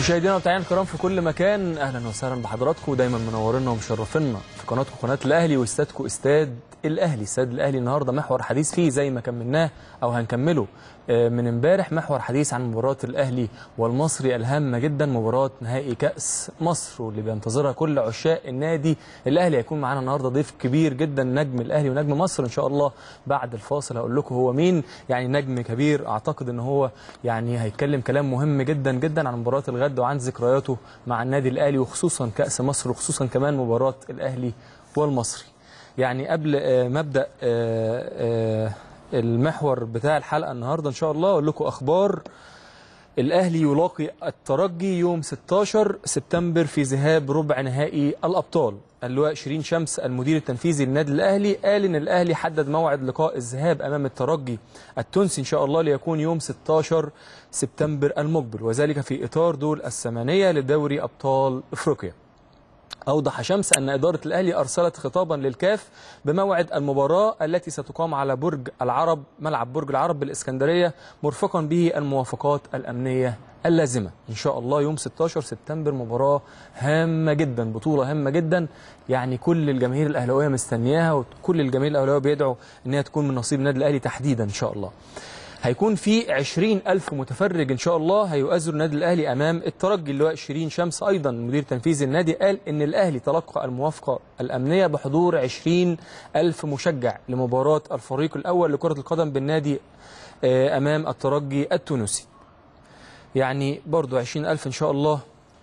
مشاهدينا ومتابعينا الكرام في كل مكان اهلا وسهلا بحضراتكم ودايما منورينا ومشرفينا في قناتكم قناه الاهلي واستادكم استاد الاهلي استاد الاهلي النهارده محور حديث فيه زي ما كملناه او هنكمله آه، من امبارح محور حديث عن مباراه الاهلي والمصري الهامه جدا مباراه نهائي كاس مصر واللي بينتظرها كل عشاق النادي الاهلي هيكون معانا النهارده ضيف كبير جدا نجم الاهلي ونجم مصر ان شاء الله بعد الفاصل هقول لكم هو مين يعني نجم كبير اعتقد ان هو يعني هيتكلم كلام مهم جدا جدا عن مباراه الغد وعن ذكرياته مع النادي الاهلي وخصوصا كاس مصر وخصوصا كمان مباراه الاهلي والمصري يعني قبل آه، مبدا آه، آه، المحور بتاع الحلقه النهارده ان شاء الله اقول لكم اخبار الاهلي يلاقي الترجي يوم 16 سبتمبر في ذهاب ربع نهائي الابطال اللواء شيرين شمس المدير التنفيذي للنادي الاهلي قال ان الاهلي حدد موعد لقاء الذهاب امام الترجي التونسي ان شاء الله ليكون يوم 16 سبتمبر المقبل وذلك في اطار دور الثمانيه لدوري ابطال افريقيا أوضح شمس أن إدارة الأهلي أرسلت خطابا للكاف بموعد المباراة التي ستقام على برج العرب ملعب برج العرب بالإسكندرية مرفقا به الموافقات الأمنية اللازمة إن شاء الله يوم 16 سبتمبر مباراة هامة جدا بطولة هامة جدا يعني كل الجماهير الأهلاوية مستنياها وكل الجماهير الأهلاوية بيدعوا أن هي تكون من نصيب النادي الأهلي تحديدا إن شاء الله هيكون في 20 ألف متفرج إن شاء الله هيؤازر النادي الأهلي أمام الترجي اللواء شيرين شمس أيضا مدير تنفيذي النادي قال إن الأهلي تلقى الموافقة الأمنية بحضور 20 ألف مشجع لمباراة الفريق الأول لكرة القدم بالنادي آه، أمام الترجي التونسي يعني برضو 20 ألف إن شاء الله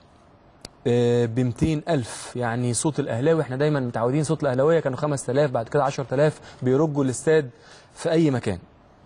ب 200 ألف يعني صوت الأهلاوي احنا دايما متعودين صوت الأهلاوية كانوا 5000 بعد كده 10000 بيرجوا الاستاد في أي مكان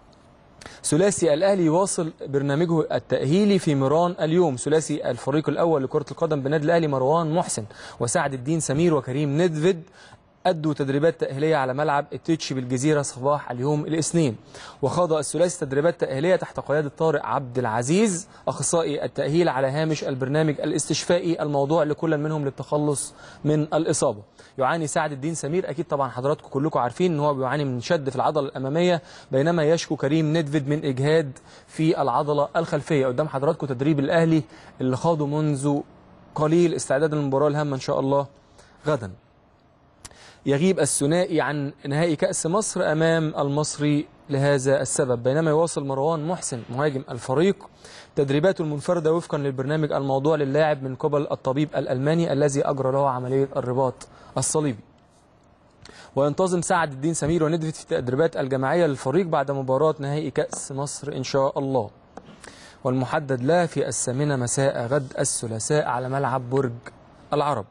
ثلاثي الأهلي يواصل برنامجه التأهيلي في ميران اليوم ثلاثي الفريق الأول لكرة القدم بالنادي الأهلي مروان محسن وسعد الدين سمير وكريم ندفد أدوا تدريبات تأهيلية على ملعب التتش بالجزيرة صباح اليوم الاثنين وخاض الثلاثي تدريبات تأهيلية تحت قيادة طارق عبد العزيز أخصائي التأهيل على هامش البرنامج الاستشفائي الموضوع لكل منهم للتخلص من الإصابة يعاني سعد الدين سمير أكيد طبعا حضراتكم كلكم عارفين أن هو بيعاني من شد في العضلة الأمامية بينما يشكو كريم ندفد من إجهاد في العضلة الخلفية قدام حضراتكم تدريب الأهلي اللي خاضه منذ قليل استعداد للمباراة الهامة إن شاء الله غدا يغيب الثنائي عن نهائي كأس مصر أمام المصري لهذا السبب بينما يواصل مروان محسن مهاجم الفريق تدريباته المنفردة وفقا للبرنامج الموضوع للاعب من قبل الطبيب الألماني الذي أجرى له عملية الرباط الصليبي وينتظم سعد الدين سمير وندفت في التدريبات الجماعية للفريق بعد مباراة نهائي كأس مصر إن شاء الله والمحدد له في الثامنة مساء غد الثلاثاء على ملعب برج العرب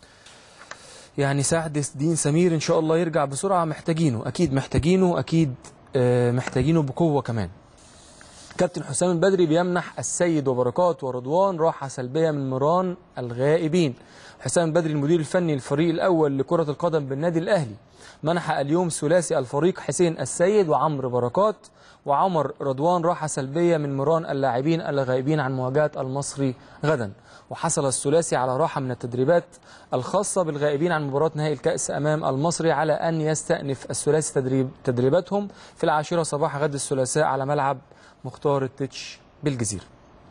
يعني سعد الدين سمير ان شاء الله يرجع بسرعه محتاجينه اكيد محتاجينه اكيد آه، محتاجينه بقوه كمان كابتن حسام البدري بيمنح السيد وبركات ورضوان راحه سلبيه من مران الغائبين حسام البدري المدير الفني للفريق الاول لكره القدم بالنادي الاهلي منح اليوم ثلاثي الفريق حسين السيد وعمرو بركات وعمر رضوان راحه سلبيه من مران اللاعبين الغائبين عن مواجهه المصري غدا وحصل الثلاثي على راحه من التدريبات الخاصه بالغائبين عن مباراه نهائي الكاس امام المصري على ان يستأنف الثلاثي تدريب تدريباتهم في العاشره صباح غد الثلاثاء على ملعب مختار التتش بالجزيره.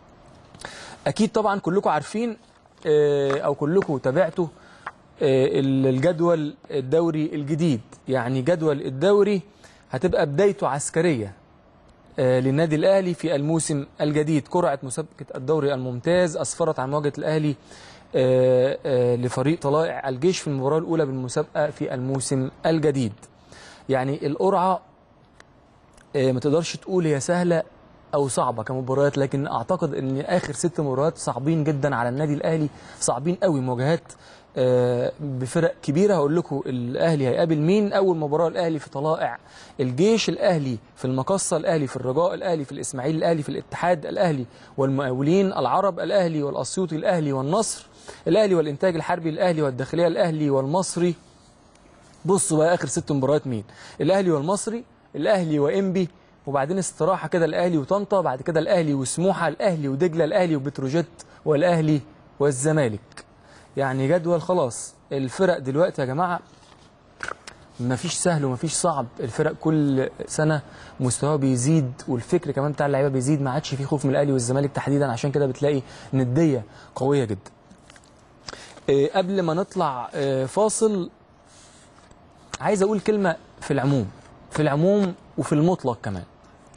اكيد طبعا كلكم عارفين آه، او كلكم تابعتوا آه، الجدول الدوري الجديد يعني جدول الدوري هتبقى بدايته عسكريه آه، للنادي الاهلي في الموسم الجديد قرعه مسابقه الدوري الممتاز اسفرت عن مواجهه الاهلي آه، آه، لفريق طلائع الجيش في المباراه الاولى بالمسابقه في الموسم الجديد يعني القرعه آه، ما تقدرش تقول هي سهله او صعبه كمباريات لكن اعتقد ان اخر ست مباريات صعبين جدا على النادي الاهلي صعبين قوي مواجهات آه، بفرق كبيره هقول لكم الاهلي هيقابل مين اول مباراه الاهلي في طلائع الجيش الاهلي في المقصه الاهلي في الرجاء الاهلي في الاسماعيلي الاهلي في الاتحاد الاهلي والمقاولين العرب الاهلي والاسيوطي الاهلي والنصر الاهلي والانتاج الحربي الاهلي والداخليه الاهلي والمصري بصوا بقى اخر ست مباريات مين الاهلي والمصري الاهلي وانبي وبعدين استراحه كده الاهلي وطنطا بعد كده الاهلي وسموحه الاهلي ودجله الاهلي وبتروجيت والاهلي والزمالك يعني جدول خلاص الفرق دلوقتي يا جماعه مفيش سهل ومفيش صعب الفرق كل سنه مستواها بيزيد والفكر كمان بتاع اللعيبه بيزيد ما عادش في خوف من الاهلي والزمالك تحديدا عشان كده بتلاقي نديه قويه جدا آه، قبل ما نطلع آه، فاصل عايز اقول كلمه في العموم في العموم وفي المطلق كمان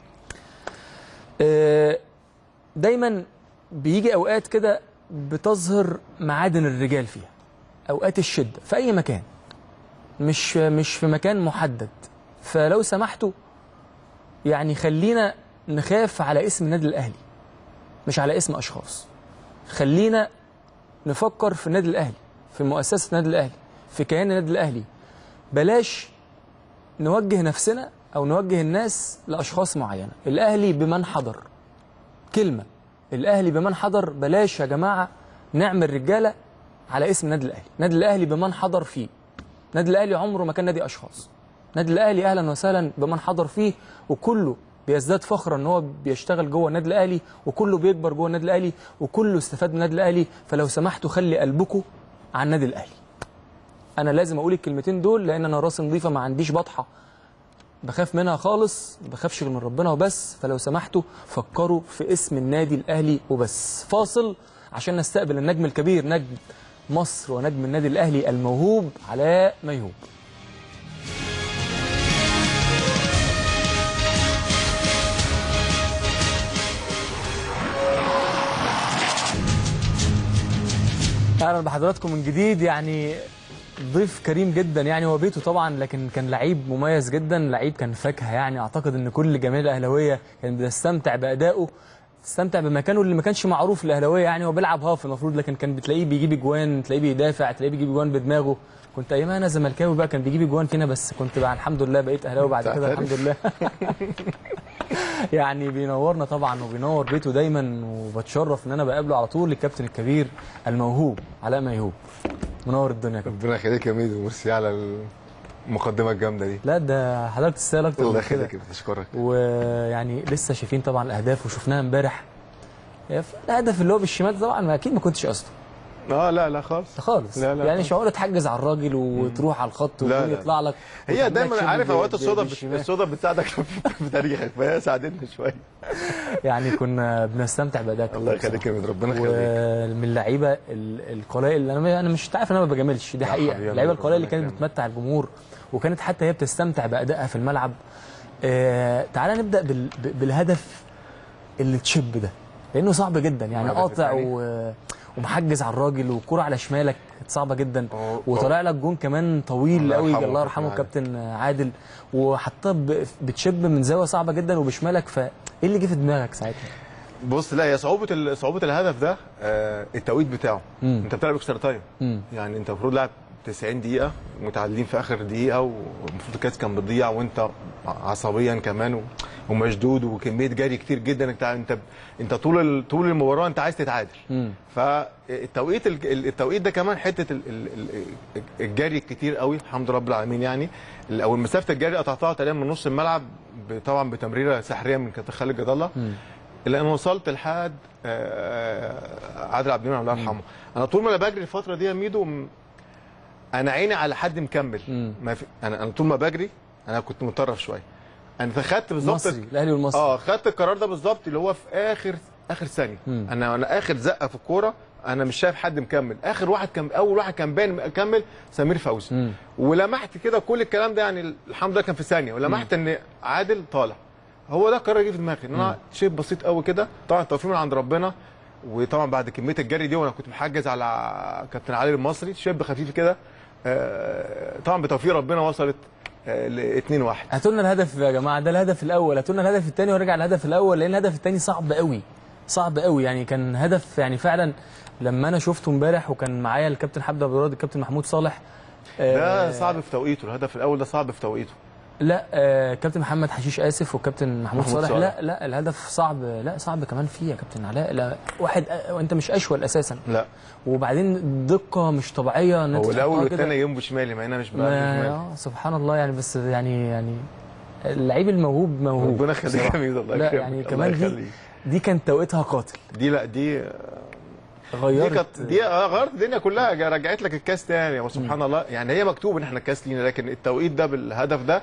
آه، دايما بيجي اوقات كده بتظهر معادن الرجال فيها اوقات الشده في اي مكان مش مش في مكان محدد فلو سمحتوا يعني خلينا نخاف على اسم النادي الاهلي مش على اسم اشخاص خلينا نفكر في النادي الاهلي في مؤسسه النادي الاهلي في كيان النادي الاهلي بلاش نوجه نفسنا او نوجه الناس لاشخاص معينه الاهلي بمن حضر كلمه الاهلي بمن حضر بلاش يا جماعه نعمل رجاله على اسم النادي الاهلي النادي الاهلي بمن حضر فيه النادي الاهلي عمره ما كان نادي اشخاص النادي الاهلي اهلا وسهلا بمن حضر فيه وكله بيزداد فخرا ان هو بيشتغل جوه النادي الاهلي وكله بيكبر جوه النادي الاهلي وكله استفاد من النادي الاهلي فلو سمحتوا خلي قلبكم على النادي الاهلي انا لازم اقول الكلمتين دول لان انا راسي نظيفه ما عنديش بطحه بخاف منها خالص ما بخافش غير من ربنا وبس فلو سمحتوا فكروا في اسم النادي الاهلي وبس فاصل عشان نستقبل النجم الكبير نجم مصر ونجم النادي الاهلي الموهوب علاء ميهوب اهلا بحضراتكم من جديد يعني ضيف كريم جدا يعني هو بيته طبعا لكن كان لعيب مميز جدا لعيب كان فاكهه يعني اعتقد ان كل جماهير الاهلاويه كان بيستمتع بادائه تستمتع بمكانه اللي ما كانش معروف للاهلاويه يعني هو بيلعب هاف المفروض لكن كان بتلاقيه بيجيب اجوان تلاقيه بيدافع تلاقيه بيجيب اجوان بدماغه كنت ايامها انا زملكاوي بقى كان بيجيب اجوان فينا بس كنت بقى الحمد لله بقيت اهلاوي بعد كده الحمد لله يعني بينورنا طبعا وبينور بيته دايما وبتشرف ان انا بقابله على طول الكابتن الكبير الموهوب علاء ميهوب منور الدنيا يا كابتن ربنا يخليك يا ميدو ميرسي على المقدمه الجامده دي لا ده حضرتك تستاهل اكتر الله من كده يخليك اشكرك ويعني لسه شايفين طبعا الاهداف وشفناها امبارح الهدف اللي هو بالشمال طبعا ما اكيد ما كنتش قصده اه لا لا خالص خالص لا لا يعني خالص. شعور تحجز على الراجل وتروح على الخط لا والجون لا. يطلع لك هي وتعمل دايما لك عارف شيل اوقات ب- الصودا بت- بالشمال. الصودا بتساعدك في تاريخك فهي ساعدتني شويه يعني كنا بنستمتع بادائك الله يخليك يا ميدو ربنا يخليك ومن اللعيبه ال- القلائل اللي انا انا مش عارف ان انا ما بجاملش دي لا حقيقه حبيبي يا اللعيبه ميدو، القلائل اللي ربنا كانت يكرمك. بتمتع الجمهور وكانت حتى هي بتستمتع بادائها في الملعب آه تعالى نبدا بال... ب- بالهدف اللي تشب ده لانه صعب جدا يعني الهدف قاطع الثاني؟ و... ومحجز على الراجل والكره على شمالك كانت صعبه جدا هو- وطلع لك جون كمان طويل الله قوي يرحمه الله يرحمه كابتن كابتن عادل وحطها ب... بتشب من زاويه صعبه جدا وبشمالك فايه اللي جه في دماغك ساعتها؟ بص لا هي صعوبه ال- صعوبه الهدف ده آه التوقيت بتاعه مم. انت بتلعب اكسترا تايم مم. يعني انت المفروض لعب 90 دقيقه متعادلين في اخر دقيقه والمفروض الكاس كان بتضيع وانت عصبيا كمان و- ومشدود وكميه جري كتير جدا انت انت انت طول ال- طول المباراه انت عايز تتعادل مم. فالتوقيت ال- التوقيت ده كمان حته ال- ال- ال- الجري كتير قوي الحمد لله رب العالمين يعني او مسافه الجري قطعتها تقريبا من نص الملعب ب- طبعا بتمريره سحريه من كابتن خالد جد الله مم. الا انا وصلت لحد آه، عادل عبد المنعم الله يرحمه انا طول ما انا بجري الفتره دي يا ميدو م- انا عيني على حد مكمل مم. ما في انا انا طول ما بجري انا كنت متطرف شويه انا خدت بالظبط مصري الاهلي والمصري اه خدت القرار ده بالظبط اللي هو في اخر اخر ثانيه مم. انا انا اخر زقه في الكوره انا مش شايف حد مكمل اخر واحد كان اول واحد كان باين مكمل سمير فوزي مم. ولمحت كده كل الكلام ده يعني الحمد لله كان في ثانيه ولمحت ان عادل طالع هو ده القرار اللي جه في دماغي ان انا شيء بسيط قوي كده طبعا التوفيق من عند ربنا وطبعا بعد كميه الجري دي وانا كنت محجز على كابتن علي المصري شاب خفيف كده آه، طبعا بتوفيق ربنا وصلت ل 2 1 هاتوا لنا الهدف يا جماعه ده الهدف الاول هاتوا لنا الهدف الثاني ونرجع للهدف الاول لان الهدف الثاني صعب قوي صعب قوي يعني كان هدف يعني فعلا لما انا شفته امبارح وكان معايا الكابتن حمد عبد الراد الكابتن محمود صالح ده آه، صعب في توقيته الهدف الاول ده صعب في توقيته لا آه كابتن محمد حشيش اسف والكابتن محمود محمود صالح صالح. لا لا الهدف صعب لا صعب كمان فيه يا كابتن علاء لا واحد آه، وانت مش اشول اساسا لا وبعدين دقه مش طبيعيه ان انت هو الاول تحطها كده. والثاني يوم بشمالي مع انا مش ما بشمالي آه سبحان الله يعني بس يعني يعني اللعيب الموهوب موهوب ربنا يخليك يا بصراحة. ميدو الله لا يكرمك يعني الله كمان دي يخليك. دي كانت توقيتها قاتل دي لا دي آه، غيرت- دي كانت دي آه، غيرت الدنيا كلها جا- رجعت لك الكاس تاني وسبحان الله يعني هي مكتوب ان احنا الكاس لينا لكن التوقيت ده بالهدف ده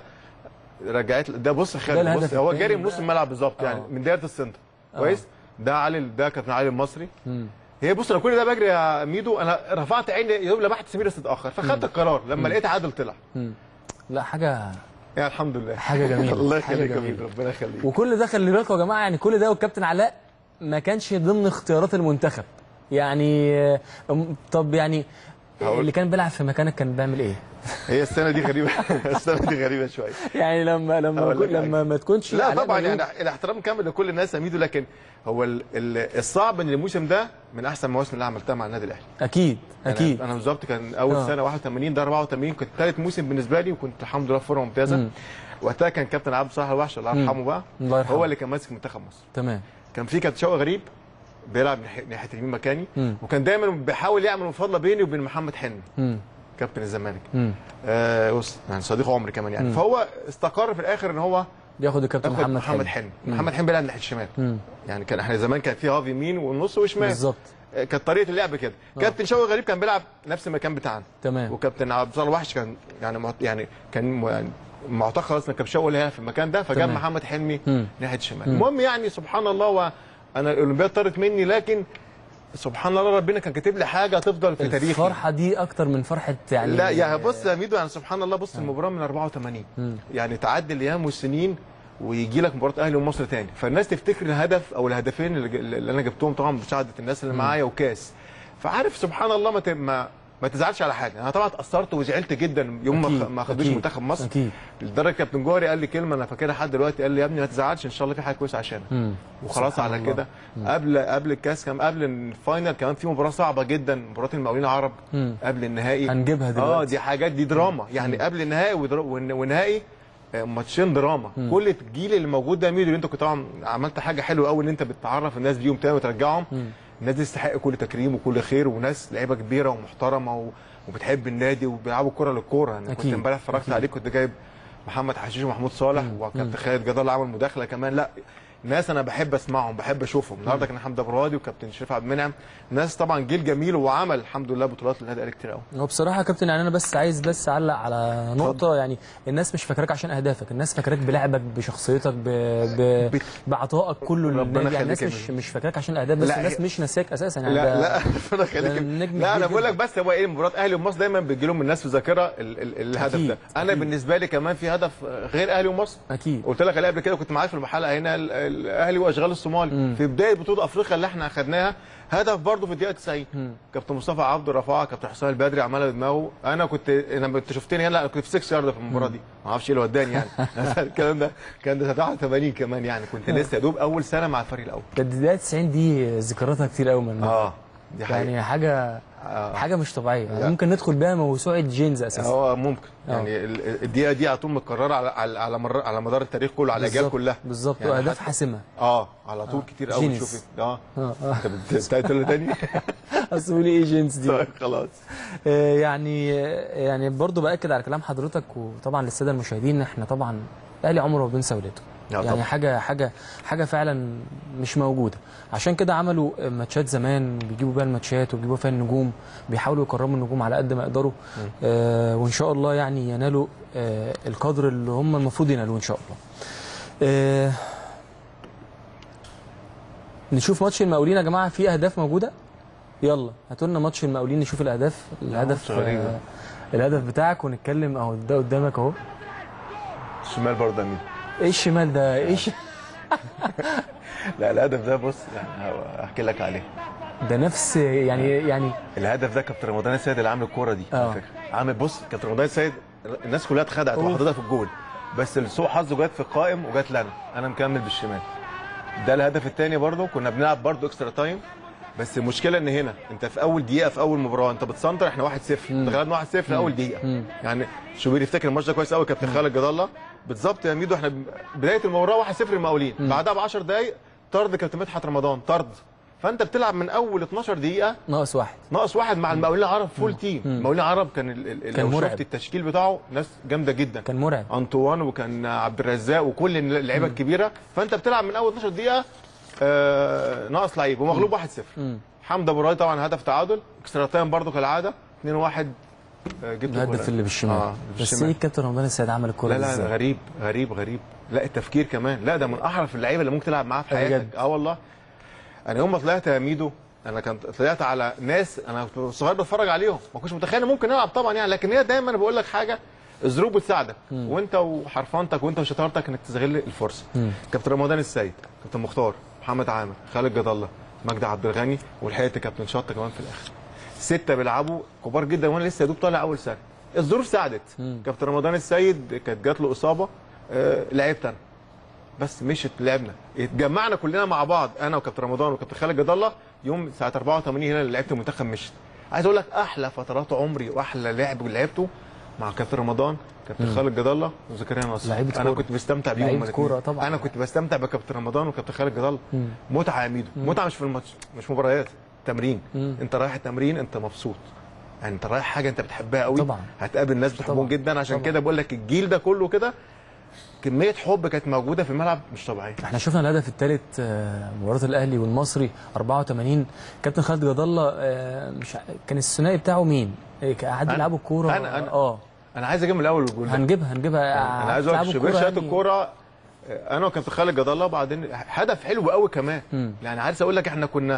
رجعت ده بص ده خالد الهدف بص هو التاني جاري من نص ده. الملعب بالظبط يعني آه. من دايره السنتر آه. كويس ده علي ده كابتن علي المصري مم. هي بص انا كل ده بجري يا ميدو انا رفعت عيني يوم لمحت سمير بس اتاخر فخدت القرار لما لقيت عادل طلع مم. لا حاجه يعني الحمد لله حاجة جميلة. الله حاجة يخليك يا جميلة. ميدو ربنا يخليك وكل ده خلي بالكم يا جماعه يعني كل ده والكابتن علاء ما كانش ضمن اختيارات المنتخب يعني آه، أم- طب يعني هقول. اللي كان بيلعب في مكانك كان بيعمل ايه؟ هي السنه دي غريبه السنه دي غريبه شويه يعني لما لما هقول لك يكون- لما حاجة. ما تكونش لا علاء طبعا ملوك- يعني الاحترام كامل لكل الناس يا ميدو لكن هو ال- ال- الصعب ان الموسم ده من احسن المواسم اللي عملتها مع النادي الاهلي اكيد يعني اكيد انا بالظبط كان اول آه. سنه 81 ده 84 كنت ثالث موسم بالنسبه لي وكنت الحمد لله في فورمه ممتازه مم. وقتها كان كابتن عبد الصالح الوحش الله يرحمه بقى الله يرحمه. هو اللي كان ماسك منتخب مصر تمام كان في كابتن شوقي غريب بيلعب ناحية- ناحيه اليمين مكاني مم. وكان دايما بيحاول يعمل مفاضله بيني وبين محمد حلمي مم. كابتن الزمالك مم. آه بص يعني صديق عمري كمان يعني مم. فهو استقر في الاخر ان هو بياخد الكابتن ياخد محمد, محمد حلمي محمد حلمي بيلعب ناحيه الشمال مم. يعني كان احنا زمان كان في هاف يمين والنص وشمال بالظبط آه، كانت طريقه اللعب كده كابتن شوقي غريب كان بيلعب نفس المكان بتاعنا تمام وكابتن عبد الصالح الوحش كان يعني معت- يعني كان م- يعني معتقد خلاص ان كابتن شوقي اللي هي في المكان ده فجاب تمام. محمد حلمي مم. ناحيه الشمال المهم يعني سبحان الله وانا الاولمبياد طارت مني لكن سبحان الله ربنا كان كاتب لي حاجه تفضل في تاريخي الفرحه دي اكتر من فرحه يعني لا يا بص يا ميدو يعني سبحان الله بص المباراه من 84 مم. يعني تعدي الايام والسنين ويجي لك مباراه اهلي ومصر تاني فالناس تفتكر الهدف او الهدفين اللي, اللي انا جبتهم طبعا بمساعده الناس اللي معايا وكاس فعارف سبحان الله ما ت- ما, ما تزعلش على حاجه انا طبعا اتاثرت وزعلت جدا يوم ما أكيد، خ- ما خدوش أكيد، منتخب مصر اكيد لدرجه كابتن جوهري قال لي كلمه انا فاكرها لحد دلوقتي قال لي يا ابني ما تزعلش ان شاء الله في حاجه كويسه عشانك مم. وخلاص سبحان على الله. كده قبل قبل الكاس كان قبل الفاينل كمان في مباراه صعبه جدا مباراه المقاولين العرب مم. قبل النهائي هنجيبها اه دلوقتي دي حاجات دي دراما يعني قبل النهائي ودرا- والن- والنهائي آه، ماتشين دراما كل الجيل اللي موجود ده ميدو اللي انت كنت طبعا عملت حاجه حلوه قوي ان انت بتعرف الناس بيهم تاني وترجعهم الناس دي تستحق كل تكريم وكل خير وناس لعيبه كبيره ومحترمه و... وبتحب النادي وبيلعبوا الكره للكوره يعني كنت أكيد، امبارح اتفرجت عليك كنت جايب محمد حشيش ومحمود صالح وكابتن خالد جدال عمل مداخله كمان لا ناس انا بحب اسمعهم بحب اشوفهم النهارده كان حمد ابو راضي وكابتن شريف عبد المنعم ناس طبعا جيل جميل وعمل الحمد لله بطولات للنادي الاهلي كتير قوي هو بصراحه يا كابتن يعني انا بس عايز بس اعلق على نقطه يعني الناس مش فاكراك عشان اهدافك الناس فاكراك بلعبك بشخصيتك ب... ب... بت- بعطائك كله ربنا للنادي يعني الناس يخليك يا مش ميدو. مش فاكراك عشان اهداف بس لا، الناس هي- مش ناساك اساسا يعني لا ده- لا ربنا يخليك ده نجم لا انا كبير بقول لك جدا. بس هو ايه مباراه اهلي ومصر دايما بيجي لهم الناس في ذاكره ال- ال- الهدف أكيد، ده انا أكيد. بالنسبه لي كمان في هدف غير اهلي ومصر اكيد قلت لك عليه قبل كده كنت معاك في الحلقه هنا ال- الاهلي واشغال الصومال في بدايه بطوله افريقيا اللي احنا اخذناها هدف برضه في الدقيقه 90 كابتن مصطفى عبده رفعها كابتن حسام البدري عملها بدماغه انا كنت انا انت شفتني هنا لا كنت في 6 يارده في المباراه دي ما اعرفش ايه اللي وداني يعني الكلام ده كان ده 83 كمان يعني كنت لسه يا دوب اول سنه مع الفريق الاول ده الدقيقه 90 دي ذكرياتها كتير قوي من اه دي حقيقه يعني حاجه آه. حاجه مش طبيعيه يعني لا. ممكن ندخل بيها موسوعه جينز اساسا هو ممكن آه. يعني ال- الدقيقه دي على طول متكرره على على على, مر... على مدار التاريخ كله على الاجيال بالظبط، كلها بالظبط يعني واهداف حتى- حاسمه اه على طول كتير قوي جينيس. تشوفي اه اه اه انت بت- بتاعت له تاني اصل قولي ايه جينز دي طيب خلاص آه، يعني يعني برضو باكد على كلام حضرتك وطبعا للساده المشاهدين احنا طبعا الاهلي عمره ما بينسى ولاده لا يعني طبعا. حاجه حاجه حاجه فعلا مش موجوده عشان كده عملوا ماتشات زمان بيجيبوا بيها الماتشات وبيجيبوا فيها النجوم بيحاولوا يكرموا النجوم على قد ما يقدروا آه وان شاء الله يعني ينالوا آه القدر اللي هم المفروض ينالوه ان شاء الله آه نشوف ماتش المقاولين يا جماعه في اهداف موجوده يلا هاتوا لنا ماتش المقاولين نشوف الاهداف الهدف ماتش غريب. آه الهدف بتاعك ونتكلم اهو ده قدامك اهو الشمال برضه يا مين ايه الشمال ده ايه الش... لا الهدف ده بص يعني ه- احكي لك عليه ده نفس يعني يعني الهدف ده كابتن رمضان السيد اللي عامل الكوره دي آه. على فكره عامل بص كابتن رمضان السيد الناس كلها اتخدعت أوف. وحطيتها في الجول بس لسوء حظه جت في القائم وجت لنا انا مكمل بالشمال ده الهدف الثاني برضه كنا بنلعب برضه اكسترا تايم بس المشكله ان هنا انت في اول دقيقه في اول مباراه انت بتسنتر احنا 1-0 غلبنا 1-0 اول دقيقه يعني شوبير يفتكر الماتش ده كويس قوي كابتن خالد جد الله بالظبط يا ميدو احنا بدايه المباراه 1-0 المقاولين بعدها ب 10 دقائق طرد كابتن مدحت رمضان طرد فانت بتلعب من اول 12 دقيقه ناقص واحد ناقص واحد مع المقاولين العرب فول تيم المقاولين العرب كان ال- ال- كان لو مرعب. شفت التشكيل بتاعه ناس جامده جدا كان مرعب انطوان وكان عبد الرزاق وكل اللعيبه الكبيره فانت بتلعب من اول 12 دقيقه آه ناقص لعيب ومغلوب 1-0 حمد ابو راي طبعا هدف تعادل اكسترا تايم برضه كالعاده 2 1 جبت الهدف الجول. اللي بالشمال اه بس بالشمال. ايه الكابتن رمضان السيد عمل الكوره لا دي لا ازاي؟ غريب غريب غريب لا التفكير كمان لا ده من احرف اللعيبه اللي ممكن تلعب معاها في بجد. حياتك اه والله انا يوم ما طلعت يا ميدو انا كنت طلعت على ناس انا كنت صغير بتفرج عليهم ما كنتش متخيل إن ممكن العب طبعا يعني لكن هي دايما بقول لك حاجه الظروف بتساعدك وانت وحرفنتك وانت وشطارتك انك تستغل الفرصه مم. كابتن رمضان السيد كابتن مختار محمد عامر خالد جد الله مجدي عبد الغني ولحقت كابتن شطه كمان في الاخر سته بيلعبوا كبار جدا وانا لسه يا دوب طالع اول سنه الظروف ساعدت كابتن رمضان السيد كانت جات له اصابه آه لعبت انا بس مشت لعبنا اتجمعنا كلنا مع بعض انا وكابتن رمضان وكابتن خالد جد الله يوم ساعه 84 هنا اللي لعبت المنتخب مشت عايز اقول لك احلى فترات عمري واحلى لعب لعبته مع كابتن رمضان كابتن خالد جد الله وزكريا نصر لعيبة انا كورة. كنت بستمتع بيهم لعيبة هما الاتنين. كورة طبعا. انا كنت بستمتع بكابتن رمضان وكابتن خالد جد الله مم. متعه يا ميدو متعه مش في الماتش مش مباريات تمرين مم. انت رايح التمرين انت مبسوط يعني انت رايح حاجه انت بتحبها قوي طبعا. هتقابل ناس بتحبهم طبعا. جدا عشان طبعا. كده بقول لك الجيل ده كله كده كميه حب كانت موجوده في الملعب مش طبيعيه احنا شفنا الهدف الثالث مباراه الاهلي والمصري 84 كابتن خالد جد الله آه، مش ع- كان الثنائي بتاعه مين؟ إيه، قعدوا أنا- يلعبوا الكوره أنا- أنا. اه انا عايز اجيب من الاول الجول ده هنجيبها هنجيبها انا عايز اقول لك تلعبوا شوبير الكورة شات يعني- الكوره آه، انا وكابتن خالد جد الله وبعدين هدف حلو قوي كمان مم. يعني عايز اقول لك احنا كنا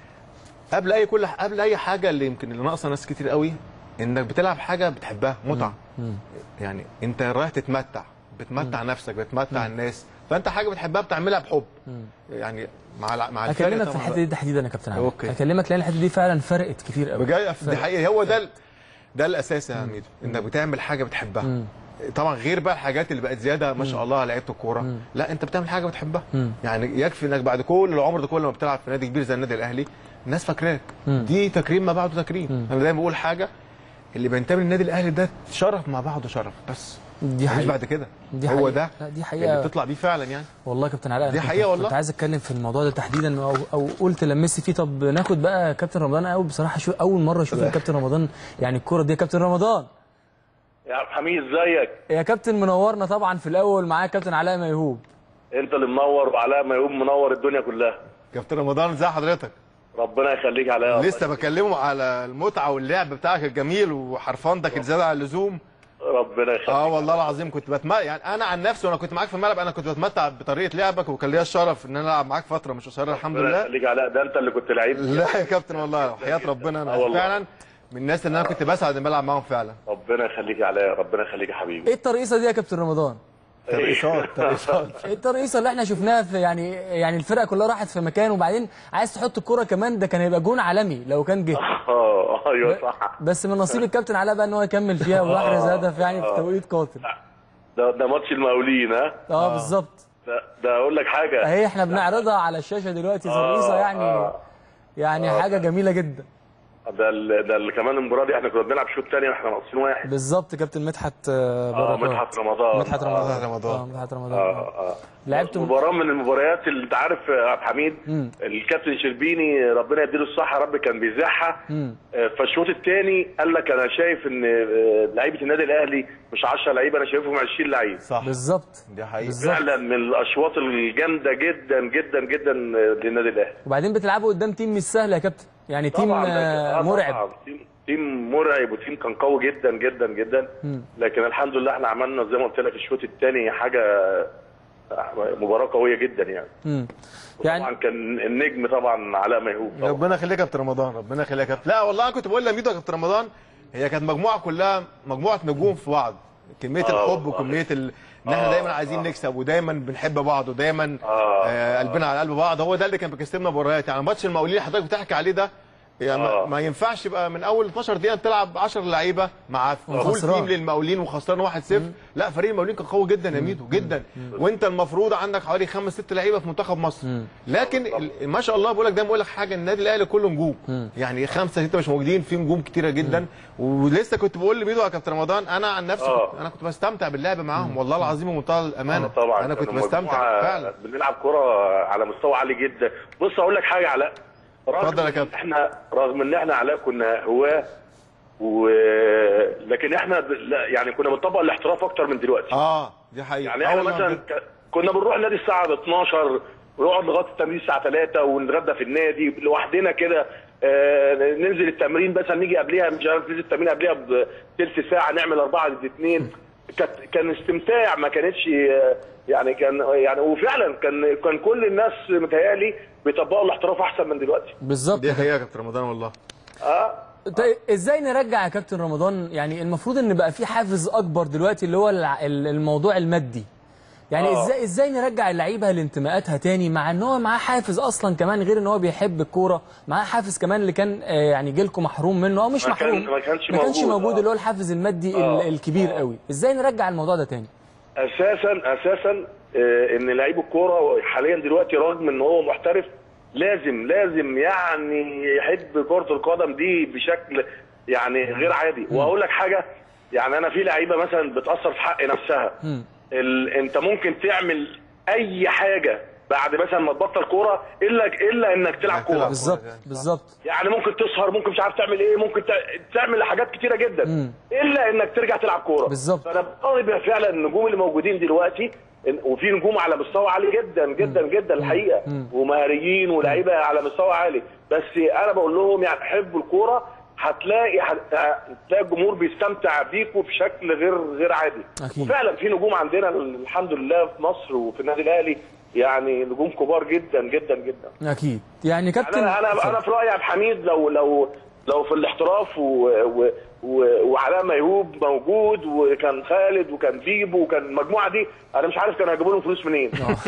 قبل اي كل قبل اي حاجه اللي يمكن اللي ناقصه ناس كتير قوي انك بتلعب حاجه بتحبها متعه مم. يعني انت رايح تتمتع بتمتع نفسك بتمتع الناس فانت حاجه بتحبها بتعملها بحب مم. يعني مع الع- مع الفرق هكلمك في طبعاً الحته دي تحديدا يا كابتن علي أوكي. هكلمك لان الحته دي فعلا فرقت كتير قوي بجد دي حقيقه هو ده ال- ده الاساس يا ميدو انك بتعمل حاجه بتحبها مم. طبعا غير بقى الحاجات اللي بقت زياده ما شاء الله على لعيبه الكوره لا انت بتعمل حاجه بتحبها مم. يعني يكفي انك بعد كل العمر ده كله لما بتلعب في نادي كبير زي النادي الاهلي الناس فاكراك مم. دي تكريم ما بعده تكريم انا دايما بقول حاجه اللي بينتمي للنادي الاهلي ده شرف مع بعضه شرف بس دي مش حقيقه بعد كده دي هو حقيقة. ده لا، دي اللي حقيقه بتطلع بيه فعلا يعني والله يا كابتن علاء أنا دي كنت- حقيقة والله. كنت عايز اتكلم في الموضوع ده تحديدا او او قلت لمست فيه طب ناخد بقى كابتن رمضان قوي بصراحه شو اول مره اشوف لا. الكابتن رمضان يعني الكوره دي يا كابتن رمضان يا عبد الحميد ازيك؟ يا كابتن منورنا طبعا في الاول معاك كابتن علاء ميهوب انت اللي منور وعلاء ميهوب منور الدنيا كلها كابتن رمضان ازي حضرتك ربنا يخليك علاء لسه بكلمه على المتعه واللعب بتاعك الجميل وحرفنتك الزياده عن اللزوم ربنا يخليك اه والله العظيم كنت بتمتع يعني انا عن نفسي وانا كنت معاك في الملعب انا كنت بتمتع بطريقه لعبك وكان ليا الشرف ان انا العب معاك فتره مش قصيره الحمد ربنا لله يخليك علاء ده انت اللي كنت لعيب لا يا كابتن والله وحياه ربنا آه انا والله. فعلا من الناس اللي انا كنت بسعد اني بلعب معاهم فعلا ربنا يخليك يا علاء ربنا يخليك يا حبيبي ايه الترقيصه دي يا كابتن رمضان ترقيصات ترقيصات ايه الترقيصه اللي احنا شفناها في يعني يعني الفرقه كلها راحت في مكان وبعدين عايز تحط الكوره كمان ده كان هيبقى جون عالمي لو كان جه اه ايوه صح بس من نصيب الكابتن علاء بقى ان هو يكمل فيها ويحرز هدف يعني في توقيت قاتل ده ده ماتش المقاولين ها اه بالظبط ده, ده اقول لك حاجه اهي احنا بنعرضها على الشاشه دلوقتي ترقيصه يعني آه. يعني حاجه جميله جدا ده ال- ده ال- كمان المباراه دي احنا كنا بنلعب شوط تاني واحنا ناقصين واحد بالظبط كابتن مدحت آه، اه بركات مدحت رمضان مدحت رمضان مدحت رمضان. اه مدحت رمضان اه آه. اه لعبتوا مباراة من المباريات اللي انت عارف يا عبد الحميد مم. الكابتن شربيني ربنا يديله الصحة يا رب كان بيذاعها مم. آه، فالشوط الثاني قال لك انا شايف ان آه، لعيبه النادي الاهلي مش 10 لعيبه انا شايفهم 20 لعيب صح بالظبط دي حقيقه بالظبط فعلا من الاشواط الجامده جدا جدا جدا آه، للنادي الاهلي وبعدين بتلعبوا قدام تيم مش سهل يا كابتن يعني تيم طبعاً، آه، آه، مرعب طبعاً. تيم- تيم مرعب وتيم كان قوي جدا جدا جدا مم. لكن الحمد لله احنا عملنا زي ما قلت لك الشوط الثاني حاجه آه، مباراه قويه جدا يعني مم. طبعا يعني كان النجم طبعا علاء ميهوب طبعا ربنا يخليك يا كابتن رمضان ربنا يخليك يا كابتن لا والله انا كنت بقول لميدو يا كابتن رمضان هي كانت مجموعه كلها مجموعه نجوم في بعض كميه آه الحب والله. وكميه ال... ان احنا آه، دايما عايزين آه. نكسب ودايما بنحب بعض ودايما آه، آه قلبنا على قلب بعض هو ده اللي كان بيكسبنا مباريات يعني ماتش المقاولين اللي حضرتك بتحكي عليه ده يعني ما- آه. ما ينفعش يبقى من اول 12 دقيقه تلعب 10 لعيبه مع فول وخسران. تيم للمقاولين وخسران 1-0 لا فريق المقاولين كان قوي جدا يا ميدو جدا وانت المفروض عندك حوالي خمس ست لعيبه في منتخب مصر لكن ال- ما شاء الله بقول لك دايما بقول لك حاجه النادي الاهلي كله نجوم يعني خمسه سته مش موجودين في نجوم كتيره جدا ولسه كنت بقول لميدو يا كابتن رمضان انا عن نفسي آه. كنت انا كنت بستمتع باللعب معاهم والله العظيم ومنتهى الامانه طبعا انا كنت كانوا بستمتع مجموعة فعلا بنلعب كرة على مستوى عالي جدا بص اقول لك حاجه علاء رغم اتفضل يا إن كابتن. احنا رغم ان احنا علاء كنا هواه و... لكن احنا ب... لا يعني كنا بنطبق الاحتراف اكتر من دلوقتي اه دي حقيقه يعني آه احنا والله مثلا بجد. ك... كنا بنروح نادي الساعه 12 ونقعد لغايه التمرين الساعه 3 ونتغدى في النادي لوحدنا كده آه ننزل التمرين مثلا نيجي قبلها مش عارف ننزل التمرين قبلها بثلث ساعه نعمل اربعه ضد اثنين كانت كان استمتاع ما كانتش آه، يعني كان يعني وفعلا كان كان كل الناس متهيألي بيطبقوا الاحتراف احسن من دلوقتي بالظبط دي حقيقه يا كابتن رمضان والله اه طيب ازاي نرجع يا كابتن رمضان يعني المفروض ان بقى في حافز اكبر دلوقتي اللي هو الع- ال- الموضوع المادي يعني آه. ازاي ازاي نرجع اللعيبه لانتماءاتها تاني مع ان هو معاه حافز اصلا كمان غير ان هو بيحب الكوره معاه حافز كمان اللي كان آه، يعني جيلكم محروم منه او مش ما كان- محروم ما كانش ما كانش موجود، موجود آه. اللي هو الحافز المادي آه. ال- الكبير آه. قوي ازاي نرجع الموضوع ده تاني اساسا اساسا آه، ان لعيب الكوره حاليا دلوقتي رغم ان هو محترف لازم لازم يعني يحب كره القدم دي بشكل يعني غير عادي واقول لك حاجه يعني انا في لعيبه مثلا بتاثر في حق نفسها ال... انت ممكن تعمل اي حاجه بعد مثلا ما تبطل كوره الا الا انك تلعب إنك كوره تلعب. بالظبط يعني. بالظبط يعني ممكن تسهر ممكن مش عارف تعمل ايه ممكن تع- تعمل حاجات كتيره جدا الا انك ترجع تلعب كوره بالظبط. فانا بطالب فعلا النجوم اللي موجودين دلوقتي إن- وفي نجوم على مستوى عالي جدا جدا جدا الحقيقه ومهاريين ولاعيبه على مستوى عالي بس انا بقول لهم يعني حبوا الكوره هتلاقي هتلاقي الجمهور بيستمتع بيكوا بشكل غير غير عادي أكيد. وفعلا في نجوم عندنا الحمد لله في مصر وفي النادي الاهلي يعني نجوم كبار جدا جدا جدا اكيد يعني كابتن انا انا انا في رايي عبد الحميد لو لو لو في الاحتراف و و و وعلاء ميهوب موجود وكان خالد وكان بيبو وكان المجموعه دي انا مش عارف كانوا هيجيبوا لهم فلوس منين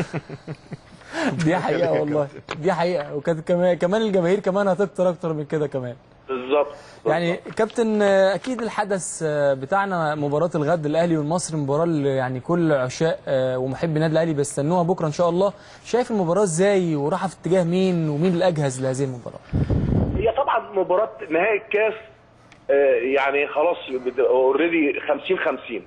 دي حقيقه والله دي حقيقه وكانت كمان كمان الجماهير كمان هتكتر اكتر من كده كمان بالظبط يعني كابتن آه، اكيد الحدث آه، بتاعنا مباراه الغد الاهلي والمصري مباراه اللي يعني كل عشاق آه، ومحبي النادي الاهلي بيستنوها بكره ان شاء الله شايف المباراه ازاي ورايحه في اتجاه مين ومين الاجهز لهذه المباراه هي طبعا مباراه نهائي الكاس آه، يعني خلاص اوريدي 50 50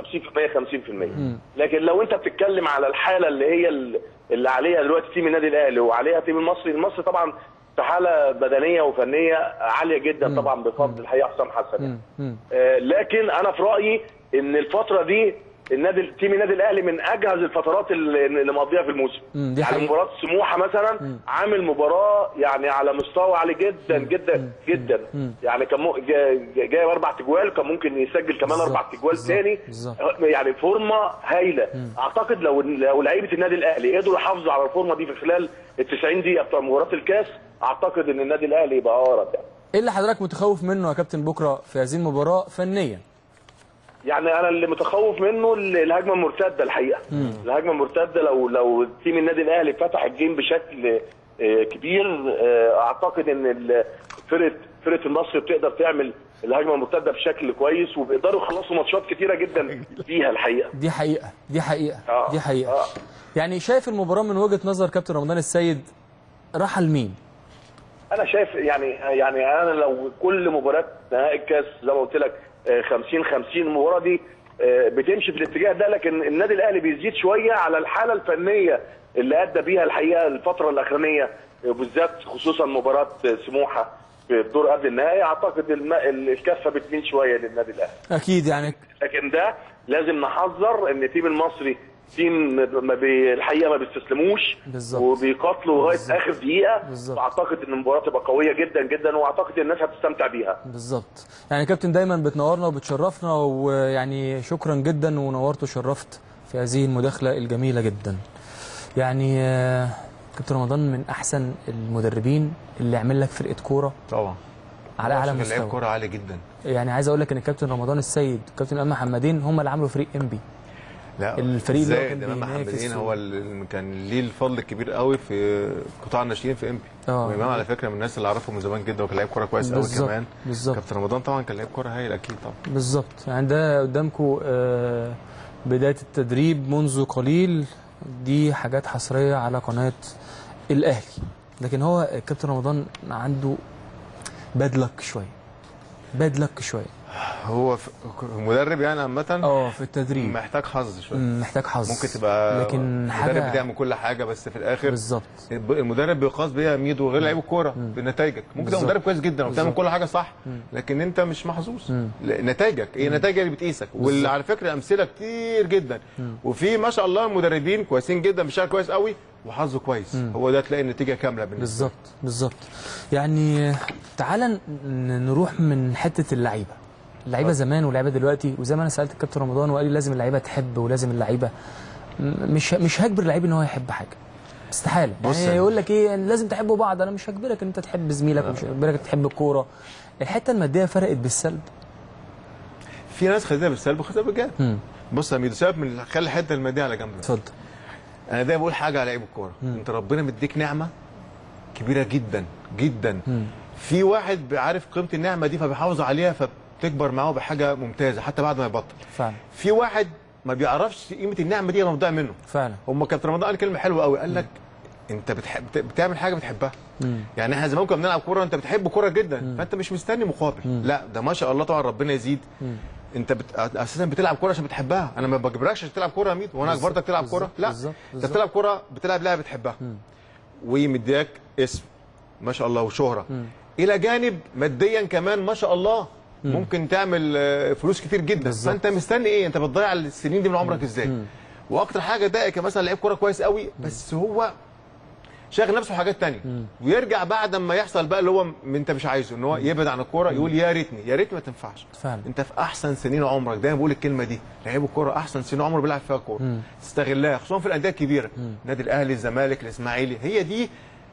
50% 50% لكن لو انت بتتكلم على الحاله اللي هي ال- اللي عليها دلوقتي تيم النادي الاهلي وعليها تيم المصري المصري طبعا في حاله بدنيه وفنيه عاليه جدا طبعا بفضل الحقيقه حسام حسن يعني. مم. آه، لكن انا في رايي ان الفتره دي النادي تيم النادي الاهلي من اجهز الفترات اللي اللي مقضيها في الموسم مم، دي يعني حقيقة. مباراه سموحه مثلا عامل مباراه يعني على مستوى عالي جدا جدا جدا يعني كان مو- جا- جا- جايب اربع تجوال كان ممكن يسجل كمان بالظبط، اربع تجوال بالظبط، تاني بالظبط. يعني فورمه هايله اعتقد لو لو لعيبه النادي الاهلي قدروا يحافظوا على الفورمه دي في خلال ال 90 دقيقه بتوع مباراه الكاس اعتقد ان النادي الاهلي يبقى اقرب يعني ايه اللي حضرتك متخوف منه يا كابتن بكره في هذه المباراه فنيا يعني انا اللي متخوف منه ال- الهجمه المرتده الحقيقه الهجمه المرتده لو لو تيم النادي الاهلي فتح الجيم بشكل آه، كبير آه، اعتقد ان ال- فرقه فرقه النصر بتقدر تعمل الهجمه المرتده بشكل كويس وبيقدروا يخلصوا ماتشات كتيره جدا فيها الحقيقه دي حقيقه دي حقيقه آه، دي حقيقه آه. يعني شايف المباراه من وجهه نظر كابتن رمضان السيد راح لمين انا شايف يعني يعني انا لو كل مباراه نهائي الكاس زي ما قلت لك آه، 50 50 المباراه دي آه، بتمشي في الاتجاه ده لكن النادي الاهلي بيزيد شويه على الحاله الفنيه اللي ادى بيها الحقيقه الفتره الاخرانيه آه، بالذات خصوصا مباراه آه، سموحه في الدور قبل النهائي اعتقد الم- الكفه بتميل شويه للنادي الاهلي اكيد يعني لكن ده لازم نحذر ان التيم المصري تيم ما بي الحقيقه ما بيستسلموش بالظبط. وبيقاتلوا لغايه بالظبط. اخر دقيقه بالظبط. واعتقد ان المباراه تبقى قويه جدا جدا واعتقد الناس هتستمتع بيها بالظبط يعني كابتن دايما بتنورنا وبتشرفنا ويعني شكرا جدا ونورت وشرفت في هذه المداخله الجميله جدا يعني آه، كابتن رمضان من احسن المدربين اللي يعمل لك فرقه كوره طبعا على اعلى كان لعيب مستوى كوره عالي جدا يعني عايز اقول لك ان الكابتن رمضان السيد والكابتن امام محمدين هم اللي عملوا فريق انبي لا الفريق اللي هو زائد كان امام بينافس محمدين و- هو اللي كان ليه الفضل الكبير قوي في قطاع الناشئين في امبي آه. وامام على فكره من الناس اللي اعرفهم من زمان جدا وكان لعيب كوره كويس قوي بالظبط، كمان بالظبط. كابتن رمضان طبعا كان لعيب كوره هايل اكيد طبعا بالظبط يعني ده قدامكم آه، بدايه التدريب منذ قليل دي حاجات حصريه على قناه الاهلي لكن هو الكابتن رمضان عنده باد لك شويه باد لك شويه هو ف- المدرب يعني عامه اه في التدريب محتاج حظ شويه مم، محتاج حظ ممكن تبقى لكن المدرب حاجه بتعمل كل حاجه بس في الاخر بالظبط المدرب بيقاس بيها ميدو غير لعيب الكوره بنتائجك ممكن تبقى بالظبط. مدرب كويس جدا وبتعمل بالظبط. كل حاجه صح لكن انت مش محظوظ لا، نتائجك هي نتائجك اللي بتقيسك واللي على فكره امثله كتير جدا وفي ما شاء الله مدربين كويسين جدا بيشتغل كويس قوي وحظه كويس هو ده تلاقي النتيجه كامله بالنسبه بالظبط بالظبط يعني تعالى ن- نروح من حته اللعيبه اللعيبه زمان واللعيبه دلوقتي وزي ما انا سالت الكابتن رمضان وقال لي لازم اللعيبه تحب ولازم اللعيبه م- مش مش هجبر اللعيب ان هو يحب حاجه استحاله بص يعني يعني- يقول لك ايه يعني لازم تحبوا بعض انا مش هجبرك ان انت تحب زميلك ومش هجبرك تحب الكوره الحته الماديه فرقت بالسلب في ناس خدتها بالسلب وخدتها بالجانب مم. بص يا ميدو سيبك من خلي الحته الماديه على جنب اتفضل انا دايما بقول حاجه على لعيب الكوره انت ربنا مديك نعمه كبيره جدا جدا في واحد عارف قيمه النعمه دي فبيحافظ عليها فبتكبر معاه بحاجه ممتازه حتى بعد ما يبطل فعلا في واحد ما بيعرفش قيمه النعمه دي لما بتضيع منه فعلا هم كابتن رمضان قال كلمه حلوه قوي قال لك انت بتحب بت- بتعمل حاجه بتحبها مم. يعني احنا زمان كنا بنلعب كوره انت بتحب كوره جدا فانت مش مستني مقابل لا ده ما شاء الله طبعا ربنا يزيد انت بت... اساسا بتلعب كوره عشان بتحبها انا ما بجبركش عشان تلعب كوره يا ميدو وانا بالظبط، اجبرتك تلعب كوره بالظبط، لا بالظبط، انت بالظبط. بتلعب كوره بتلعب لعبه بتحبها ومدياك اسم ما شاء الله وشهره الى جانب ماديا كمان ما شاء الله ممكن تعمل آه، فلوس كتير جدا بالظبط. فانت مستني ايه انت بتضيع السنين دي من عمرك ازاي واكتر حاجه ضايقك مثلا لعيب كوره كويس قوي بس هو شاغل نفسه بحاجات تانية ويرجع بعد ما يحصل بقى اللي هو م- انت مش عايزه ان هو يبعد عن الكوره يقول يا ريتني يا ريت ما تنفعش فعلا انت في احسن سنين عمرك دايما بقول الكلمه دي لعيب الكوره احسن سنين عمره بيلعب فيها كوره تستغلها خصوصا في الانديه الكبيره النادي الاهلي الزمالك الاسماعيلي هي دي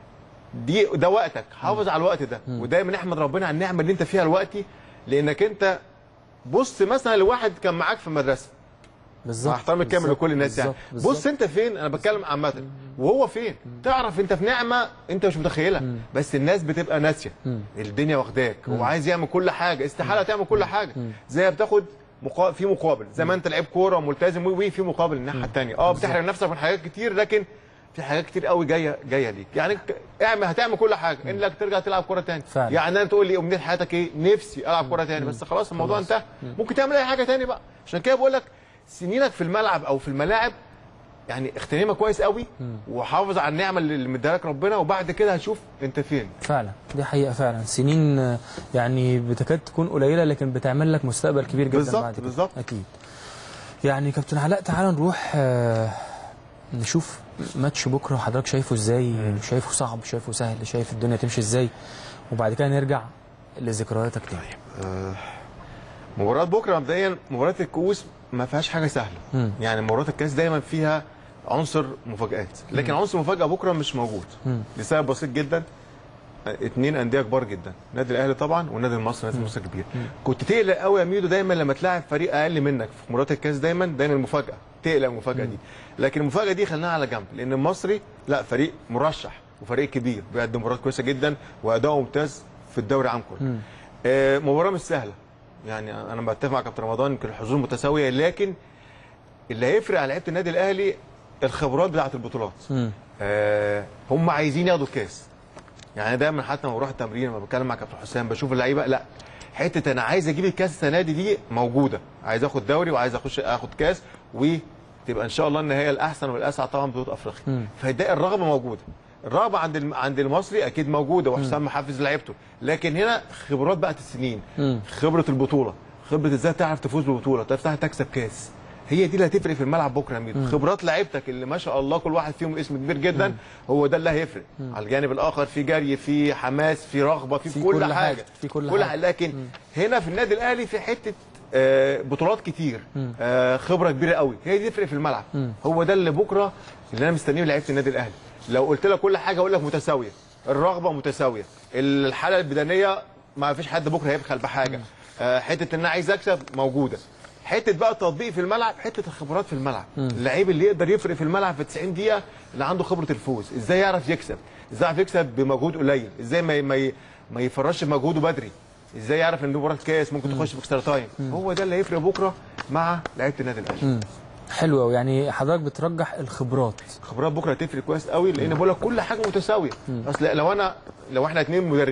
دي ده وقتك حافظ على الوقت ده ودايما احمد ربنا على النعمه اللي انت فيها دلوقتي لانك انت بص مثلا لواحد كان معاك في المدرسه بالظبط مع احترامي الكامل بالظبط، لكل الناس يعني بالظبط، بص انت فين انا بتكلم عامه وهو فين تعرف انت في نعمه انت مش متخيلها بس الناس بتبقى ناسيه الدنيا واخداك هو عايز يعمل كل حاجه استحاله تعمل كل حاجه زي بتاخد مقا... في مقابل زي ما انت لعيب كوره وملتزم وي في مقابل الناحيه الثانيه اه بتحرم نفسك من حاجات كتير لكن في حاجات كتير قوي جايه جايه ليك يعني ك- اعمل هتعمل كل حاجه انك ترجع تلعب كوره تاني فعلا. يعني انت تقول لي امنيه حياتك ايه نفسي العب كوره تاني بس خلاص الموضوع انتهى ممكن تعمل اي حاجه تاني بقى عشان كده بقول لك سنينك في الملعب او في الملاعب يعني اغتنمها كويس قوي وحافظ على النعمه اللي مديها لك ربنا وبعد كده هتشوف انت فين فعلا دي حقيقه فعلا سنين آه، يعني بتكاد تكون قليله لكن بتعمل لك مستقبل كبير جدا بالظبط، بعد كده بالظبط. اكيد يعني كابتن علاء تعالى نروح آه، نشوف ماتش بكره حضرتك شايفه ازاي شايفه صعب شايفه سهل شايف الدنيا تمشي ازاي وبعد كده نرجع لذكرياتك تاني مباراه بكره مبدئيا مباراه الكؤوس ما فيهاش حاجه سهله مم. يعني مباراه الكاس دايما فيها عنصر مفاجات لكن عنصر مفاجاه بكره مش موجود مم. لسبب بسيط جدا اتنين انديه كبار جدا النادي الاهلي طبعا والنادي المصري نادي مصر كبير كنت تقلق قوي يا ميدو دايما لما تلاعب فريق اقل منك في مباراه الكاس دايما دايما المفاجاه تقلق من المفاجاه دي لكن المفاجاه دي خليناها على جنب لان المصري لا فريق مرشح وفريق كبير بيقدم مباريات كويسه جدا واداؤه ممتاز في الدوري عام كله آه مباراه مش سهله يعني انا بتفق مع كابتن رمضان يمكن الحظوظ متساويه لكن اللي هيفرق على لعيبه النادي الاهلي الخبرات بتاعه البطولات مم. آه هم عايزين ياخدوا الكاس يعني دايما حتى لما بروح التمرين لما بتكلم مع كابتن حسام بشوف اللعيبه لا حته انا عايز اجيب الكاس السنه دي دي موجوده عايز اخد دوري وعايز اخش اخد كاس وتبقى ان شاء الله النهايه الاحسن والاسعد طبعا بطوله افريقيا فده الرغبه موجوده الرغبه عند الم... عند المصري اكيد موجوده وحسام محفز لعيبته لكن هنا خبرات بقى السنين مم. خبره البطوله خبره ازاي تعرف تفوز ببطوله تعرف تكسب كاس هي دي اللي هتفرق في الملعب بكره يا ميدو خبرات لعيبتك اللي ما شاء الله كل واحد فيهم اسم كبير جدا هو ده اللي هيفرق على الجانب الاخر في جري في حماس في رغبه في, في كل, كل حاجه, حاجة، في كل كل حاجة. حاجة. لكن هنا في النادي الاهلي في حته آه، بطولات كتير آه، خبره كبيره قوي هي دي تفرق في الملعب هو ده اللي بكره اللي انا مستنيه من لعيبه النادي الاهلي لو قلت لك كل حاجه اقول لك متساويه الرغبه متساويه الحاله البدنيه ما فيش حد بكره هيبخل بحاجه آه، حته ان انا عايز اكسب موجوده حته بقى التطبيق في الملعب حته الخبرات في الملعب اللعيب اللي يقدر يفرق في الملعب في 90 دقيقه اللي عنده خبره الفوز ازاي يعرف يكسب ازاي يعرف يكسب بمجهود قليل ازاي ما ما ي- ما يفرش مجهوده بدري ازاي يعرف ان دي مباراه كاس ممكن تخش في اكسترا تايم هو ده اللي هيفرق بكره مع لعيبه النادي الاهلي حلو قوي يعني حضرتك بترجح الخبرات خبرات بكره هتفرق كويس قوي لان بقول لك كل حاجه متساويه اصل لو انا لو احنا اتنين مدربين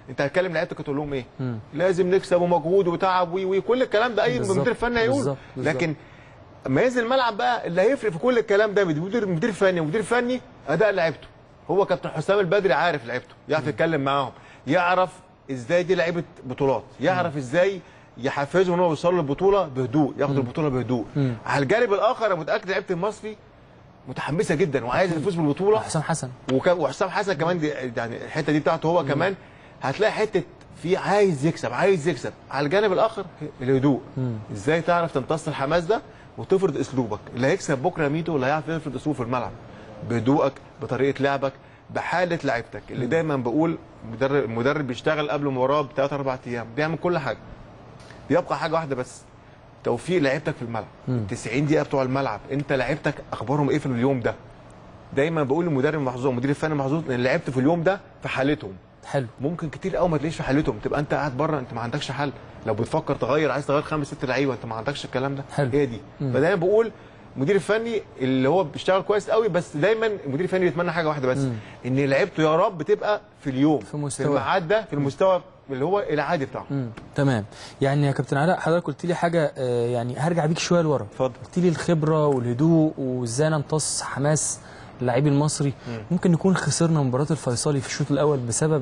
انت هتكلم لعيبتك هتقول لهم ايه مم. لازم نكسب ومجهود وتعب وي- وكل الكلام ده اي بالظبط. مدير فني هيقول بالظبط. بالظبط. لكن اما ينزل الملعب بقى اللي هيفرق في كل الكلام ده مدير مدير فني ومدير فني اداء لعيبته هو كابتن حسام البدري عارف لعيبته يعرف يتكلم معاهم يعرف ازاي دي لعيبه بطولات يعرف ازاي يحفزهم ان هو يوصلوا للبطوله بهدوء ياخدوا البطوله بهدوء مم. على الجانب الاخر انا متاكد لعيبه المصري متحمسه جدا وعايز يفوز بالبطوله حسام حسن وك- وحسام حسن كمان دي يعني الحته دي بتاعته هو كمان هتلاقي حته في عايز يكسب عايز يكسب على الجانب الاخر الهدوء مم. ازاي تعرف تمتص الحماس ده وتفرض اسلوبك اللي هيكسب بكره ميدو اللي هيعرف يفرض اسلوبه في الملعب بهدوءك بطريقه لعبك بحاله لعيبتك اللي دايما بقول مدرب المدرب بيشتغل قبل المباراه بثلاث اربع ايام بيعمل كل حاجه بيبقى حاجه واحده بس توفيق لعيبتك في الملعب مم. ال 90 دقيقه بتوع الملعب انت لعيبتك اخبارهم ايه في اليوم ده دايما بقول للمدرب محظوظ المدير الفني محظوظ ان لعبت في اليوم ده في حالتهم حلو ممكن كتير قوي ما تلاقيش في حالتهم تبقى انت قاعد بره انت ما عندكش حل لو بتفكر تغير عايز تغير خمس ست لعيبه انت ما عندكش الكلام ده حلو. هي دي مم. فدايما بقول المدير الفني اللي هو بيشتغل كويس قوي بس دايما المدير الفني بيتمنى حاجه واحده بس مم. ان لعيبته يا رب تبقى في اليوم في مستوى. في الميعاد ده في المستوى اللي هو العادي بتاعه مم. تمام يعني يا كابتن علاء حضرتك قلت لي حاجه آه، يعني هرجع بيك شويه لورا اتفضل قلت لي الخبره والهدوء وازاي نمتص حماس اللاعب المصري مم. ممكن نكون خسرنا مباراه الفيصلي في الشوط الاول بسبب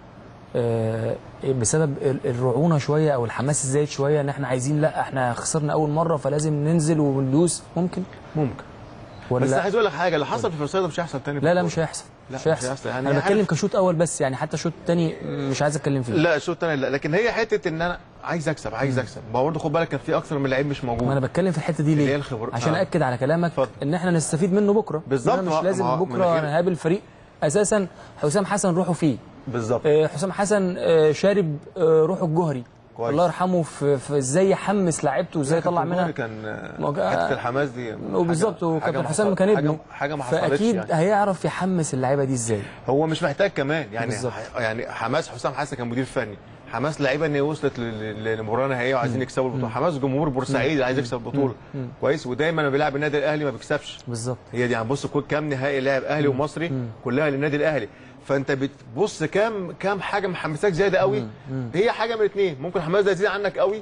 آه، بسبب ال- الرعونه شويه او الحماس الزايد شويه ان احنا عايزين لا احنا خسرنا اول مره فلازم ننزل وندوس ممكن ممكن ولا بس لا عايز اقول لك حاجه اللي حصل في الفرصه ده مش هيحصل تاني في لا, لا الكورة. مش هيحصل لا، مش مش هيحصل هيحصل. يعني انا بتكلم عارف- كشوط اول بس يعني حتى الشوط الثاني مش عايز اتكلم فيه لا الشوط الثاني لا لكن هي حته ان انا عايز اكسب عايز اكسب ما هو برضه خد بالك كان في اكثر من لعيب مش موجود ما انا بتكلم في الحته دي اللي هي ليه الخبرة. عشان آه. اكد على كلامك اتفضل. ان احنا نستفيد منه بكره بالظبط، إنما ما- مش لازم ما- من بكره غير- نقابل فريق اساسا حسام حسن روحه فيه بالظبط آه، حسام حسن آه، شارب آه، روحه الجوهري كويس. الله يرحمه في في ازاي يحمس لعيبته وازاي يطلع منها كان ما هو- حته الحماس دي وبالظبط حاجة- وكابتن حاجة حسام ما كان حصل- ابنه حاجة- حاجه ما حصلتش فاكيد يعني. هيعرف يحمس اللعيبه دي ازاي هو مش محتاج كمان يعني بالظبط. يعني حماس حسام حسن كان مدير فني حماس لعيبه ان هي وصلت لل- للمباراه النهائيه وعايزين يكسبوا البطوله حماس جمهور بورسعيد اللي عايز يكسب البطوله مم. كويس ودايما لما بيلعب النادي الاهلي ما بيكسبش بالظبط هي دي يعني بص كل كام نهائي لاعب اهلي ومصري كلها للنادي الاهلي فانت بتبص كام كام حاجه محمساك زياده قوي هي حاجه من الاثنين ممكن الحماس ده يزيد عنك قوي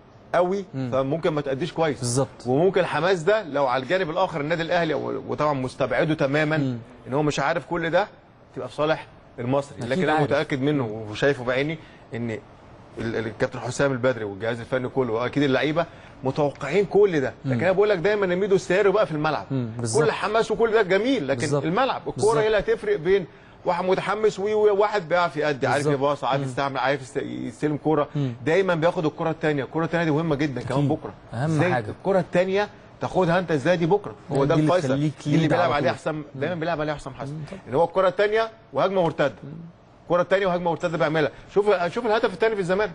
قوي فممكن ما تأديش كويس بالظبط وممكن الحماس ده لو على الجانب الاخر النادي الاهلي و- وطبعا مستبعده تماما مم. ان هو مش عارف كل ده تبقى في صالح المصري أكيد لكن انا عارف. متاكد منه وشايفه بعيني ان ال- ال- الكابتن حسام البدري والجهاز الفني كله واكيد اللعيبه متوقعين كل ده لكن انا بقول لك دايما ان ميدو السياري بقى في الملعب مم. بالظبط. كل حماس وكل ده جميل لكن بالظبط. الملعب بالظبط. الكوره هي اللي هتفرق بين واحد متحمس وي- وواحد بيعرف يأدي عارف بالظبط. يباص عارف يستعمل عارف يست- يستلم كوره مم. دايما بياخد الكره الثانيه الكره الثانيه دي مهمه جدا كمان أكيد. بكره أهم إزاي حاجة. الكره الثانيه تاخدها انت ازاي دي بكره هو دي ده اللي الفيصل تخليك دي اللي lead بيلعب على عليها طول. حسام دايما بيلعب عليها حسام حسن ان هو الكره الثانيه وهجمه مرتده الكره الثانيه وهجمه مرتده بيعملها شوف شوف الهدف الثاني في الزمالك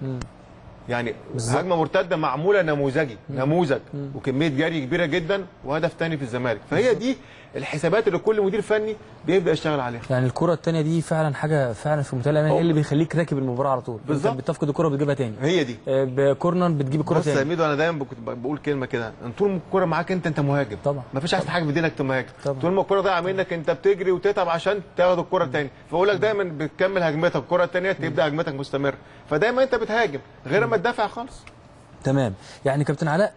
يعني بالظبط. هجمه مرتده معموله نموذجي نموذج وكميه جري كبيره جدا وهدف ثاني في الزمالك فهي دي الحسابات اللي كل مدير فني بيبدا يشتغل عليها يعني الكره الثانيه دي فعلا حاجه فعلا في منتهى الامان هو- هي اللي بيخليك راكب المباراه على طول بالظبط. انت بتفقد الكره بتجيبها تاني هي دي آه، بكورنر بتجيب الكره بص يا تاني ميدو انا دايما كنت بقول كلمه كده ان طول ما الكوره معاك انت انت مهاجم طبعا. ما فيش احسن حاجه في ايدك انك مهاجم طبعا. طول ما الكوره ضايعه منك انت بتجري وتتعب عشان تاخد الكوره تاني فاقول لك دايما بتكمل هجمتك الكوره الثانيه تبدا هجمتك مستمره فدايما انت بتهاجم غير ما تدافع خالص تمام يعني كابتن علاء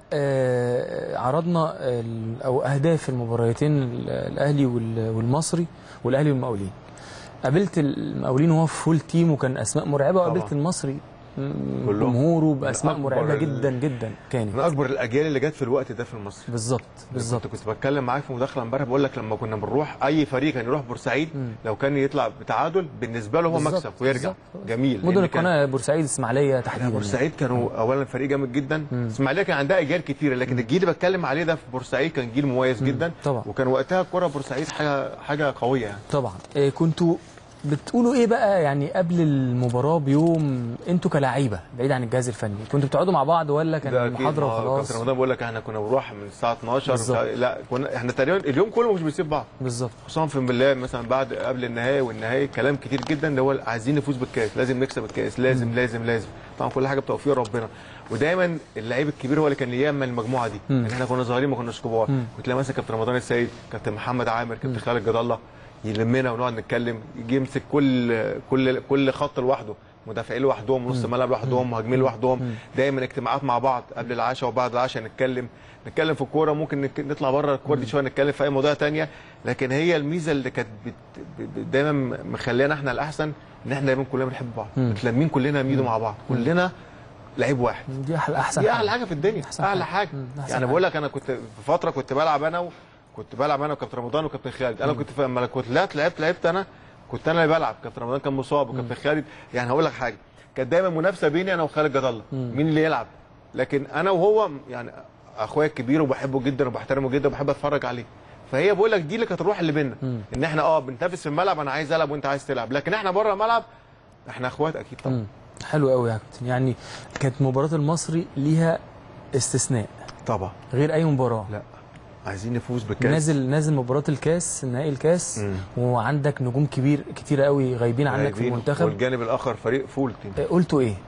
آه، عرضنا ال- او اهداف المباراتين ال- الاهلي وال- والمصري والاهلي والمقاولين قابلت المقاولين وهو في فول تيم وكان اسماء مرعبه طبعا. وقابلت المصري م- كلهم. جمهوره باسماء من مرعبه أكبر ال- جدا جدا من كانت اكبر الاجيال اللي جت في الوقت ده في المصري بالظبط بالظبط كنت كنت بتكلم معاك في مداخله امبارح بقول لك لما كنا بنروح اي فريق كان يروح بورسعيد مم. لو كان يطلع بتعادل بالنسبه له هو بالظبط، مكسب ويرجع بالظبط. جميل مدن لأن كان- القناه بورسعيد اسماعيليه لا تحديدا بورسعيد كانوا اولا فريق جامد جدا اسماعيليه كان عندها اجيال كتيره لكن الجيل اللي بتكلم عليه ده في بورسعيد كان جيل مميز جدا طبعا. وكان وقتها الكره بورسعيد حاجه حاجه قويه يعني طبعا آه، كنتوا بتقولوا ايه بقى يعني قبل المباراه بيوم انتوا كلاعيبه بعيد عن الجهاز الفني كنتوا بتقعدوا مع بعض ولا كان ده أكيد. محاضره ما هو وخلاص كابتن رمضان بيقول لك احنا كنا بنروح من الساعه 12 بالظبط. لا كنا احنا تقريبا اليوم كله مش بنسيب بعض بالظبط خصوصا في بالله مثلا بعد قبل النهائي والنهائي كلام كتير جدا اللي هو عايزين نفوز بالكاس لازم نكسب الكاس لازم لازم لازم طبعا كل حاجه بتوفيق ربنا ودايما اللعيب الكبير هو اللي كان يامن المجموعه دي مم. ان احنا كنا صغيرين ما كناش كبار مم. وتلاقي مثلا كابتن رمضان السيد كابتن محمد عامر كابتن خالد جد الله يلمنا ونقعد نتكلم يجي يمسك كل كل كل خط لوحده مدافعين لوحدهم نص ملعب لوحدهم مهاجمين لوحدهم دايما اجتماعات مع بعض قبل العشاء وبعد العشاء نتكلم نتكلم في الكوره ممكن نك- نطلع بره الكوره دي شويه نتكلم في اي مواضيع تانية لكن هي الميزه اللي كانت بت... ب- ب- دايما مخلينا احنا الاحسن ان احنا دايما كلنا بنحب بعض متلمين كلنا ميدو مع بعض كلنا لعيب واحد دي احلى احسن دي احلى حاجه في الدنيا أحسن احلى حاجة. حاجه مم، أحسن يعني حاجة. بقول لك انا كنت في فتره كنت بلعب انا و... كنت بلعب انا وكابتن رمضان وكابتن خالد انا كنت في- لما كنت لعبت لعبت لعبت انا كنت انا اللي بلعب كابتن رمضان كان مصاب وكابتن خالد يعني هقول لك حاجه كانت دايما منافسه بيني انا وخالد جد الله مين اللي يلعب لكن انا وهو يعني اخويا الكبير وبحبه جدا وبحترمه جدا وبحب اتفرج عليه فهي بقول لك دي اللي كانت الروح اللي بينا ان احنا اه بنتنافس في الملعب انا عايز العب وانت عايز تلعب لكن احنا بره الملعب احنا اخوات اكيد طبعا مم. حلو قوي يا كابتن يعني كانت مباراه المصري ليها استثناء طبعا غير اي مباراه لا عايزين نفوز بالكاس نازل نازل مباراه الكاس نهائي الكاس مم. وعندك نجوم كبير كتيره قوي غايبين عنك في غايبين، المنتخب والجانب الاخر فريق فول تيم آه، قلتوا ايه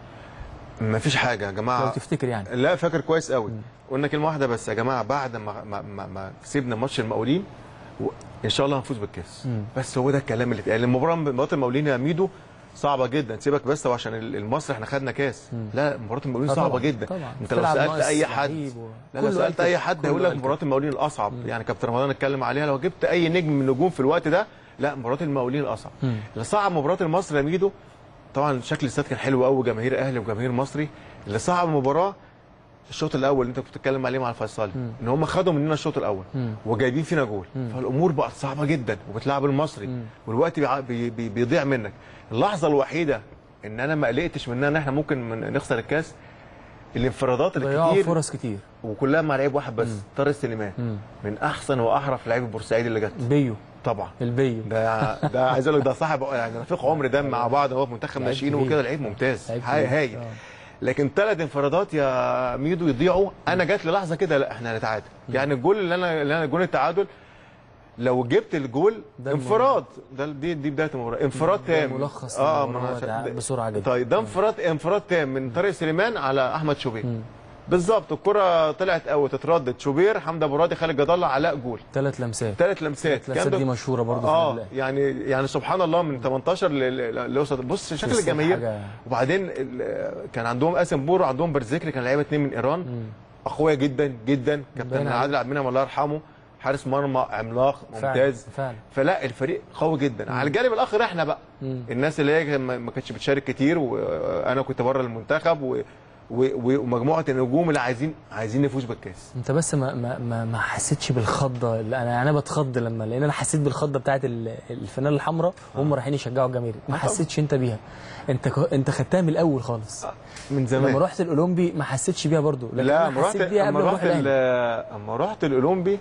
ما فيش حاجه يا لو جماعه تفتكر يعني لا فاكر كويس قوي قلنا كلمه واحده بس يا جماعه بعد ما ما, ما, ما كسبنا ماتش المقاولين و... ان شاء الله هنفوز بالكاس مم. بس هو ده الكلام اللي اتقال المباراه مباراه المقاولين يا ميدو صعبه جدا سيبك بس هو عشان ال- المصري احنا خدنا كاس لا مباراه المقاولين آه صعبه طبعاً، جدا طبعاً. انت لو بتلعب سالت ناقص اي حد لعيب و- لا لو كله سالت قال اي كده، حد كله هيقول لك قال مباراه المقاولين الاصعب يعني كابتن رمضان اتكلم عليها لو جبت اي نجم من النجوم في الوقت ده لا مباراه المقاولين الاصعب مم. اللي صعب مباراه المصري يا ميدو طبعا شكل الاستاد كان حلو قوي جماهير اهلي وجماهير مصري اللي صعب المباراه الشوط الاول اللي انت كنت بتتكلم عليه مع الفيصلي ان هم خدوا مننا الشوط الاول مم. وجايبين فينا جول فالامور بقت صعبه جدا وبتلعب المصري والوقت بيع- بي بي بيضيع منك اللحظه الوحيده ان انا ما قلقتش منها ان احنا ممكن من- نخسر الكاس الانفرادات ضيعوا الكتير فرص كتير وكلها مع لعيب واحد بس طارق سليمان مم. من احسن واحرف لعيب البورسعيد اللي جت بيو طبعا البيو ده ده عايز اقول لك ده صاحب يعني رفيق عمر ده مع بعض هو في منتخب لعيب ناشئين كبير. وكده لعيب ممتاز لعيب هاي كبير. هايل آه. لكن ثلاث انفرادات يا ميدو يضيعوا انا جات لي لحظه كده لا احنا هنتعادل يعني الجول اللي انا اللي انا جول التعادل لو جبت الجول ده انفراد ده دي دي بدايه المباراه انفراد تام ملخص اه المباراة ما أنا ده عشان- بسرعة جدا. طيب ده انفراد انفراد تام من طارق سليمان على احمد شوبير بالظبط الكره طلعت اوت اتردت شوبير حمدي ابو راضي خالد جد الله علاء جول ثلاث لمسات ثلاث لمسات ثلاث لمسات دي مشهوره برضه في اه النادي يعني يعني سبحان الله من 18 ل- ل- لوصل بص شكل بس الجماهير حاجة- وبعدين ال- كان عندهم قاسم بور وعندهم برزكري كان لعيبه اثنين من ايران اقوياء جدا جدا كابتن باين عليه. عادل عبد المنعم الله يرحمه حارس مرمى عملاق ممتاز فعلا فلا الفريق قوي جدا على الجانب الاخر احنا بقى مم. الناس اللي هي ما ما كانتش بتشارك كتير وانا كنت بره المنتخب و و- ومجموعه النجوم اللي عايزين عايزين نفوز بالكاس انت بس ما ما ما, ما حسيتش بالخضه اللي انا انا بتخض لما لان انا حسيت بالخضه بتاعت ال- الفانيلا الحمراء وهم رايحين يشجعوا الجماهير ما حسيتش انت بيها انت ك- انت خدتها من الاول خالص من لما زمان رحت الاولمبي ما حسيتش بيها برضو لكن لا انا اما رحت حسيت بيها قبل اما ما رحت اروح ال- الاهلي اما رحت الاولمبي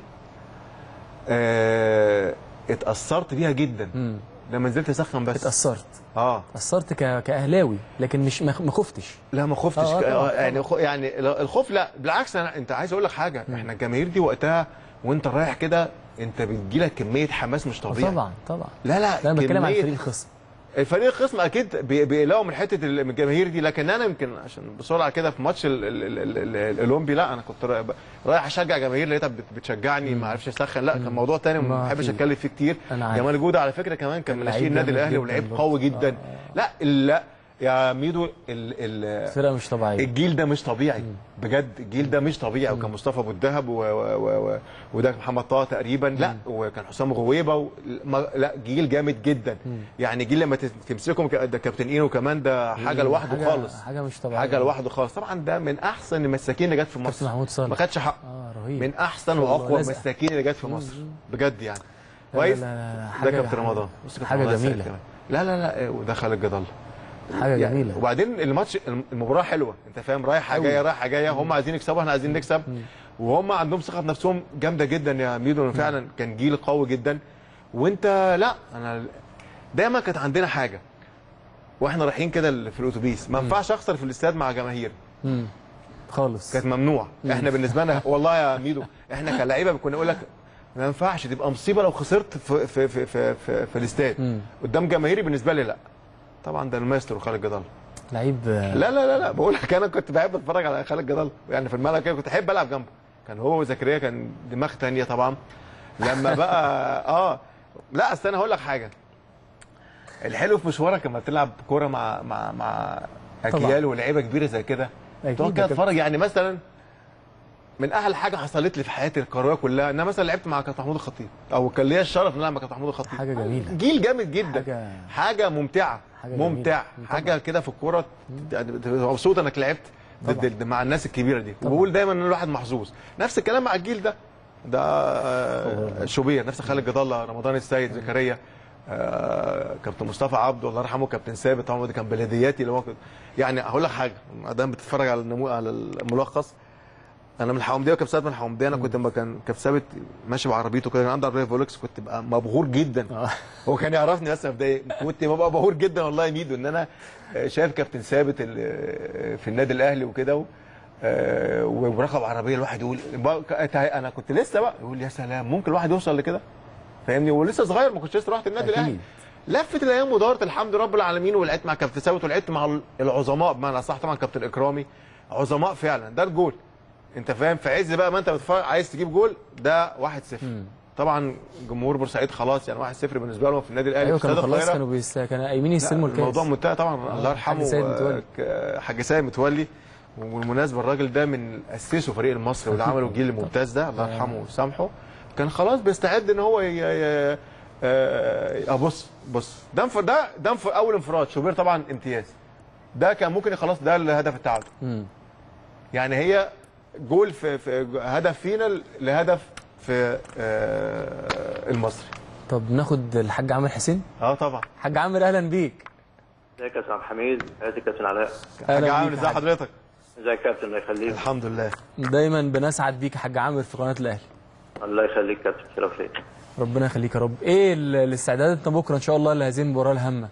آه اتاثرت بيها جدا مم. لما نزلت اسخن بس اتاثرت اه اتاثرت ك... كاهلاوي لكن مش ما ما خفتش لا ما خفتش آه، ك- طبعاً، آه، يعني خ- يعني الخوف لا بالعكس انا انت عايز اقول لك حاجه احنا الجماهير دي وقتها وانت رايح كده انت بتجيلك كميه حماس مش آه، طبيعي طبعا طبعا لا لا لا انا بتكلم عن كمية- فريق الخصم الفريق الخصم اكيد بي- بيقلقوا من حته ال- من الجماهير دي لكن انا يمكن عشان بسرعه كده في ماتش ال- ال- ال- ال- ال- الاولمبي لا انا كنت رايح- رايح اشجع جماهير لقيتها بت- بتشجعني ما عرفش اسخن لا كان موضوع تاني ما ما بحبش أكيد. اتكلم فيه كتير أنا عارف. جمال جوده على فكره كمان كان كان من لعيب ناشئين النادي جامد الاهلي جداً ولعيب برضه. قوي جدا آه. لا لا يا ميدو ال ال فرقه مش طبيعيه الجيل ده مش طبيعي بجد الجيل ده مش طبيعي وكان مصطفى ابو الدهب و... و... و... و... وده محمد طه تقريبا لا وكان حسام غويبه و... ما... لا جيل جامد جدا يعني جيل لما تت- تمسكهم ك... ده كابتن اينو كمان ده حاجه لوحده حاجة- خالص حاجه مش طبيعيه حاجه لوحده خالص طبعا ده من احسن المساكين اللي جت في كابتن مصر محمود صالح ما خدش حق اه رهيب من احسن والله واقوى لازقة. المساكين اللي جت في مصر بجد يعني لا، كويس لا، لا، لا، ده حاجة- كابتن رمضان بص كابتن حاجة رمضان سعيد جميلة. كمان. لا لا لا ودخل الجدل حاجه يعني جميله وبعدين الماتش المباراه حلوه انت فاهم رايحه أوي. جايه رايحه جايه هم عايزين يكسبوا احنا عايزين نكسب وهم عندهم ثقه في نفسهم جامده جدا يا ميدو فعلا كان جيل قوي جدا وانت لا انا دايما كانت عندنا حاجه واحنا رايحين كده في الاتوبيس ما ينفعش اخسر في الاستاد مع جماهير مم. خالص كانت ممنوع احنا بالنسبه لنا والله يا ميدو احنا كلاعيبه كنا نقول لك ما ينفعش تبقى مصيبه لو خسرت في في في في, في, في الاستاد مم. قدام جماهيري بالنسبه لي لا طبعا ده الماستر خالد جدال لعيب لا لا لا لا بقول لك انا كنت بحب اتفرج على خالد جدال يعني في الملعب كده كنت احب العب جنبه كان هو وزكريا كان دماغ تانية طبعا لما بقى اه لا اصل انا هقول لك حاجه الحلو في مشوارك لما تلعب كوره مع مع مع اجيال ولاعيبه كبيره زي كده أكيد تقعد كده يا كابتن. تتفرج يعني مثلا من احلى حاجه حصلت لي في حياتي الكرويه كلها ان انا مثلا لعبت مع كابتن محمود الخطيب او كان ليا الشرف ان أنا العب مع كابتن محمود الخطيب حاجة جميلة. جيل جامد جدا حاجة- حاجه ممتعه حاجة جميلة. ممتع طبعا. حاجه كده في الكوره يعني تبقى مبسوط انك لعبت ضد طبعا. ال- مع الناس الكبيره دي طبعا. وبقول دايما ان الواحد محظوظ نفس الكلام مع الجيل ده ده آه، شوبير نفس خالد جد الله رمضان السيد زكريا آه، كابتن مصطفى عبده الله يرحمه كابتن ثابت طبعا دي كان بلدياتي اللي هو كنت- يعني هقول لك حاجه ما دام بتتفرج على النمو على الملخص انا من الحومديه وكابتن ثابت من الحومديه انا كنت لما كان كابتن ثابت ماشي بعربيته كده كان عنده عربيه فولكس كنت بقى مبهور جدا آه. هو كان يعرفني بس بداية كنت ببقى مبهور جدا والله يا ميدو ان انا شايف كابتن ثابت ال- في النادي الاهلي وكده و- آه، وراكب عربيه الواحد يقول بقى- انا كنت لسه بقى يقول يا سلام ممكن الواحد يوصل لكده فاهمني ولسه صغير ما كنتش لسه رحت النادي أكيد. الاهلي لفت الايام ودارت الحمد لله رب العالمين ولعبت مع كابتن ثابت ولعبت مع العظماء بمعنى صح طبعا كابتن اكرامي عظماء فعلا ده الجول انت فاهم في عز بقى ما انت بتتفرج عايز تجيب جول ده 1-0 طبعا جمهور بورسعيد خلاص يعني 1-0 بالنسبه لهم في النادي الاهلي ايوه في كانوا استاد خلاص القاهرة. كانوا بيس... كانوا قايمين يستلموا الكاس الموضوع منتهى طبعا الله يرحمه حاج سيد متولي. آه، حاج سيد متولي وبالمناسبه الراجل ده من اسسه فريق المصري واللي عمله الجيل الممتاز ده الله يرحمه ويسامحه كان خلاص بيستعد ان هو ي... ي... آه بص بص ده انف- ده ده انف- اول انفراد شوبير طبعا امتياز ده كان ممكن خلاص ده الهدف التعادل مم. يعني هي جول في, في هدف فينا لهدف في آه المصري طب ناخد الحاج عامر حسين اه طبعا حاج عامر اهلا بيك ازيك يا استاذ حميد ازيك يا كابتن علاء حاجه أهلا عامل بيك ازاي يا حاج. حضرتك ازيك يا كابتن الله يخليك الحمد لله دايما بنسعد بيك يا حاج عامر في قناه الاهلي الله يخليك كابتن شرف ليك ربنا يخليك يا رب ايه ال- الاستعدادات بكره ان شاء الله لهذه المباراه الهامه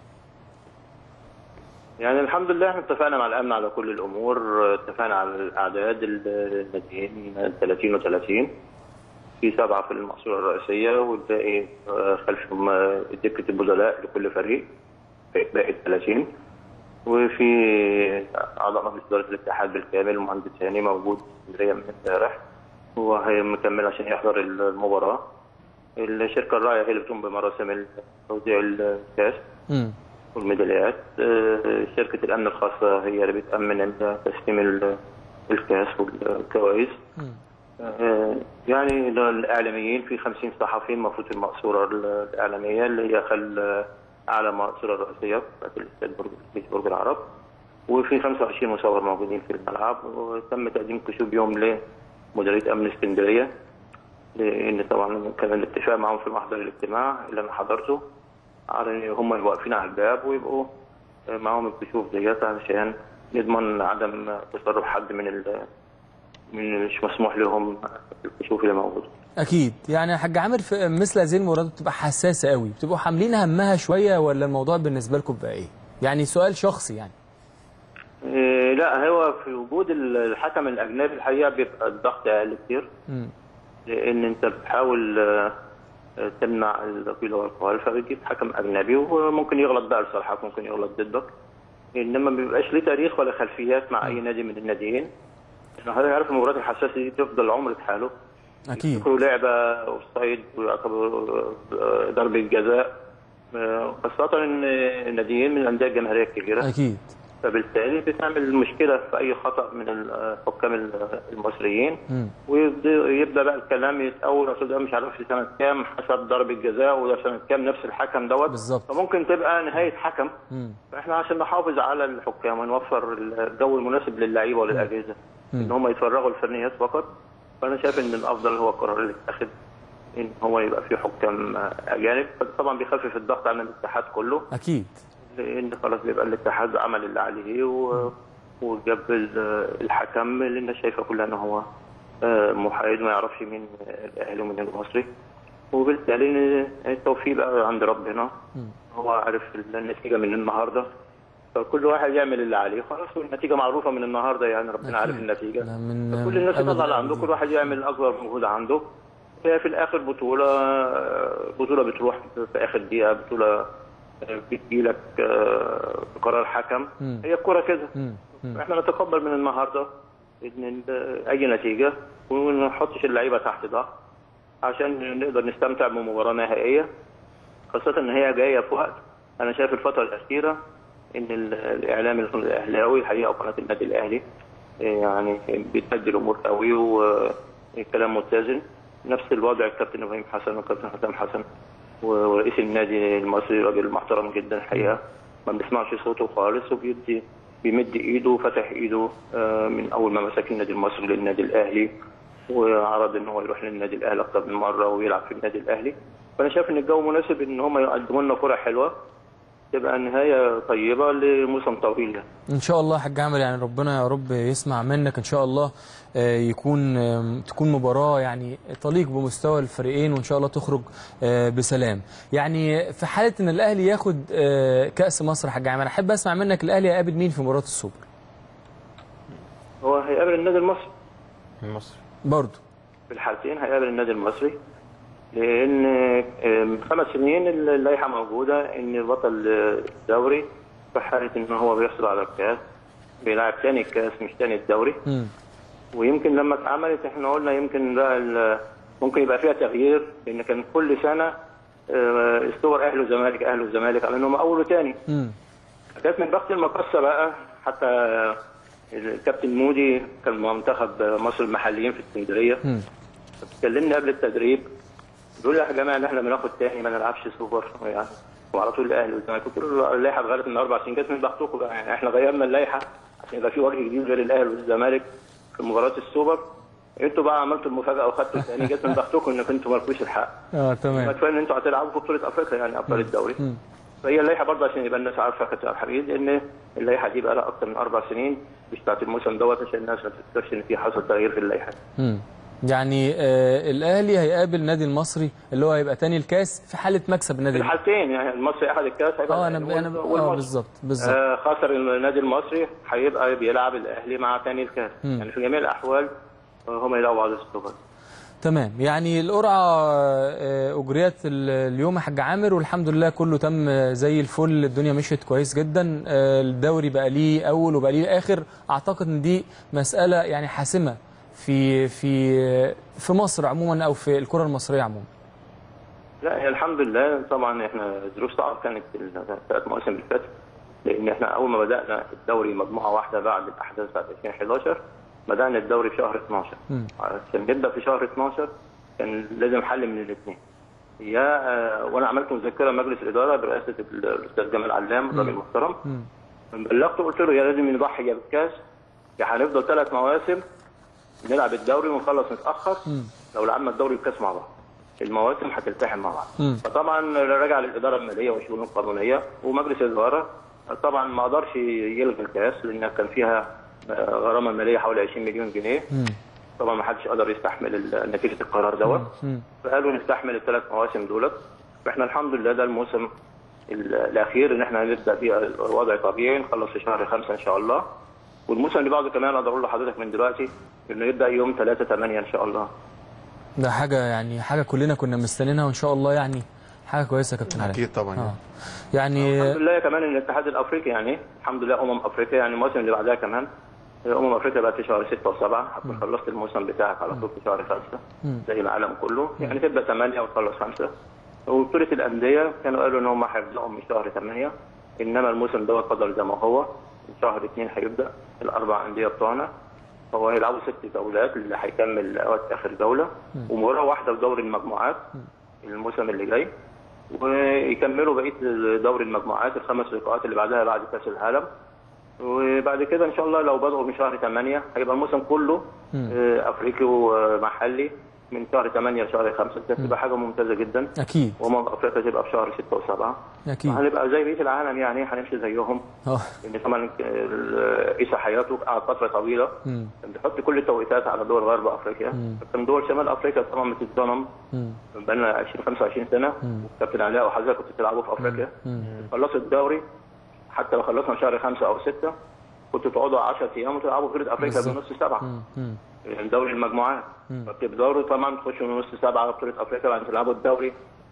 يعني الحمد لله احنا اتفقنا مع الامن على كل الامور اتفقنا على الاعداد الناديين 30 و30 في سبعه في المقصوره الرئيسيه والباقي آه، خلفهم آه، دكه البدلاء لكل فريق باقي 30 وفي اعضاء مجلس اداره الاتحاد بالكامل المهندس هاني موجود في اسكندريه من امبارح وهي مكمل عشان يحضر المباراه الشركه الراعيه هي اللي بتقوم بمراسم توزيع الكاس امم والميداليات آه، شركة الأمن الخاصة هي اللي بتأمن تسليم ال- الكاس والجوائز آه، يعني الإعلاميين في 50 صحفي المفروض في المقصورة الإعلامية اللي هي خل أعلى مقصورة الرئيسية بتاعت الاستاد برج في برج العرب وفي 25 مصور موجودين في الملعب وتم تقديم كشوف يوم لمديرية أمن اسكندرية لأن طبعا كان الاتفاق معهم في محضر الاجتماع اللي أنا حضرته على ان هم يبقوا واقفين على الباب ويبقوا معاهم الكشوف ديت علشان نضمن عدم تصرف حد من ال من مش مسموح لهم الكشوف اللي موجوده. اكيد يعني يا حاج عامر في مثل هذه المباريات بتبقى حساسه قوي بتبقوا حاملين همها شويه ولا الموضوع بالنسبه لكم بقى ايه يعني سؤال شخصي يعني إيه، لا هو في وجود الحكم الاجنبي الحقيقه بيبقى الضغط اقل كتير امم لان انت بتحاول آه، آه، تمنع القيل والقال فبتجيب حكم اجنبي وممكن يغلط بقى لصالحك ممكن يغلط ضدك انما ما بيبقاش ليه تاريخ ولا خلفيات مع اي نادي من الناديين عشان حضرتك عارف المباريات الحساسه دي تفضل عمر بحاله اكيد يذكروا لعبه اوفسايد ويعتبروا آه، ضربه جزاء آه، خاصه ان الناديين من الانديه الجماهيريه الكبيره اكيد فبالتالي بتعمل مشكله في اي خطا من الحكام المصريين امم ويبدا بقى الكلام يتأول اصل ده مش عارف في سنه كام حسب ضربه جزاء وده سنه كام نفس الحكم دوت بالظبط. فممكن تبقى نهايه حكم امم فاحنا عشان نحافظ على الحكام ونوفر الجو المناسب للعيبه وللاجهزه ان هم يتفرغوا الفنيات فقط فانا شايف ان الافضل هو القرار اللي اتخذ ان هو يبقى فيه حكام اجانب طبعا بيخفف الضغط عن الاتحاد كله اكيد لان خلاص بيبقى الاتحاد عمل اللي عليه و... وجاب ال- الحكم اللي الناس شايفه كلها ان هو آه، محايد ما يعرفش مين الاهلي ومين المصري وبالتالي التوفيق بقى عند ربنا هو عارف النتيجه من النهارده فكل واحد يعمل اللي عليه خلاص والنتيجه معروفه من النهارده يعني ربنا عارف أكيد. النتيجه لا من كل الناس أبد تطلع اللي عنده الأبدين. كل واحد يعمل اكبر مجهود عنده هي في الاخر بطوله بطوله بتروح في اخر دقيقه بطوله بتجيلك آه، بقرار حكم مم. هي الكوره كده مم. مم. احنا نتقبل من النهارده ان ال- اي نتيجه وما نحطش اللعيبه تحت ضغط عشان نقدر نستمتع بمباراه نهائيه خاصه ان هي جايه في وقت انا شايف الفتره الاخيره ان ال- الاعلام الاهلاوي الحقيقه وقناه النادي الاهلي إيه يعني بتهدي الامور قوي والكلام متزن نفس الوضع الكابتن ابراهيم حسن والكابتن حسام حسن و- ورئيس النادي المصري راجل محترم جدا الحقيقه ما بنسمعش صوته خالص وبيدي بيمد ايده وفتح ايده آه، من اول ما مسك النادي المصري للنادي الاهلي وعرض ان هو يروح للنادي الاهلي اكتر من مره ويلعب في النادي الاهلي فانا شايف ان الجو مناسب ان هم يقدموا لنا كره حلوه تبقى نهايه طيبه لموسم طويل يعني. ان شاء الله يا حاج عامر يعني ربنا يا رب يسمع منك ان شاء الله آه، يكون آم، تكون مباراه يعني تليق بمستوى الفريقين وان شاء الله تخرج آه، بسلام يعني في حاله ان الاهلي ياخد آه، كاس مصر يا حاج عامر احب اسمع منك الاهلي هيقابل مين في مباراه السوبر هو هيقابل النادي المصري مصر برضه في الحالتين هيقابل النادي المصري لان آه، من خمس سنين اللائحه موجوده ان بطل الدوري في حاله ان هو بيحصل على الكاس بيلعب تاني الكاس مش تاني الدوري مم. ويمكن لما اتعملت احنا قلنا يمكن بقى ال- ممكن يبقى فيها تغيير لان كان كل سنه آه، السوبر اهلي وزمالك اهلي وزمالك على انهم اول وثاني مم. كانت من بخت المقصه بقى حتى الكابتن مودي كان منتخب مصر المحليين في اسكندريه مم. اتكلمنا قبل التدريب بيقول يا جماعه ان احنا بناخد تاني ما نلعبش سوبر يعني وعلى طول الاهلي والزمالك قلت له اللائحه اتغيرت من اربع سنين كانت من بختكم بقى يعني احنا غيرنا اللائحه عشان يبقى في وجه جديد غير الاهلي والزمالك في مباراه السوبر انتوا بقى عملتوا المفاجاه وخدتوا الثاني جت من بختكم انكم انتوا مالكوش الحق اه ما تمام كفايه ان انتوا هتلعبوا في بطوله افريقيا يعني ابطال الدوري فهي اللائحه برضه عشان يبقى الناس عارفه كابتن عبد الحميد ان اللائحه دي بقى لها اكثر من اربع سنين مش بتاعت الموسم دوت عشان الناس ما تفتكرش ان في حصل تغيير في اللائحه مم. يعني آه الاهلي هيقابل النادي المصري اللي هو هيبقى تاني الكاس في حاله مكسب النادي في الحالتين يعني المصري اخذ الكاس هيبقى اه انا الأهلي انا وال- اه والمصري. بالظبط بالظبط آه خسر النادي المصري هيبقى بيلعب الاهلي مع تاني الكاس مم. يعني في جميع الاحوال آه، هم يلعبوا بعض السوبر تمام يعني القرعه آه، اجريت ال- اليوم يا حاج عامر والحمد لله كله تم زي الفل الدنيا مشيت كويس جدا آه، الدوري بقى ليه اول وبقى ليه اخر اعتقد ان دي مساله يعني حاسمه في في في مصر عموما او في الكره المصريه عموما لا هي الحمد لله طبعا احنا ظروف صعبه كانت الثلاث مواسم اللي فاتت لان احنا اول ما بدانا الدوري مجموعه واحده بعد الاحداث بتاعت 2011 بدانا الدوري في شهر 12 مم. عشان نبدا في شهر 12 كان لازم حل من الاثنين يا آه، وانا عملت مذكره مجلس الاداره برئاسه الاستاذ جمال علام راجل محترم مم. بلغته قلت له يا لازم نضحي يا بالكاس يا هنفضل ثلاث مواسم نلعب الدوري ونخلص متاخر مم. لو لعبنا الدوري والكاس مع بعض المواسم هتلتحم مع بعض مم. فطبعا رجع للاداره الماليه والشؤون القانونيه ومجلس الاداره طبعا ما قدرش يلغي الكاس لان كان فيها آه، غرامه ماليه حوالي 20 مليون جنيه مم. طبعا ما حدش قدر يستحمل ال- نتيجه القرار دوت مم. فقالوا نستحمل الثلاث مواسم دولت فاحنا الحمد لله ده الموسم ال- الاخير ان احنا نبدا فيه الوضع طبيعي نخلص في شهر خمسة ان شاء الله والموسم اللي بعده كمان اقدر اقول لحضرتك من دلوقتي انه يبدا يوم 3 8 ان شاء الله ده حاجه يعني حاجه كلنا كنا مستنينها وان شاء الله يعني حاجه كويسه يا كابتن علاء اكيد طبعا اه يعني الحمد لله كمان ان الاتحاد الافريقي يعني الحمد لله امم افريقيا يعني الموسم اللي بعدها كمان امم افريقيا بقت في شهر 6 و7 هتكون خلصت الموسم بتاعك على طول في شهر 5 مم. زي العالم كله يعني تبدا 8 وتخلص 5 وبطوله الانديه كانوا قالوا ان هم هيبداوا من شهر 8 انما الموسم دوت فضل زي ما هو من شهر 2 هيبدا الاربع انديه بتوعنا هو هيلعبوا ست جولات اللي هيكمل لغايه اخر جوله ومباراه واحده في دوري المجموعات الموسم اللي جاي ويكملوا بقيه دوري المجموعات الخمس لقاءات اللي بعدها بعد كاس العالم وبعد كده ان شاء الله لو بدأوا من شهر 8 هيبقى الموسم كله آه، افريقي ومحلي من شهر 8 لشهر 5 دي هتبقى حاجه ممتازه جدا اكيد وامم افريقيا تبقى في شهر 6 و7 اكيد هنبقى زي بقيه العالم يعني هنمشي زيهم اه لان طبعا ال- عيسى حياته قعد فتره طويله مم. كان بيحط كل التوقيتات على دول غرب افريقيا كان دول شمال افريقيا طبعا بتتظلم مم. بقى لنا 20 25 سنه كابتن علاء وحضرتك كنتوا بتلعبوا في افريقيا خلصوا الدوري حتى لو خلصنا في شهر خمسه او سته كنتوا تقعدوا 10 ايام وتلعبوا بطوله افريقيا بالظبط. بنص سبعه مم. مم. يعني دوري المجموعات فبتبدأوا طبعا تخشوا من نص سبعه بطوله افريقيا بعد تلعبوا الدوري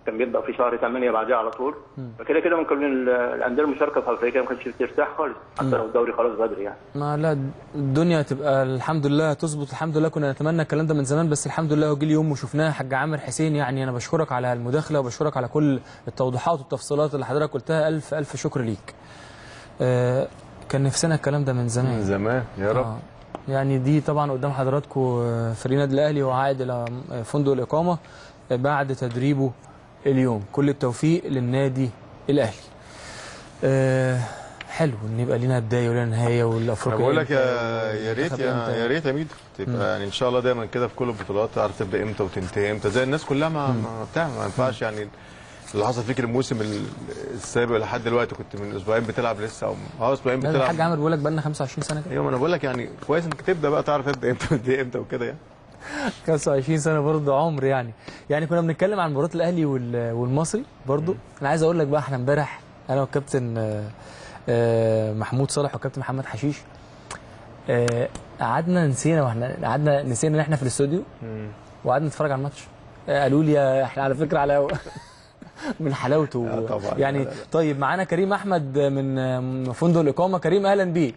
كان بيبدا في شهر 8 بعدها على طول فكده كده ممكن ال- الانديه المشاركه في افريقيا ما كانتش بترتاح خالص حتى لو الدوري خلاص بدري يعني ما لا الدنيا تبقى الحمد لله تظبط الحمد لله كنا نتمنى الكلام ده من زمان بس الحمد لله وجه اليوم وشفناه حاج عامر حسين يعني انا بشكرك على المداخله وبشكرك على كل التوضيحات والتفصيلات اللي حضرتك قلتها الف الف شكر ليك. آه كان نفسنا الكلام ده من من زمان. زمان يا رب آه. يعني دي طبعا قدام حضراتكم آه، فريق النادي الاهلي وعائد الى آه، فندق الاقامه آه، بعد تدريبه اليوم كل التوفيق للنادي الاهلي. آه حلو ان يبقى لينا بدايه ولنا نهايه انا والافريقيا بقول لك إمتى يا يا ريت والمنتخب يا إمتى. يا ريت يا ميدو تبقى يعني ان شاء الله دايما كده في كل البطولات تعرف تبدا امتى وتنتهي امتى زي الناس كلها ما ما بتاع ما ينفعش يعني اللي حصل فيك الموسم ال- السابق لحد دلوقتي كنت من اسبوعين بتلعب لسه او اه اسبوعين لا، الحاج بتلعب عامر بيقول لك بقى لنا 25 سنه كده ايوه ما انا بقول لك يعني كويس انك تبدا بقى تعرف تبدا امتى وتنتهي امتى وكده يعني 25 سنه برضه عمر يعني يعني كنا بنتكلم عن مباراه الاهلي وال- والمصري برضه انا عايز اقول لك بقى احنا امبارح انا والكابتن آه، آه، محمود صالح والكابتن محمد حشيش آه، قعدنا نسينا واحنا قعدنا نسينا ان احنا في الاستوديو وقعدنا نتفرج على الماتش آه، قالوا لي يا- احنا على فكره على من حلاوته آه، طبعاً. يعني لا، لا، لا. طيب معانا كريم احمد من آه، من فندق الاقامه كريم اهلا بيك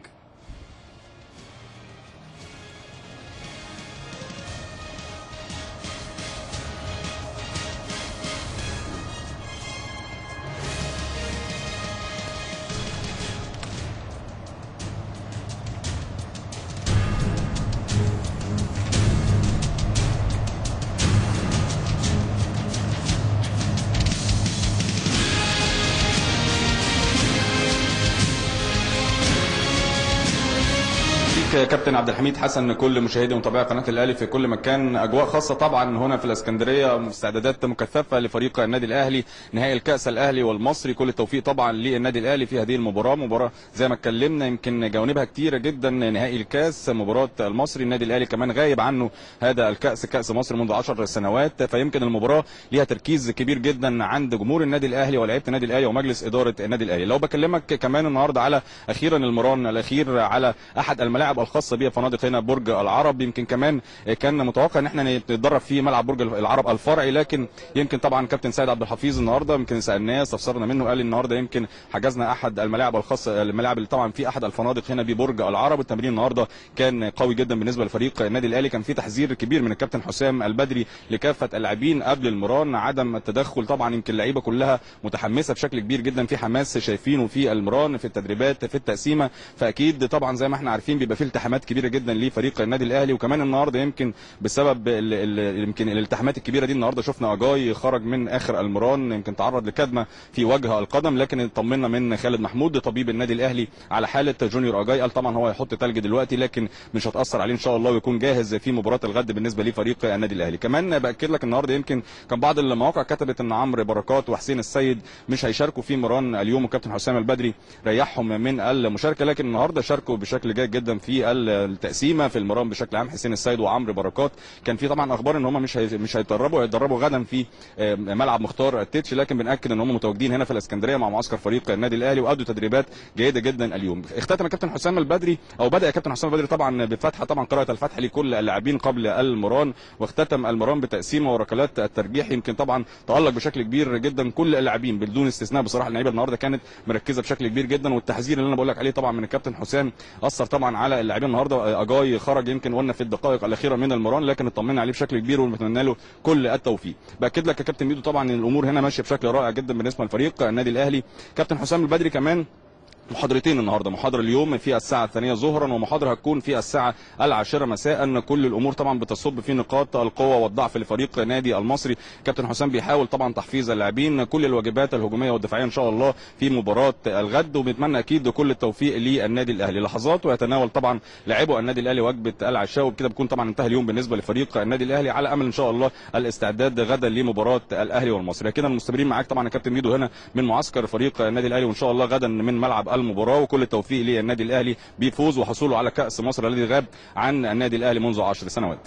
ليك كابتن عبد الحميد حسن كل مشاهدي ومتابعي قناه الاهلي في كل مكان اجواء خاصه طبعا هنا في الاسكندريه استعدادات مكثفه لفريق النادي الاهلي نهائي الكاس الاهلي والمصري كل التوفيق طبعا للنادي الاهلي في هذه المباراه مباراه زي ما اتكلمنا يمكن جوانبها كتيره جدا نهائي الكاس مباراه المصري النادي الاهلي كمان غايب عنه هذا الكاس كاس مصر منذ 10 سنوات فيمكن المباراه ليها تركيز كبير جدا عند جمهور النادي الاهلي ولاعيبه النادي الاهلي ومجلس اداره النادي الاهلي لو بكلمك كمان النهارده على اخيرا المران الاخير على احد الملاعب الخاصه بها فنادق هنا برج العرب يمكن كمان كان متوقع ان احنا نتدرب في ملعب برج العرب الفرعي لكن يمكن طبعا كابتن سيد عبد الحفيظ النهارده يمكن سالناه استفسرنا منه قال النهارده يمكن حجزنا احد الملاعب الخاصه الملاعب اللي طبعا في احد الفنادق هنا ببرج العرب التمرين النهارده كان قوي جدا بالنسبه لفريق النادي الاهلي كان في تحذير كبير من الكابتن حسام البدري لكافه اللاعبين قبل المران عدم التدخل طبعا يمكن اللعيبه كلها متحمسه بشكل كبير جدا في حماس شايفينه في المران في التدريبات في التقسيمه فاكيد طبعا زي ما احنا عارفين بيبقى في التحامات كبيره جدا لفريق النادي الاهلي وكمان النهارده يمكن بسبب ال- ال- يمكن الالتحامات الكبيره دي النهارده شفنا اجاي خرج من اخر المران يمكن تعرض لكدمه في وجه القدم لكن اطمنا من خالد محمود طبيب النادي الاهلي على حاله جونيور اجاي قال طبعا هو هيحط تلج دلوقتي لكن مش هتاثر عليه ان شاء الله ويكون جاهز في مباراه الغد بالنسبه لفريق النادي الاهلي كمان باكد لك النهارده يمكن كان بعض المواقع كتبت ان عمرو بركات وحسين السيد مش هيشاركوا في مران اليوم وكابتن حسام البدري ريحهم من المشاركه لكن النهارده شاركوا بشكل جيد جدا في التقسيمه في المران بشكل عام حسين السيد وعمرو بركات كان في طبعا اخبار ان هم مش هي... مش هيتدربوا هيتدربوا غدا في آه، ملعب مختار التتش لكن بناكد ان هم متواجدين هنا في الاسكندريه مع معسكر فريق النادي الاهلي وادوا تدريبات جيده جدا اليوم اختتم الكابتن حسام البدري او بدا الكابتن حسام البدري طبعا بفتحه طبعا قراءه الفتح لكل اللاعبين قبل المران واختتم المران بتقسيمه وركلات الترجيح يمكن طبعا تالق بشكل كبير جدا كل اللاعبين بدون استثناء بصراحه اللعيبه النهارده كانت مركزه بشكل كبير جدا والتحذير اللي انا بقول لك عليه طبعا من الكابتن حسام اثر طبعا على اللاعبين النهارده اجاي خرج يمكن قلنا في الدقائق الاخيره من المران لكن اطمنا عليه بشكل كبير ونتمنى له كل التوفيق باكد لك يا كابتن ميدو طبعا ان الامور هنا ماشيه بشكل رائع جدا بالنسبه لفريق النادي الاهلي كابتن حسام البدري كمان محاضرتين النهارده محاضره اليوم في الساعه الثانيه ظهرا ومحاضره هتكون في الساعه العاشره مساء كل الامور طبعا بتصب في نقاط القوه والضعف لفريق نادي المصري كابتن حسام بيحاول طبعا تحفيز اللاعبين كل الواجبات الهجوميه والدفاعيه ان شاء الله في مباراه الغد وبنتمنى اكيد كل التوفيق للنادي الاهلي لحظات ويتناول طبعا لاعبو النادي الاهلي وجبه العشاء وبكده بيكون طبعا انتهى اليوم بالنسبه لفريق النادي الاهلي على امل ان شاء الله الاستعداد غدا لمباراه الاهلي والمصري كده المستمرين معاك طبعا يا كابتن ميدو هنا من معسكر فريق النادي الاهلي وان شاء الله غدا من ملعب المباراه وكل التوفيق للنادي الاهلي بفوز وحصوله على كاس مصر الذي غاب عن النادي الاهلي منذ 10 سنوات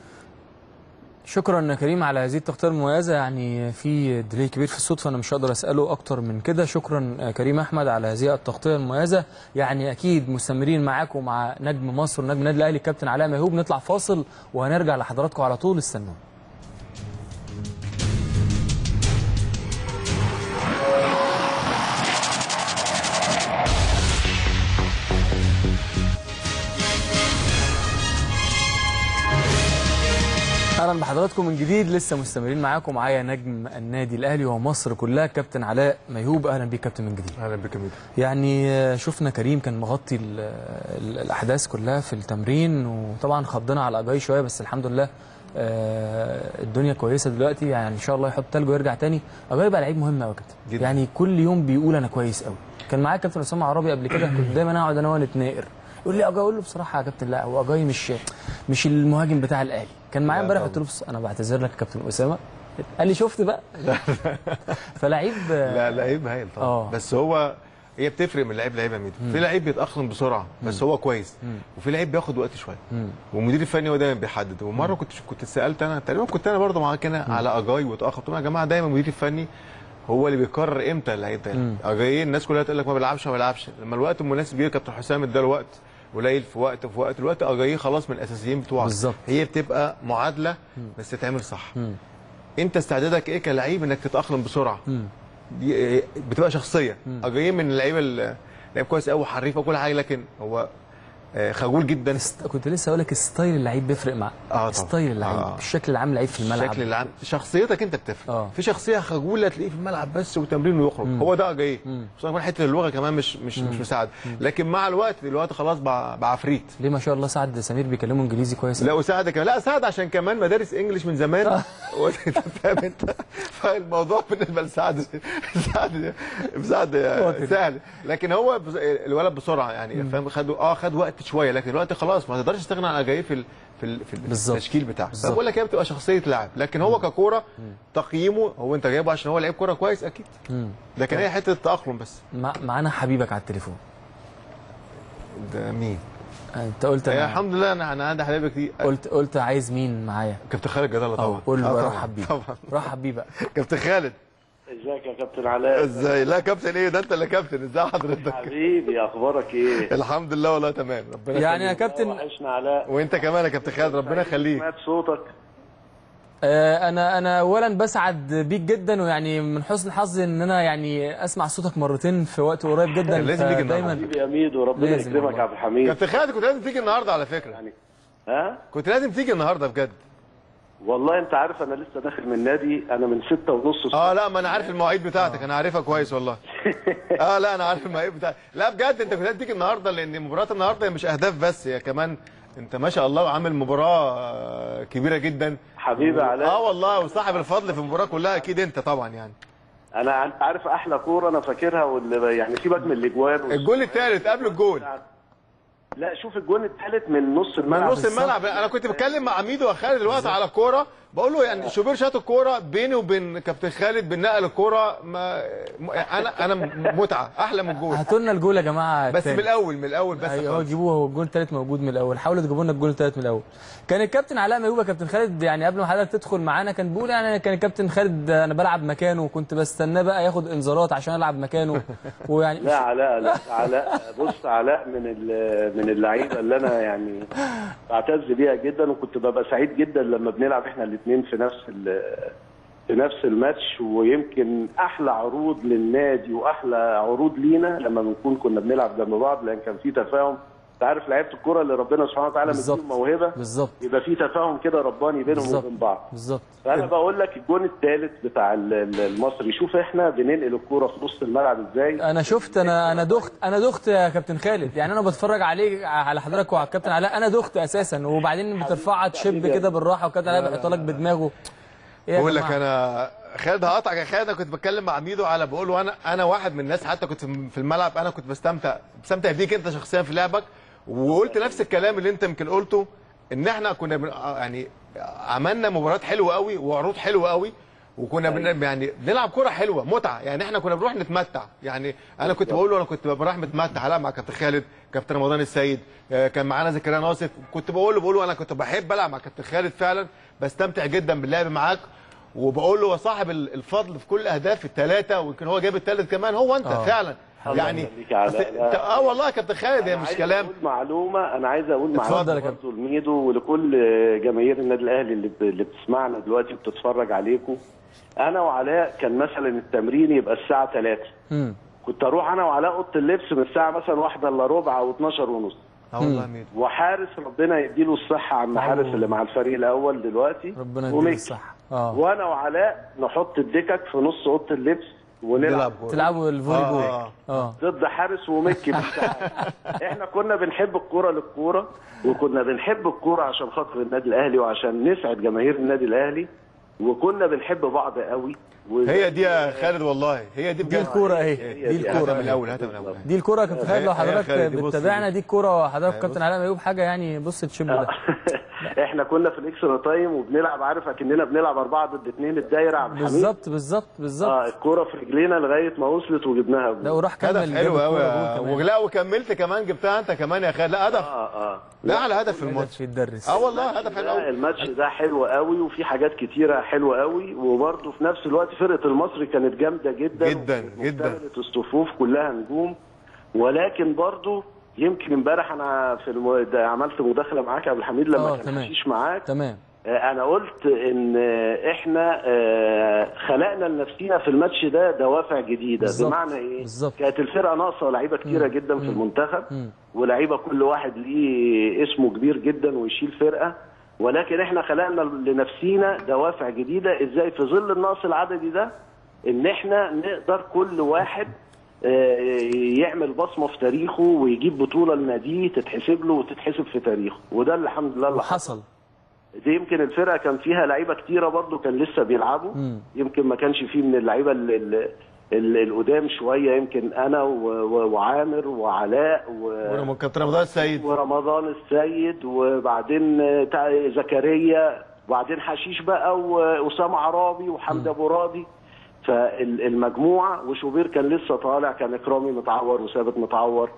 شكرا يا كريم على هذه التغطيه المميزه يعني في ديلي كبير في الصوت فانا مش هقدر اساله اكتر من كده شكرا يا كريم احمد على هذه التغطيه المميزه يعني اكيد مستمرين معاكم مع نجم مصر ونجم النادي الاهلي الكابتن علاء ميهوب نطلع فاصل وهنرجع لحضراتكم على طول استنوا وسهلا بحضراتكم من جديد لسه مستمرين معاكم معايا نجم النادي الاهلي ومصر كلها كابتن علاء ميهوب اهلا بيك كابتن من جديد اهلا بك يا ميدو يعني آه، شفنا كريم كان مغطي ال- ال- الاحداث كلها في التمرين وطبعا خضنا على اجاي شويه بس الحمد لله آه، الدنيا كويسه دلوقتي يعني ان شاء الله يحط تلج ويرجع تاني اجاي بقى لعيب مهم قوي يا كابتن جدا. يعني كل يوم بيقول انا كويس قوي كان معايا كابتن اسامه عرابي قبل كده كنت دايما اقعد انا وهو نتناقر يقول لي اجاي اقول له بصراحه يا كابتن لا هو اجاي مش مش المهاجم بتاع الاهلي كان معايا لا امبارح طبعا. قلت له بص انا بعتذر لك يا كابتن اسامه قال لي شفت بقى فلعيب آه، لا لعيب هايل طبعا آه. بس هو هي بتفرق من لعيب لعيب يا ميدو في لعيب بيتاقلم بسرعه بس هو كويس وفي لعيب بياخد وقت شويه والمدير الفني هو دايما بيحدد ومره كنت كنت اتسالت انا تقريبا كنت انا برضه معاك هنا على اجاي وتاخر قلت لهم يا جماعه دايما المدير الفني هو اللي بيقرر امتى اللعيب ده اجاي الناس كلها تقول لك ما بيلعبش ما بيلعبش لما الوقت المناسب يجي كابتن حسام اداله وقت قليل في وقت في وقت الوقت اجاي خلاص من الاساسيين بتوعك بالظبط. هي بتبقى معادله بس تتعمل صح انت استعدادك ايه كلعيب انك تتاقلم بسرعه دي بتبقى شخصيه اجاي من اللعيبه ال- لعيب كويس قوي حريف وكل حاجه لكن هو آه، خجول جدا است- كنت لسه اقول لك ستايل اللعيب بيفرق مع طبعا. ستايل اللعيب آه. الشكل العام لعيب في الملعب الشكل العام شخصيتك انت بتفرق آه. في شخصيه خجوله تلاقيه في الملعب بس وتمرين ويخرج هو ده اجاي خصوصا كمان حته اللغه كمان مش مش مش مساعد لكن مع الوقت دلوقتي خلاص بقى بقى عفريت ليه ما شاء الله سعد سمير بيكلمه انجليزي كويس لا وساعد كمان لا ساعد عشان كمان مدارس انجلش من زمان انت فاهم انت فالموضوع بالنسبه لسعد سعد سعد سهل لكن هو بس- الولد بسرعه يعني فاهم خد اه خد وقت شويه لكن دلوقتي خلاص ما تقدرش تستغنى عن اجاي في ال- في ال- في بالظبط. التشكيل بتاعك بالظبط. بقول لك هي بتبقى شخصيه لاعب لكن هو ككوره تقييمه هو انت جايبه عشان هو لعيب كوره كويس اكيد لكن هي حته التاقلم بس مع معانا حبيبك على التليفون ده مين؟ انت قلت هي أنا الحمد لله انا انا عندي حبايبك دي قلت قلت عايز مين معايا كابتن خالد جدالة او طبعا قول آه له طبعاً. رحب بيه طبعا رحب بيه بقى كابتن خالد ازيك يا كابتن علاء ازاي لا كابتن ايه ده انت اللي كابتن ازاي حضرتك حبيبي اخبارك ايه الحمد لله والله تمام ربنا يعني يا يخليك. كابتن وحشنا علاء وانت كمان يا كابتن خالد ربنا يخليك سمعت صوتك آه انا انا اولا بسعد بيك جدا ويعني من حسن حظي ان انا يعني اسمع صوتك مرتين في وقت قريب جدا كان لازم يجي دايما حبيبي يا ميدو ربنا لازم يكرمك والله. يا عبد الحميد كابتن خالد كنت لازم تيجي النهارده على فكره يعني ها كنت لازم تيجي النهارده بجد والله انت عارف انا لسه داخل من النادي انا من ستة ونص اه لا ما انا عارف المواعيد بتاعتك انا عارفها كويس والله اه لا انا عارف المواعيد بتاعتك لا بجد انت كنت لازم تيجي النهارده لان مباراه النهارده هي مش اهداف بس هي كمان انت ما شاء الله عامل مباراه آه، كبيره جدا حبيبي علاء اه والله وصاحب الفضل في المباراه كلها اكيد انت طبعا يعني انا انت عارف احلى كوره انا فاكرها واللي يعني سيبك من الاجوان وال- الجول الثالث قبل الجول لا شوف الجون الثالث من نص من الملعب نص الملعب انا كنت بتكلم مع ميدو وخالد دلوقتي على الكوره بقول له يعني شوبير شاط الكوره بيني وبين كابتن خالد بنقل الكوره ما م- انا انا متعه احلى من الجول هاتوا لنا الجول يا جماعه بس التاني. من الاول من الاول بس ايوه هو خالص. جيبوه هو الجول الثالث موجود من الاول حاولوا تجيبوا لنا الجول الثالث من الاول كان الكابتن علاء ميوبه كابتن خالد يعني قبل ما حضرتك تدخل معانا كان بيقول يعني كان الكابتن خالد انا بلعب مكانه وكنت بستناه بقى ياخد انذارات عشان العب مكانه ويعني لا علاء لا علاء بص علاء من ال- من اللعيبه اللي انا يعني بعتز بيها جدا وكنت ببقى سعيد جدا لما بنلعب احنا الاثنين في نفس ال- في نفس الماتش ويمكن احلى عروض للنادي واحلى عروض لينا لما بنكون كنا بنلعب جنب بعض لان كان في تفاهم انت عارف لعيبه الكوره اللي ربنا سبحانه وتعالى بالظبط. مديهم موهبه بالظبط يبقى في تفاهم كده رباني بينهم بالظبط وبين بعض بالظبط فانا بقول لك الجون الثالث بتاع ال- ال- المصري شوف احنا بننقل الكوره في نص الملعب ازاي انا شفت انا انا دخت انا دخت يا كابتن خالد يعني انا بتفرج عليه على حضرتك وعلى الكابتن علاء انا دخت اساسا وبعدين بترفعها تشب كده بالراحه والكابتن علاء بيحط لك بدماغه إيه يا بقول لك جماعة؟ انا خالد هقطعك يا خالد انا كنت بتكلم مع ميدو على بقول له انا انا واحد من الناس حتى كنت في الملعب انا كنت بستمتع بستمتع بيك انت شخصيا في لعبك وقلت نفس الكلام اللي انت يمكن قلته ان احنا كنا بن... يعني عملنا مباريات حلوه قوي وعروض حلوه قوي وكنا بن... يعني بنلعب كوره حلوه متعه يعني احنا كنا بنروح نتمتع يعني انا كنت بقول له انا كنت بروح متمتع هلعب مع كابتن خالد كابتن رمضان السيد آه، كان معانا زكريا ناصف كنت بقول له بقول له انا كنت بحب العب مع كابتن خالد فعلا بستمتع جدا باللعب معاك وبقول له هو صاحب ال- الفضل في كل اهداف الثلاثه ويمكن هو جاب الثالث كمان هو انت آه. فعلا الله يعني يخليك يا علاء. أصل- أنت- اه والله يا كابتن خالد هي أنا مش عايز كلام اقول معلومه انا عايز اقول اتفضل معلومه يا كابتن. برضه لميدو ولكل جماهير النادي الاهلي اللي ب- اللي بتسمعنا دلوقتي وبتتفرج عليكم انا وعلاء كان مثلا التمرين يبقى الساعه 3 امم كنت اروح انا وعلاء اوضه اللبس من الساعه مثلا واحدة الا ربع او 12 ونص اه والله يا ميدو وحارس ربنا يديله الصحه عم حارس اللي مع الفريق الاول دلوقتي ربنا يديله وميكي. الصحه اه وانا وعلاء نحط الدكك في نص اوضه اللبس ونلعب نلعب كورة. تلعبوا الفولي آه، بول آه. اه ضد حارس وميكي بالساعة. احنا كنا بنحب الكوره للكوره وكنا بنحب الكوره عشان خاطر النادي الاهلي وعشان نسعد جماهير النادي الاهلي وكنا بنحب بعض قوي و... هي دي يا خالد والله هي دي دي بجد الكوره اهي هي دي دي. هاتها الكوره من اهي الاول هاتها من الاول دي الكوره يا كابتن خالد لو هي- هي حضرتك خالد، دي بص بتتابعنا دي. دي الكوره وحضرتك كابتن علاء ميوب حاجه يعني بص تشم ده احنا كنا في الاكسترا تايم وبنلعب عارف اكننا بنلعب اربعه ضد اثنين الدايره عبد الحميد بالظبط بالظبط بالظبط اه الكوره في رجلينا لغايه ما وصلت وجبناها جول لا وراح كمل هدف جاب حلو قوي الكورة جول كمان. ولا وكملت كمان جبتها انت كمان يا خالد لا هدف اه اه لا على هدف في هدف الماتش يتدرس اه والله هدف حلو لا قوي الماتش ده حلو قوي وفي حاجات كتيره حلوه قوي وبرده في نفس الوقت فرقه المصري كانت جامده جدا جدا، جدا. مكتملة الصفوف كلها نجوم ولكن برضه يمكن امبارح انا في الم... ده عملت مداخله معاك يا عبد الحميد لما آه، كان تمام. حشيش معاك تمام آه، انا قلت ان آه، احنا آه، خلقنا لنفسنا في الماتش ده دوافع جديده بالظبط، بمعنى ايه بالظبط. كانت الفرقه ناقصه لعيبه كتيره جدا في المنتخب مم. ولعيبه كل واحد ليه اسمه كبير جدا ويشيل فرقه ولكن احنا خلقنا لنفسينا دوافع جديده ازاي في ظل النقص العددي ده ان احنا نقدر كل واحد آه، يعمل بصمه في تاريخه ويجيب بطوله لناديه تتحسب له وتتحسب في تاريخه وده اللي الحمد لله اللي حصل وحصل دي يمكن الفرقه كان فيها لعيبه كتيره برضو كان لسه بيلعبوا مم. يمكن ما كانش فيه من اللعيبه ال- ال- ال- القدام شويه يمكن انا و- و- وعامر وعلاء و... وكابتن رمضان السيد ورمضان السيد وبعدين تع- زكريا وبعدين حشيش بقى واسامه عرابي وحمد ابو راضي فالمجموعه وشوبير كان لسه طالع كان اكرامي متعور وثابت متعور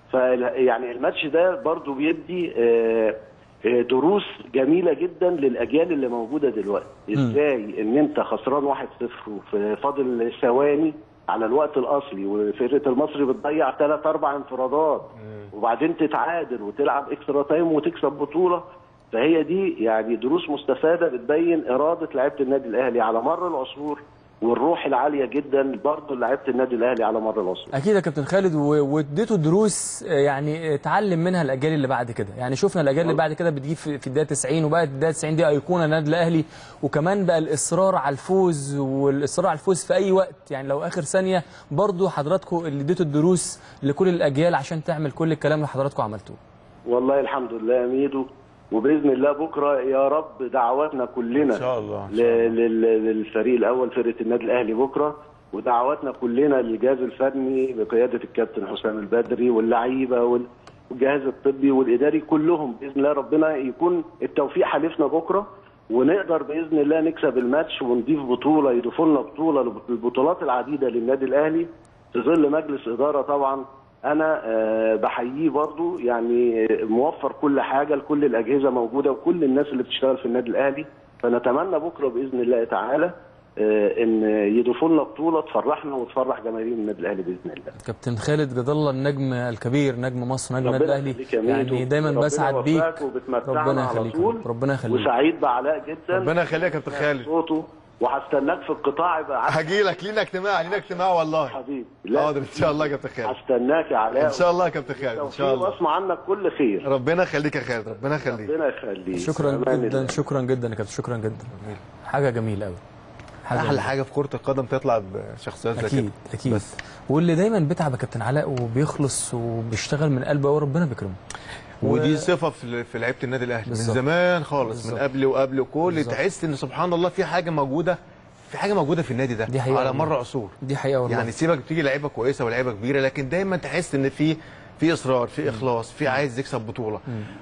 فيعني الماتش ده برضو بيدي آه، آه، دروس جميله جدا للاجيال اللي موجوده دلوقتي ازاي ان انت خسران 1-0 وفي فاضل ثواني على الوقت الاصلي وفرقه المصري بتضيع ثلاث اربع انفرادات وبعدين تتعادل وتلعب اكسترا تايم وتكسب بطوله فهي دي يعني دروس مستفاده بتبين اراده لعيبه النادي الاهلي على مر العصور والروح العاليه جدا برضه لعيبه النادي الاهلي على مر العصور اكيد يا كابتن خالد و- واديته دروس آه، يعني اتعلم منها الاجيال اللي بعد كده يعني شفنا الاجيال اللي بعد كده بتجيب في في الدقيقه 90 وبقت الدقيقه 90 دي ايقونه النادي الاهلي وكمان بقى الاصرار على الفوز والاصرار على الفوز في اي وقت يعني لو اخر ثانيه برضو حضراتكم اللي اديتوا الدروس لكل الاجيال عشان تعمل كل الكلام اللي حضراتكم عملتوه والله الحمد لله يا ميدو وباذن الله بكره يا رب دعواتنا كلنا ان شاء الله إن ل- شاء الله. لل- للفريق الاول فرقه النادي الاهلي بكره ودعواتنا كلنا للجهاز الفني بقياده الكابتن حسام البدري واللعيبه وال- والجهاز الطبي والاداري كلهم باذن الله ربنا يكون التوفيق حليفنا بكره ونقدر باذن الله نكسب الماتش ونضيف بطوله يضيفوا لنا بطوله للبطولات العديده للنادي الاهلي في ظل مجلس اداره طبعا انا آه، بحييه برضو يعني آه، موفر كل حاجه لكل الاجهزه موجوده وكل الناس اللي بتشتغل في النادي الاهلي فنتمنى بكره باذن الله تعالى آه، ان يضيفوا لنا بطوله تفرحنا وتفرح جماهير النادي الاهلي باذن الله كابتن خالد جد الله النجم الكبير نجم مصر نجم النادي ربنا الاهلي يخليك يا ميدو. يعني دايما ربنا بسعد بيك يوفقك وبتمتعنا ربنا على يخليك طول. ربنا يخليك وسعيد بعلاء جدا ربنا يخليك يا كابتن خالد صوته وهستناك في القطاع يبقى عارف هجي لك لينا اجتماع لينا اجتماع والله حبيبي حاضر ان شاء الله يا كابتن خالد هستناك يا علاء ان شاء الله يا كابتن خالد ان شاء الله واسمع عنك كل خير ربنا يخليك يا خالد ربنا يخليك ربنا يخليك شكرا أمان جدا الله. شكرا جدا يا كابتن شكرا جدا حاجه جميله قوي حاجه احلى جميلة. حاجه في كره القدم تطلع بشخصيات زي اكيد كده اكيد بس واللي دايما بيتعب يا كابتن علاء وبيخلص وبيشتغل من قلبه قوي ربنا بيكرمه ودي صفه في في لعيبه النادي الاهلي من بالظبط. زمان خالص بالظبط. من قبل وقبل وكل بالظبط. تحس ان سبحان الله في حاجه موجوده في حاجه موجوده في النادي ده دي حقيقة على والله. مر عصور دي حقيقه والله يعني سيبك بتيجي لعيبه كويسه ولاعيبه كبيره لكن دايما تحس ان في في اصرار في اخلاص في عايز يكسب بطوله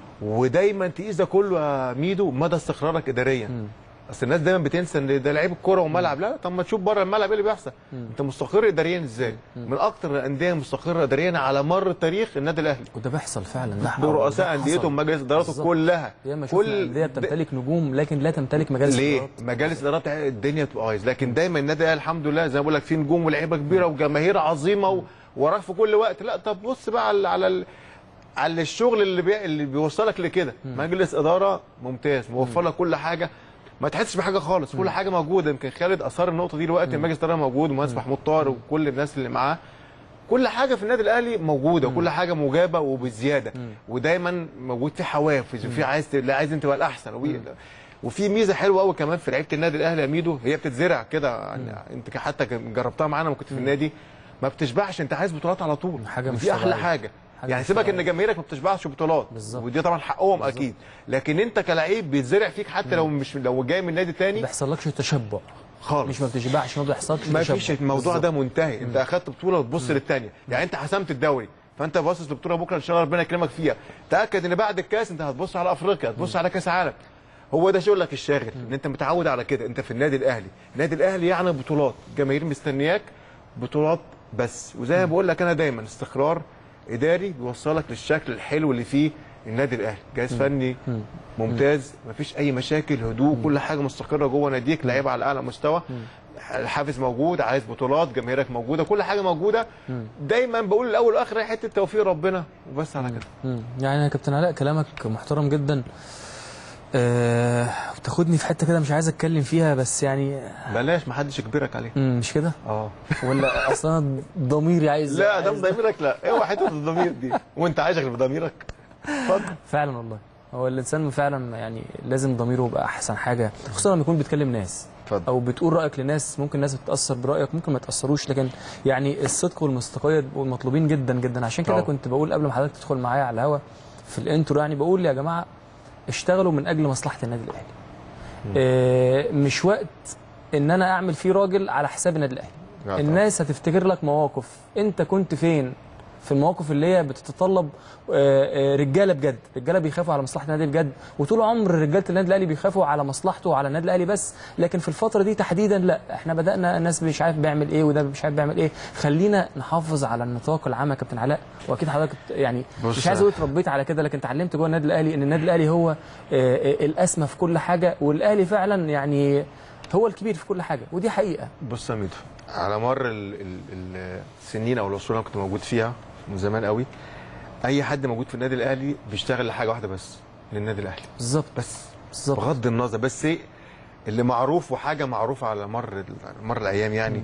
ودايما تقيس ده كله يا ميدو مدى استقرارك اداريا اصل الناس دايما بتنسى ان ده لعيب الكوره وملعب لا طب ما تشوف بره الملعب ايه اللي بيحصل انت مستقر اداريا ازاي من اكتر الانديه مستقره اداريا على مر التاريخ النادي الاهلي وده بيحصل فعلا ده حق- برؤساء ده حصل. انديتهم مجالس اداراته بالظبط. كلها ياما شفنا انديه بتمتلك نجوم لكن لا تمتلك مجالس ليه؟ إدارات. مجالس ادارات الدنيا بتبقى بايظ لكن دايما النادي الاهلي الحمد لله زي ما بقول لك فيه نجوم ولاعيبه كبيره وجماهير عظيمه و... وراك في كل وقت لا طب بص بقى على على ال... على الشغل اللي بي... اللي بيوصلك لكده مجلس اداره ممتاز موفر لك كل حاجه ما تحسش بحاجه خالص كل حاجه موجوده يمكن خالد اثار النقطه دي دلوقتي مجلس الاداره موجود ومهندس محمود طاهر وكل الناس اللي معاه كل حاجه في النادي الاهلي موجوده وكل حاجه مجابه وبزياده ودايما موجود في حوافز وفي عايز ت- لا عايز انت تبقى الاحسن وفي- وفي ميزه حلوه قوي كمان في لعيبه النادي الاهلي يا ميدو هي بتتزرع كده يعني انت حتى جربتها معانا لما كنت في النادي ما بتشبعش انت عايز بطولات على طول حاجة مش دي احلى طبيعية. حاجه حاجة يعني مش سيبك ان طبيعية. جماهيرك ما بتشبعش بطولات بالظبط. ودي طبعا حقهم اكيد لكن انت كلاعب بيتزرع فيك حتى لو مش لو جاي من نادي ما تاني بيحصلكش تشبع خالص مش ما بتشبعش ما بيحصلكش ما تشبع. فيش الموضوع بالظبط. ده منتهي انت اخدت بطوله وتبص للثانيه يعني انت حسمت الدوري فانت باصص للبطوله بكره ان شاء الله ربنا يكرمك فيها تاكد ان بعد الكاس انت هتبص على افريقيا هتبص على كاس عالم هو ده شغلك الشاغل ان انت متعود على كده انت في النادي الاهلي النادي الاهلي يعني بطولات جماهير مستنياك بطولات بس وزي ما بقول لك انا دايما استقرار اداري بيوصلك للشكل الحلو اللي فيه النادي الاهلي جهاز فني ممتاز مفيش اي مشاكل هدوء كل حاجه مستقره جوه ناديك لعيبه على اعلى مستوى الحافز موجود عايز بطولات جماهيرك موجوده كل حاجه موجوده دايما بقول الاول والاخر هي حته توفيق ربنا وبس على كده مم. يعني يا كابتن علاء كلامك محترم جدا آه بتاخدني في حته كده مش عايز اتكلم فيها بس يعني بلاش ما حدش يجبرك عليه مم، مش كده اه ولا اصلا أنا ضميري عايز لا ده عايز- ضميرك لا اوعى حته الضمير دي وانت عايش غير بضميرك اتفضل فعلا والله هو الانسان فعلا يعني لازم ضميره يبقى احسن حاجه خصوصا لما يكون بيتكلم ناس اتفضل. او بتقول رايك لناس ممكن ناس بتتاثر برايك ممكن ما تاثروش لكن يعني الصدق والمصداقيه بيبقوا مطلوبين جدا جدا عشان كده طبعا. كنت بقول قبل ما حضرتك تدخل معايا على الهوا في الانترو يعني بقول يا جماعه اشتغلوا من اجل مصلحه النادي الاهلي آه مش وقت ان انا اعمل فيه راجل على حساب النادي الاهلي لا طبعا. الناس هتفتكر لك مواقف انت كنت فين في المواقف اللي هي بتتطلب آه، آه، رجاله بجد رجاله بيخافوا على مصلحه النادي بجد وطول عمر رجاله النادي الاهلي بيخافوا على مصلحته وعلى النادي الاهلي بس لكن في الفتره دي تحديدا لا احنا بدانا الناس مش عارف بيعمل ايه وده مش عارف بيعمل ايه خلينا نحافظ على النطاق العام يا كابتن علاء واكيد حضرتك يعني بص مش عايز اقول اتربيت على كده لكن اتعلمت جوه النادي الاهلي ان النادي الاهلي هو آه، آه، الاسمى في كل حاجه والاهلي فعلا يعني هو الكبير في كل حاجه ودي حقيقه بص يا ميدو على مر ال- ال- ال- السنين او العصور اللي انا كنت موجود فيها من زمان قوي اي حد موجود في النادي الاهلي بيشتغل لحاجه واحده بس للنادي الاهلي بالظبط بس بالظبط بغض النظر بس ايه اللي معروف وحاجه معروفه على مر ال- مر الايام يعني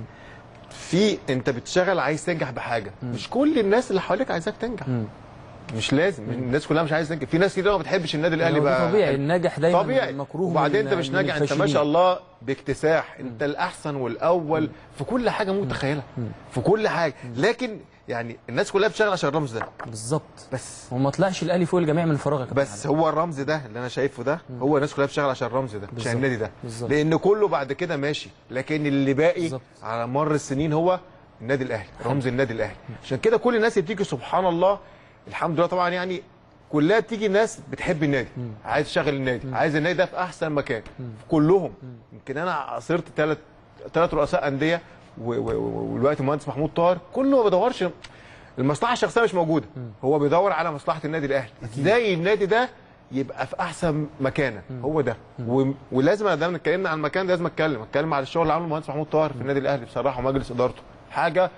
في انت بتشتغل عايز تنجح بحاجه مش كل الناس اللي حواليك عايزاك تنجح مم. مش لازم الناس كلها مش عايزه تنجح في ناس كتير ما بتحبش النادي الاهلي هو ده بقى طبيعي الناجح دايما طبيعي مكروه وبعدين من- انت مش من ناجح انت ما الفاشلين. شاء الله باكتساح انت الاحسن والاول في كل حاجه متخيلها في كل حاجه لكن يعني الناس كلها بتشتغل عشان الرمز ده بالظبط بس وما طلعش الاهلي فوق الجميع من فراغ يا كابتن بس هو الرمز ده اللي انا شايفه ده هو الناس كلها بتشتغل عشان الرمز ده بالظبط. عشان النادي ده بالظبط. لان كله بعد كده ماشي لكن اللي باقي بالظبط. على مر السنين هو النادي الاهلي رمز النادي الاهلي عشان كده كل الناس اللي بتيجي سبحان الله الحمد لله طبعا يعني كلها بتيجي ناس بتحب النادي عايز تشغل النادي عايز النادي ده في احسن مكان كلهم يمكن انا عاصرت ثلاث ثلاث رؤساء انديه و- و- و- والوقت المهندس محمود طاهر كله ما بيدورش المصلحه الشخصيه مش موجوده هو بيدور على مصلحه النادي الاهلي ازاي النادي ده يبقى في احسن مكانه هو ده و... ولازم دام اتكلمنا عن المكان ده لازم اتكلم اتكلم على الشغل اللي عمله المهندس محمود طاهر في النادي الاهلي بصراحه ومجلس ادارته حاجه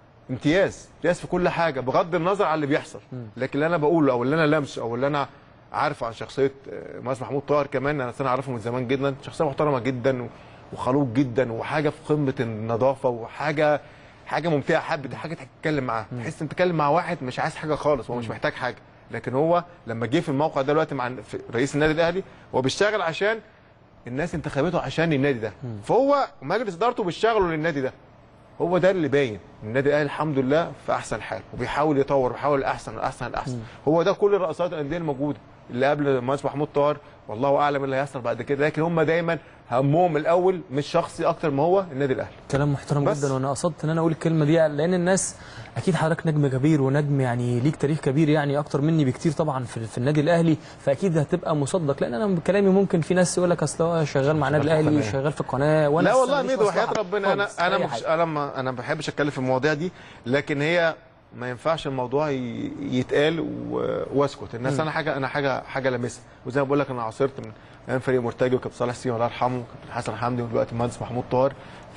امتياز امتياز في كل حاجه بغض النظر عن اللي بيحصل لكن اللي انا بقوله او اللي انا لمسه او اللي انا عارفه عن شخصيه آه، مهندس محمود طاهر كمان انا انا عارفه من زمان جدا شخصيه محترمه جدا و- وخلوق جدا وحاجه في قمه النظافه وحاجه حاجه ممتعه حابب حاجه تتكلم معاه تحس انت تتكلم مع واحد مش عايز حاجه خالص هو مش محتاج حاجه لكن هو لما جه في الموقع ده دلوقتي مع في رئيس النادي الاهلي هو بيشتغل عشان الناس انتخبته عشان النادي ده فهو مجلس ادارته بيشتغلوا للنادي ده هو ده اللي باين النادي الاهلي الحمد لله في احسن حال وبيحاول يطور وبيحاول الاحسن الاحسن الاحسن هو ده كل رؤساء الانديه الموجوده اللي قبل المهندس محمود طاهر والله اعلم اللي هيحصل بعد كده لكن هم دايما همهم الاول مش شخصي اكتر ما هو النادي الاهلي كلام محترم بس. جدا وانا قصدت ان انا اقول الكلمه دي لان الناس اكيد حضرتك نجم كبير ونجم يعني ليك تاريخ كبير يعني اكتر مني بكتير طبعا في, في النادي الاهلي فاكيد هتبقى مصدق لان انا بكلامي ممكن في ناس يقول لك اصل هو شغال مع النادي شغال في الاهلي القناة. شغال في القناه وانا لا لسه والله ماليش ميدو مصلحة وحياه ربنا انا خالص، انا أي مش حاجة. انا ما انا ما بحبش اتكلم في المواضيع دي لكن هي ما ينفعش الموضوع ي- يتقال و- واسكت الناس انا حاجه انا حاجه حاجه لامسها وزي ما بقول لك انا عاصرت من ايام فريق مرتجي وكابتن صالح سيما الله يرحمه وكابتن حسن حمدي ودلوقتي المهندس محمود طاهر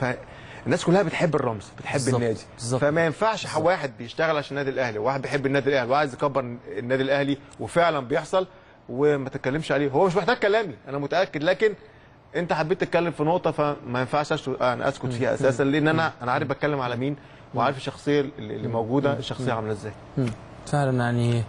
فالناس كلها بتحب الرمز بتحب بالظبط، النادي بالظبط. فما ينفعش واحد بيشتغل عشان النادي الاهلي وواحد بيحب النادي الاهلي وعايز يكبر النادي الاهلي وفعلا بيحصل وما تتكلمش عليه هو مش محتاج كلامي انا متاكد لكن انت حبيت تتكلم في نقطه فما ينفعش أشت- انا اسكت فيها اساسا لان انا انا عارف بتكلم على مين وعارف الشخصيه اللي اللي موجوده الشخصيه عامله ازاي مم. فعلا يعني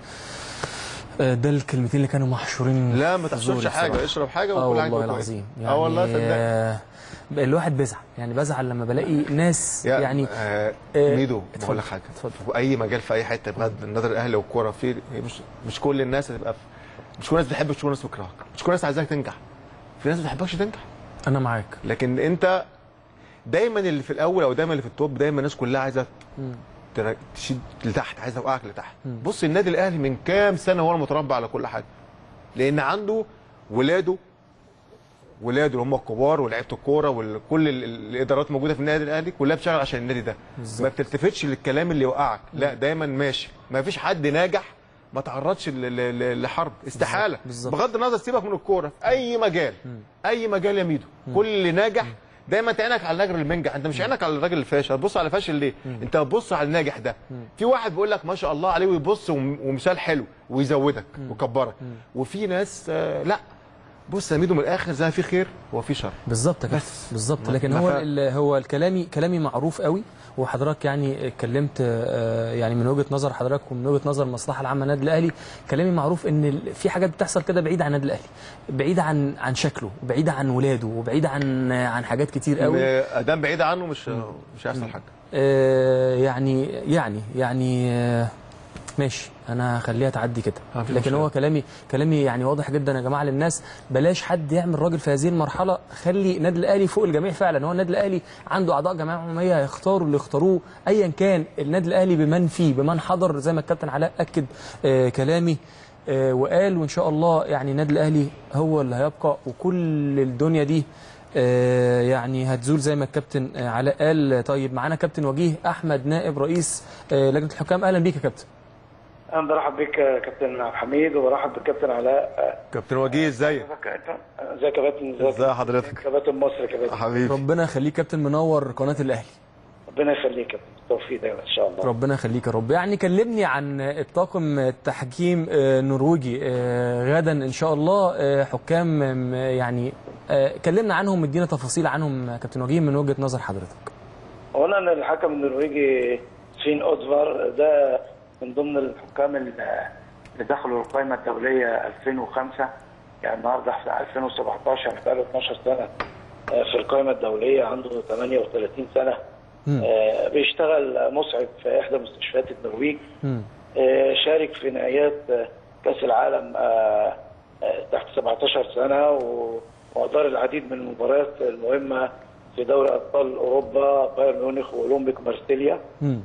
آه، ده الكلمتين اللي كانوا محشورين لا ما في تحشرش زوري حاجه بصراحة. اشرب حاجه اه وكل حاجه والله كويس. العظيم اه والله صدق آه، الواحد بيزعل يعني بزعل لما بلاقي ناس يا يعني آه آه، ميدو اتفضل، بقول لك حاجه اتفضل. في اي مجال في اي حته بغض النظر الاهلي والكوره في هي مش مش كل الناس هتبقى في مش كل الناس بتحبك مش كل الناس بتكرهك مش كل الناس عايزاك تنجح في ناس ما بتحبكش تنجح انا معاك لكن انت دايما اللي في الاول او دايما اللي في التوب دايما الناس كلها عايزه تر- تشيد لتحت عايزه توقعك لتحت بص النادي الاهلي من كام سنه هو المتربع على كل حاجه لان عنده ولاده ولاده اللي هم الكبار ولاعيبه الكوره وكل ال- ال- الادارات موجوده في النادي الاهلي كلها بتشتغل عشان النادي ده ما بتلتفتش للكلام اللي يوقعك لا دايما ماشي ما فيش حد ناجح ما تعرضش ل- ل- ل- لحرب استحاله بالظبط. بغض النظر سيبك من الكوره في اي مجال اي مجال يا ميدو كل اللي ناجح دايما انت عينك على الراجل المنجح انت مش عينك على الراجل الفاشل هتبص على الفاشل ليه انت هتبص على الناجح ده في واحد بيقول لك ما شاء الله عليه ويبص وم- ومثال حلو ويزودك ويكبرك وفي ناس آه، لا بص يا ميدو من الاخر زي ما في خير هو في شر بالظبط كده بس. بالظبط ما- لكن ما هو ف- ال- هو الكلامي كلامي معروف قوي وحضرتك يعني اتكلمت آه، يعني من وجهه نظر حضرتك ومن وجهه نظر المصلحه العامه للنادي الاهلي كلامي معروف ان ال- في حاجات بتحصل كده بعيده عن النادي الاهلي بعيده عن عن شكله بعيده عن ولاده وبعيده عن عن حاجات كتير قوي ادام بعيد عنه مش مش هيحصل حاجه آه، يعني يعني يعني آه، ماشي انا هخليها تعدي كده آه، مفيش لكن مشكلة. هو كلامي كلامي يعني واضح جدا يا جماعه للناس بلاش حد يعمل راجل في هذه المرحله خلي النادي الاهلي فوق الجميع فعلا هو النادي الاهلي عنده اعضاء جمعيه عموميه يختاروا اللي يختاروه ايا كان النادي الاهلي بمن فيه بمن حضر زي ما الكابتن علاء اكد آه كلامي آه وقال وان شاء الله يعني النادي الاهلي هو اللي هيبقى وكل الدنيا دي آه، يعني هتزول زي ما الكابتن آه، علاء قال طيب معانا كابتن وجيه احمد نائب رئيس آه، لجنه الحكام اهلا بيك يا كابتن انا برحب بك يا كابتن عبد الحميد وبرحب بالكابتن علاء كابتن وجيه ازيك ازيك يا كابتن ازي حضرتك كابتن مصر يا كابتن حبيبي ربنا يخليك كابتن منور قناه الاهلي ربنا يخليك يا كابتن بالتوفيق دايما ان شاء الله ربنا يخليك يا رب يعني كلمني عن الطاقم التحكيم آه، النرويجي آه، غدا ان شاء الله آه، حكام آم، يعني آه، كلمنا عنهم ادينا تفاصيل عنهم يا كابتن وجيه من وجهه نظر حضرتك اولا الحكم النرويجي سفين اودفار ده من ضمن الحكام اللي اللي دخلوا القائمه الدوليه 2005 يعني النهارده احنا 2017 بقاله 12 سنه آه، في القائمه الدوليه عنده 38 سنه آه، بيشتغل مسعف في احدى مستشفيات النرويج مم. آه، شارك في نهائيات آه، كاس العالم آه، آه، تحت 17 سنه و- وادار العديد من المباريات المهمه في دوري ابطال اوروبا بايرن ميونخ واولمبيك مارسيليا مم.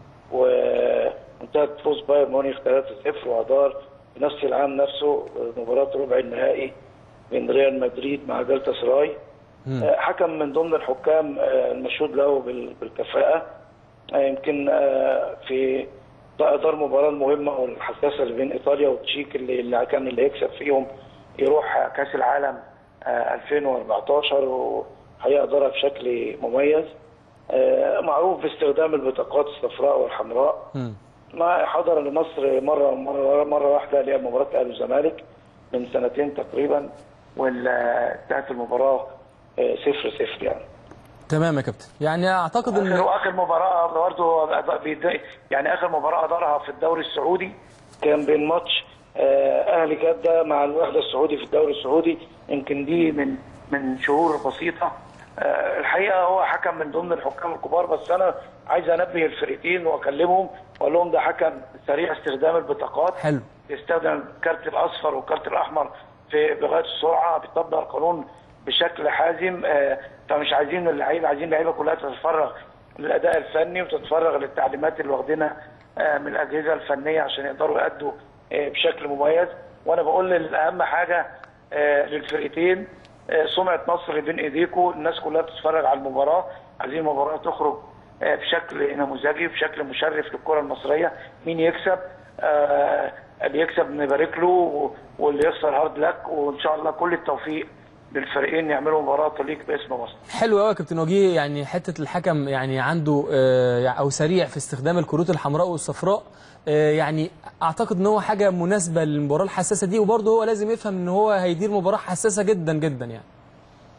وانتهت فوز بايرن ميونخ 3-0 وادار في نفس العام نفسه مباراه ربع النهائي بين ريال مدريد مع جالتا سراي آه، حكم من ضمن الحكام آه، المشهود له بال- بالكفاءه آه، يمكن آه، في ادار مباراه المهمه والحساسه اللي بين ايطاليا والتشيك اللي اللي كان اللي يكسب فيهم يروح كاس العالم آه، 2014 وحقيقه ادارها بشكل مميز آه، معروف باستخدام البطاقات الصفراء والحمراء مم. ما حضر لمصر مره مره مره واحده اللي هي مباراه اهلي والزمالك من سنتين تقريبا وانتهت المباراه آه، صفر صفر يعني تمام يا كابتن يعني اعتقد ان اخر اخر مباراه برضه بيد- يعني اخر مباراه ادارها في الدوري السعودي كان بين ماتش آه، اهلي جده مع الوحده السعودي في الدوري السعودي يمكن دي من من شهور بسيطه آه، الحقيقه هو حكم من ضمن الحكام الكبار بس انا عايز انبه الفرقتين واكلمهم واقول لهم ده حكم سريع استخدام البطاقات حلو بيستخدم الكارت الاصفر والكارت الاحمر في بغايه السرعه بيطبق القانون بشكل حازم آه، فمش عايزين اللعيبه عايزين اللعيبه كلها تتفرغ للاداء الفني وتتفرغ للتعليمات اللي واخدينها آه، من الاجهزه الفنيه عشان يقدروا يادوا آه، بشكل مميز وانا بقول اهم حاجه آه، للفرقتين آه، سمعه مصر بين ايديكم الناس كلها بتتفرج على المباراه عايزين المباراه تخرج آه، بشكل نموذجي بشكل مشرف للكره المصريه مين يكسب آه، اللي يكسب نبارك له و- واللي يخسر هارد لك وان شاء الله كل التوفيق للفريقين يعملوا مباراه تليق باسم مصر حلو قوي يا كابتن وجيه يعني حته الحكم يعني عنده آه، او سريع في استخدام الكروت الحمراء والصفراء آه، يعني اعتقد ان هو حاجه مناسبه للمباراه الحساسه دي وبرضه هو لازم يفهم ان هو هيدير مباراه حساسه جدا جدا يعني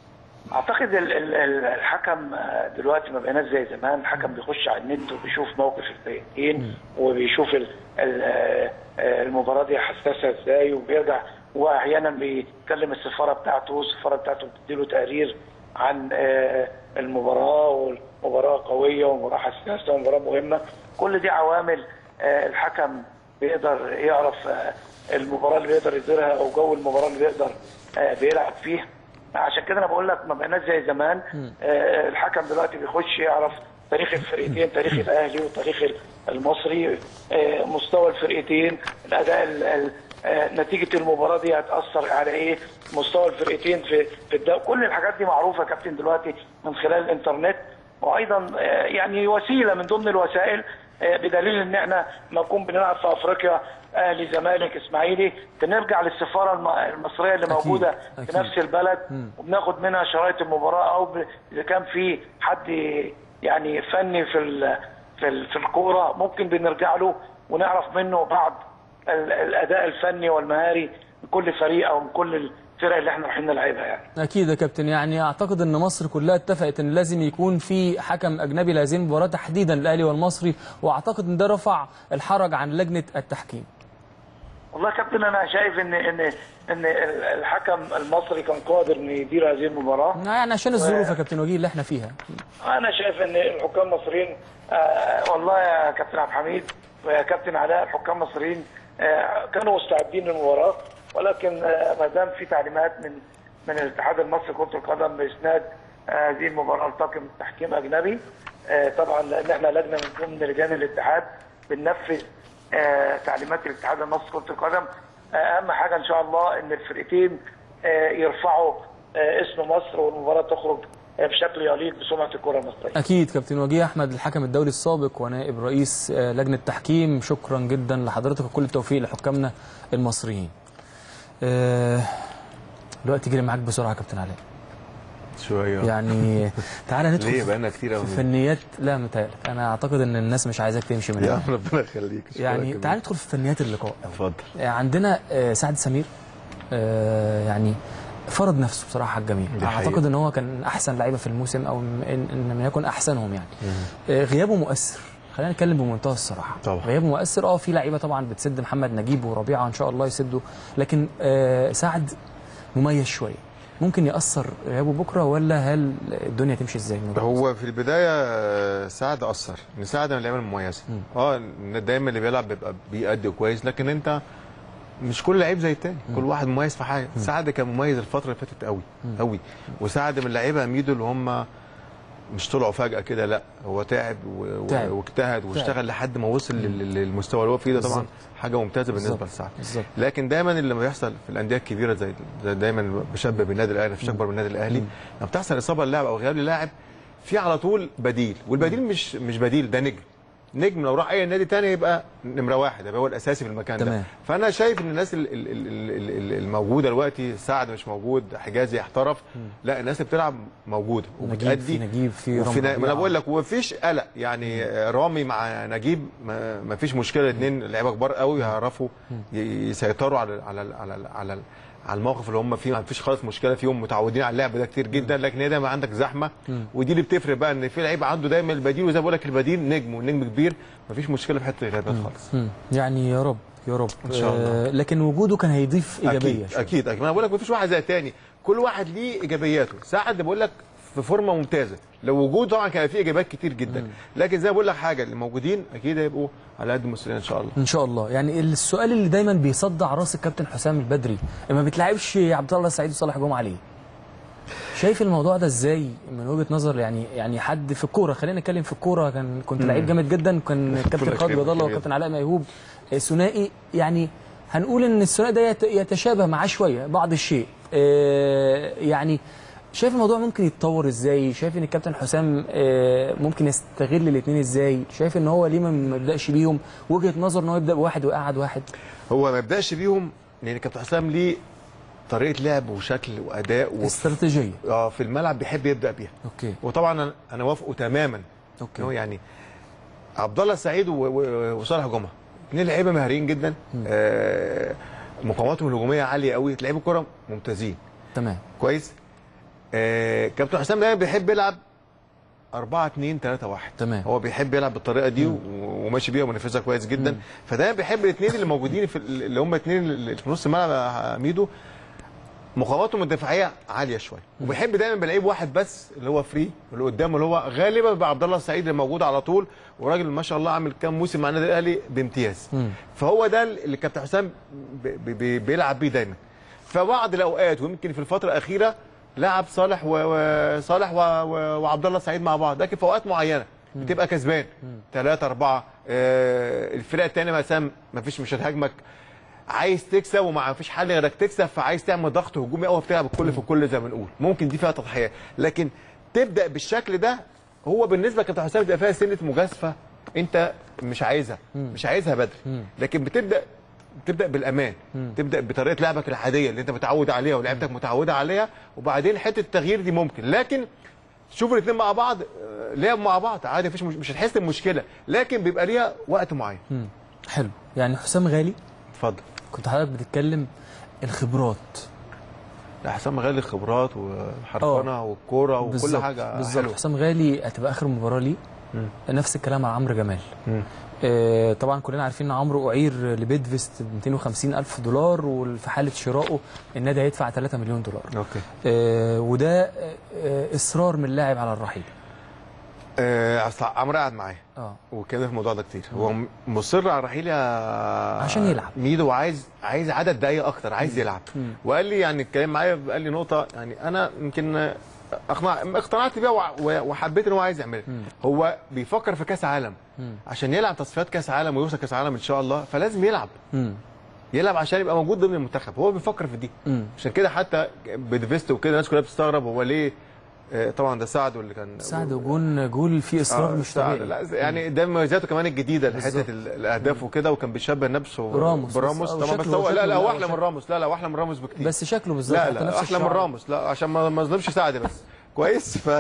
اعتقد ال- ال- ال- الحكم آه، دلوقتي ما بقيناش زي زمان الحكم بيخش على النت وبيشوف موقف الفريقين وبيشوف ال- ال- آه، آه، المباراه دي حساسه ازاي وبيرجع واحيانا بيكلم السفاره بتاعته والسفاره بتاعته بتديله تقرير عن آه، المباراه والمباراه قويه ومباراه حساسه ومباراه مهمه كل دي عوامل آه، الحكم بيقدر يعرف آه، المباراه اللي بيقدر يديرها او جو المباراه اللي بيقدر آه، بيلعب فيه عشان كده انا بقول لك ما بقيناش زي زمان آه، الحكم دلوقتي بيخش يعرف تاريخ الفرقتين تاريخ الاهلي وتاريخ المصري آه، مستوى الفرقتين الاداء ال- ال- آه، نتيجه المباراه دي هتاثر على ايه مستوى الفرقتين في في الدوري كل الحاجات دي معروفه يا كابتن دلوقتي من خلال الانترنت وايضا آه، يعني وسيله من ضمن الوسائل آه، بدليل ان احنا لما نكون بنلعب في افريقيا اهلي زمالك اسماعيلي بنرجع للسفاره الم- المصريه اللي أكيد، موجوده في أكيد. نفس البلد وبناخد منها شرايط المباراه او ب- اذا كان في حد يعني فني في ال في ال في الكوره ممكن بنرجع له ونعرف منه بعض ال- الاداء الفني والمهاري من كل فريق او من كل الفرق اللي احنا رايحين نلعبها يعني اكيد يا كابتن يعني اعتقد ان مصر كلها اتفقت ان لازم يكون في حكم اجنبي لهذه المباراه تحديدا الاهلي والمصري واعتقد ان ده رفع الحرج عن لجنه التحكيم والله يا كابتن انا شايف ان ان ان الحكم المصري كان قادر انه يدير هذه المباراه يعني عشان الظروف يا كابتن وجيه اللي احنا فيها انا شايف ان الحكام المصريين آه والله يا كابتن عبد الحميد ويا كابتن علاء الحكام المصريين آه كانوا مستعدين للمباراه ولكن آه ما دام في تعليمات من من الاتحاد المصري لكره القدم باسناد آه، هذه المباراه لطاقم تحكيم اجنبي آه طبعا لان احنا لجنه من ضمن لجان الاتحاد بننفذ آه تعليمات الاتحاد المصري لكره القدم آه اهم حاجه ان شاء الله ان الفرقتين آه يرفعوا آه اسم مصر والمباراه تخرج آه بشكل يليق بسمعه الكره المصريه اكيد كابتن وجيه احمد الحكم الدولي السابق ونائب رئيس آه، لجنه تحكيم شكرا جدا لحضرتك وكل التوفيق لحكامنا المصريين آه، الوقت يجري معاك بسرعه يا كابتن علاء شويه يعني تعالى ندخل ليه في- بقالنا كتير قوي في فنيات لا متهيألك انا اعتقد ان الناس مش عايزاك تمشي من يا هنا عم ربنا يخليك يعني شكراً تعال ندخل في فنيات اللقاء اتفضل آه، عندنا آه، سعد سمير آه، يعني فرض نفسه بصراحه على الجميع دي حقيقة. اعتقد ان هو كان احسن لعيبه في الموسم او م- ان إن لم يكن احسنهم يعني آه، غيابه مؤثر خلينا نتكلم بمنتهى الصراحه طبعا. غيابه مؤثر اه في لعيبه طبعا بتسد محمد نجيب وربيعه ان شاء الله يسدوا لكن آه، سعد مميز شويه ممكن ياثر غيابه بكره ولا هل الدنيا تمشي ازاي من وجهة هو في البدايه آه، سعد اثر ان سعد من اللعيبه المميزه اه إن دايما اللي بيلعب بيبقى بيأدي كويس لكن انت مش كل لعيب زي التاني كل واحد مميز في حاجه سعد كان مميز الفتره اللي فاتت قوي قوي وسعد من اللعيبه اميدو اللي هم مش طلعوا فجاه كده لا هو تعب و- و- تعب. واجتهد واشتغل لحد ما وصل لل- للمستوى اللي هو فيه ده طبعا بالظبط. حاجه ممتازه بالنسبه بالظبط. لسعد بالظبط. لكن دايما اللي لما بيحصل في الانديه الكبيره زي, زي دايما بشبه بالنادي الاهلي مفيش اكبر من النادي الاهلي لما بتحصل اصابه للاعب او غياب للاعب في على طول بديل والبديل مش مش بديل ده نجم نجم لو راح اي نادي تاني يبقى نمره واحد يبقى هو الاساسي في المكان تمام. ده فانا شايف ان الناس ال- ال- ال- ال- ال- الموجوده دلوقتي سعد مش موجود حجازي احترف لا الناس اللي بتلعب موجوده نجيب وبتأدي في نجيب في وفي رامي نا- ما انا ربيعة. بقول لك ومفيش قلق يعني رامي مع نجيب ما ما فيش مشكله الاثنين لعيبه كبار قوي هيعرفوا ي- يسيطروا على على على على على الموقف اللي هم فيه ما فيش خالص مشكله فيهم متعودين على اللعب ده كتير جدا لكن هي دايما عندك زحمه ودي اللي بتفرق بقى ان في لعيب عنده دايما البديل وزي ما بقول لك البديل نجم والنجم كبير ما فيش مشكله في حته الغيابات خالص مم. يعني يا رب يا رب إن شاء الله. آه، لكن وجوده كان هيضيف ايجابيه اكيد شوية. اكيد اكيد ما انا بقول لك مفيش واحد زي الثاني كل واحد ليه ايجابياته سعد بقول لك في فورمه ممتازه لو وجود طبعا كان فيه ايجابيات كتير جدا لكن زي ما بقول لك حاجه اللي موجودين اكيد هيبقوا على قد المسؤوليه ان شاء الله ان شاء الله يعني السؤال اللي دايما بيصدع راس الكابتن حسام البدري ما بتلعبش عبد الله السعيد وصالح جمعه ليه شايف الموضوع ده ازاي من وجهه نظر يعني يعني حد في الكوره خلينا نتكلم في الكوره كان كنت لعيب جامد جدا كان الكابتن كل خالد خير رضا الله كبير. والكابتن علاء ميهوب آه، ثنائي يعني هنقول ان الثنائي ده يت- يتشابه معاه شويه بعض الشيء آه، يعني شايف الموضوع ممكن يتطور ازاي شايف ان الكابتن حسام آه، ممكن يستغل الاثنين ازاي شايف ان هو ليه ما ما يبداش بيهم وجهه نظر ان هو يبدا بواحد ويقعد واحد هو ما يبداش بيهم لان كابتن حسام ليه طريقه لعب وشكل واداء و... استراتيجيه اه في الملعب بيحب يبدا بيها اوكي وطبعا أنا- انا وافقه تماما اوكي إن هو يعني عبد الله السعيد و- و- وصالح جمعه اثنين لعيبه مهاريين جدا آه مقاوماتهم الهجوميه عاليه قوي لعيبه كوره ممتازين تمام كويس آه كابتن حسام دايما بيحب يلعب 4 2 3 1 تمام. هو بيحب يلعب بالطريقه دي و- وماشي بيها ومنفذها كويس جدا فدايما بيحب الاثنين اللي موجودين في ال- اللي هم الاثنين اللي في نص الملعب يا ميدو مقاوماتهم الدفاعيه عاليه شويه وبيحب دايما بلعيب واحد بس اللي هو فري اللي قدامه اللي هو غالبا بيبقى عبد الله السعيد اللي موجود على طول وراجل ما شاء الله عامل كام موسم مع النادي الاهلي بامتياز فهو ده اللي كابتن حسام بي بي بيلعب بيه دايما فبعض الاوقات ويمكن في الفتره الاخيره لعب صالح وصالح وعبد الله السعيد مع بعض لكن في اوقات معينه بتبقى كسبان ثلاثة أربعة آه الفرقة الثانية مثلا ما فيش مش هتهاجمك عايز تكسب وما فيش حل غيرك تكسب فعايز تعمل ضغط هجومي قوي بتلعب الكل في الكل زي ما بنقول ممكن دي فيها تضحيات لكن تبدا بالشكل ده هو بالنسبه لكابتن حسام بيبقى فيها سنه مجازفه انت مش عايزها مش عايزها بدري لكن بتبدا تبدا بالامان تبدا بطريقه لعبك العاديه اللي انت متعود عليها ولعبتك متعوده عليها وبعدين حته التغيير دي ممكن لكن شوف الاثنين مع بعض آه، لعب مع بعض عادي مفيش مش مش هتحس بمشكله لكن بيبقى ليها وقت معين حلو يعني حسام غالي اتفضل كنت حضرتك بتتكلم الخبرات لا حسام غالي خبرات والحرفنه والكوره وكل بالظبط، حاجه بالظبط حلوه حسام غالي هتبقى اخر مباراه ليه نفس الكلام على عمرو جمال آه طبعا كلنا عارفين ان عمرو اعير لبيدفست ب 250 الف دولار وفي حاله شرائه النادي هيدفع 3 مليون دولار اوكي آه وده آه آه، اصرار من اللاعب على الرحيل آه، اصل عمرو قعد معايا اه وكده في الموضوع ده كتير هو م- مصر على الرحيل يا عشان يلعب. ميدو عايز عايز عدد دقايق اكتر عايز يلعب وقال لي يعني الكلام معايا قال لي نقطه يعني انا يمكن اقنع اقتنعت بيها وع- وحبيت ان هو عايز يعملها هو بيفكر في كاس عالم عشان يلعب تصفيات كاس عالم ويوصل كاس عالم ان شاء الله فلازم يلعب مم. يلعب عشان يبقى موجود ضمن المنتخب هو بيفكر في دي مم. عشان كده حتى بدفيست وكده الناس كلها بتستغرب هو ليه آه، طبعا ده سعد واللي كان سعد وجون جول فيه اصرار آه، مش سعد، طبيعي لا يعني ده مميزاته كمان الجديده حته بالظبط. ال- الاهداف وكده وكان بيشبه نفسه براموس، بس- براموس أو طبعا بس شكله- هو لا شكله لا هو لا، احلى من شكله. راموس لا لا هو احلى من راموس بكتير بس شكله بالظبط لا حتى لا نفس احلى من الشعر. راموس لا عشان ما ما اظلمش سعد بس كويس ف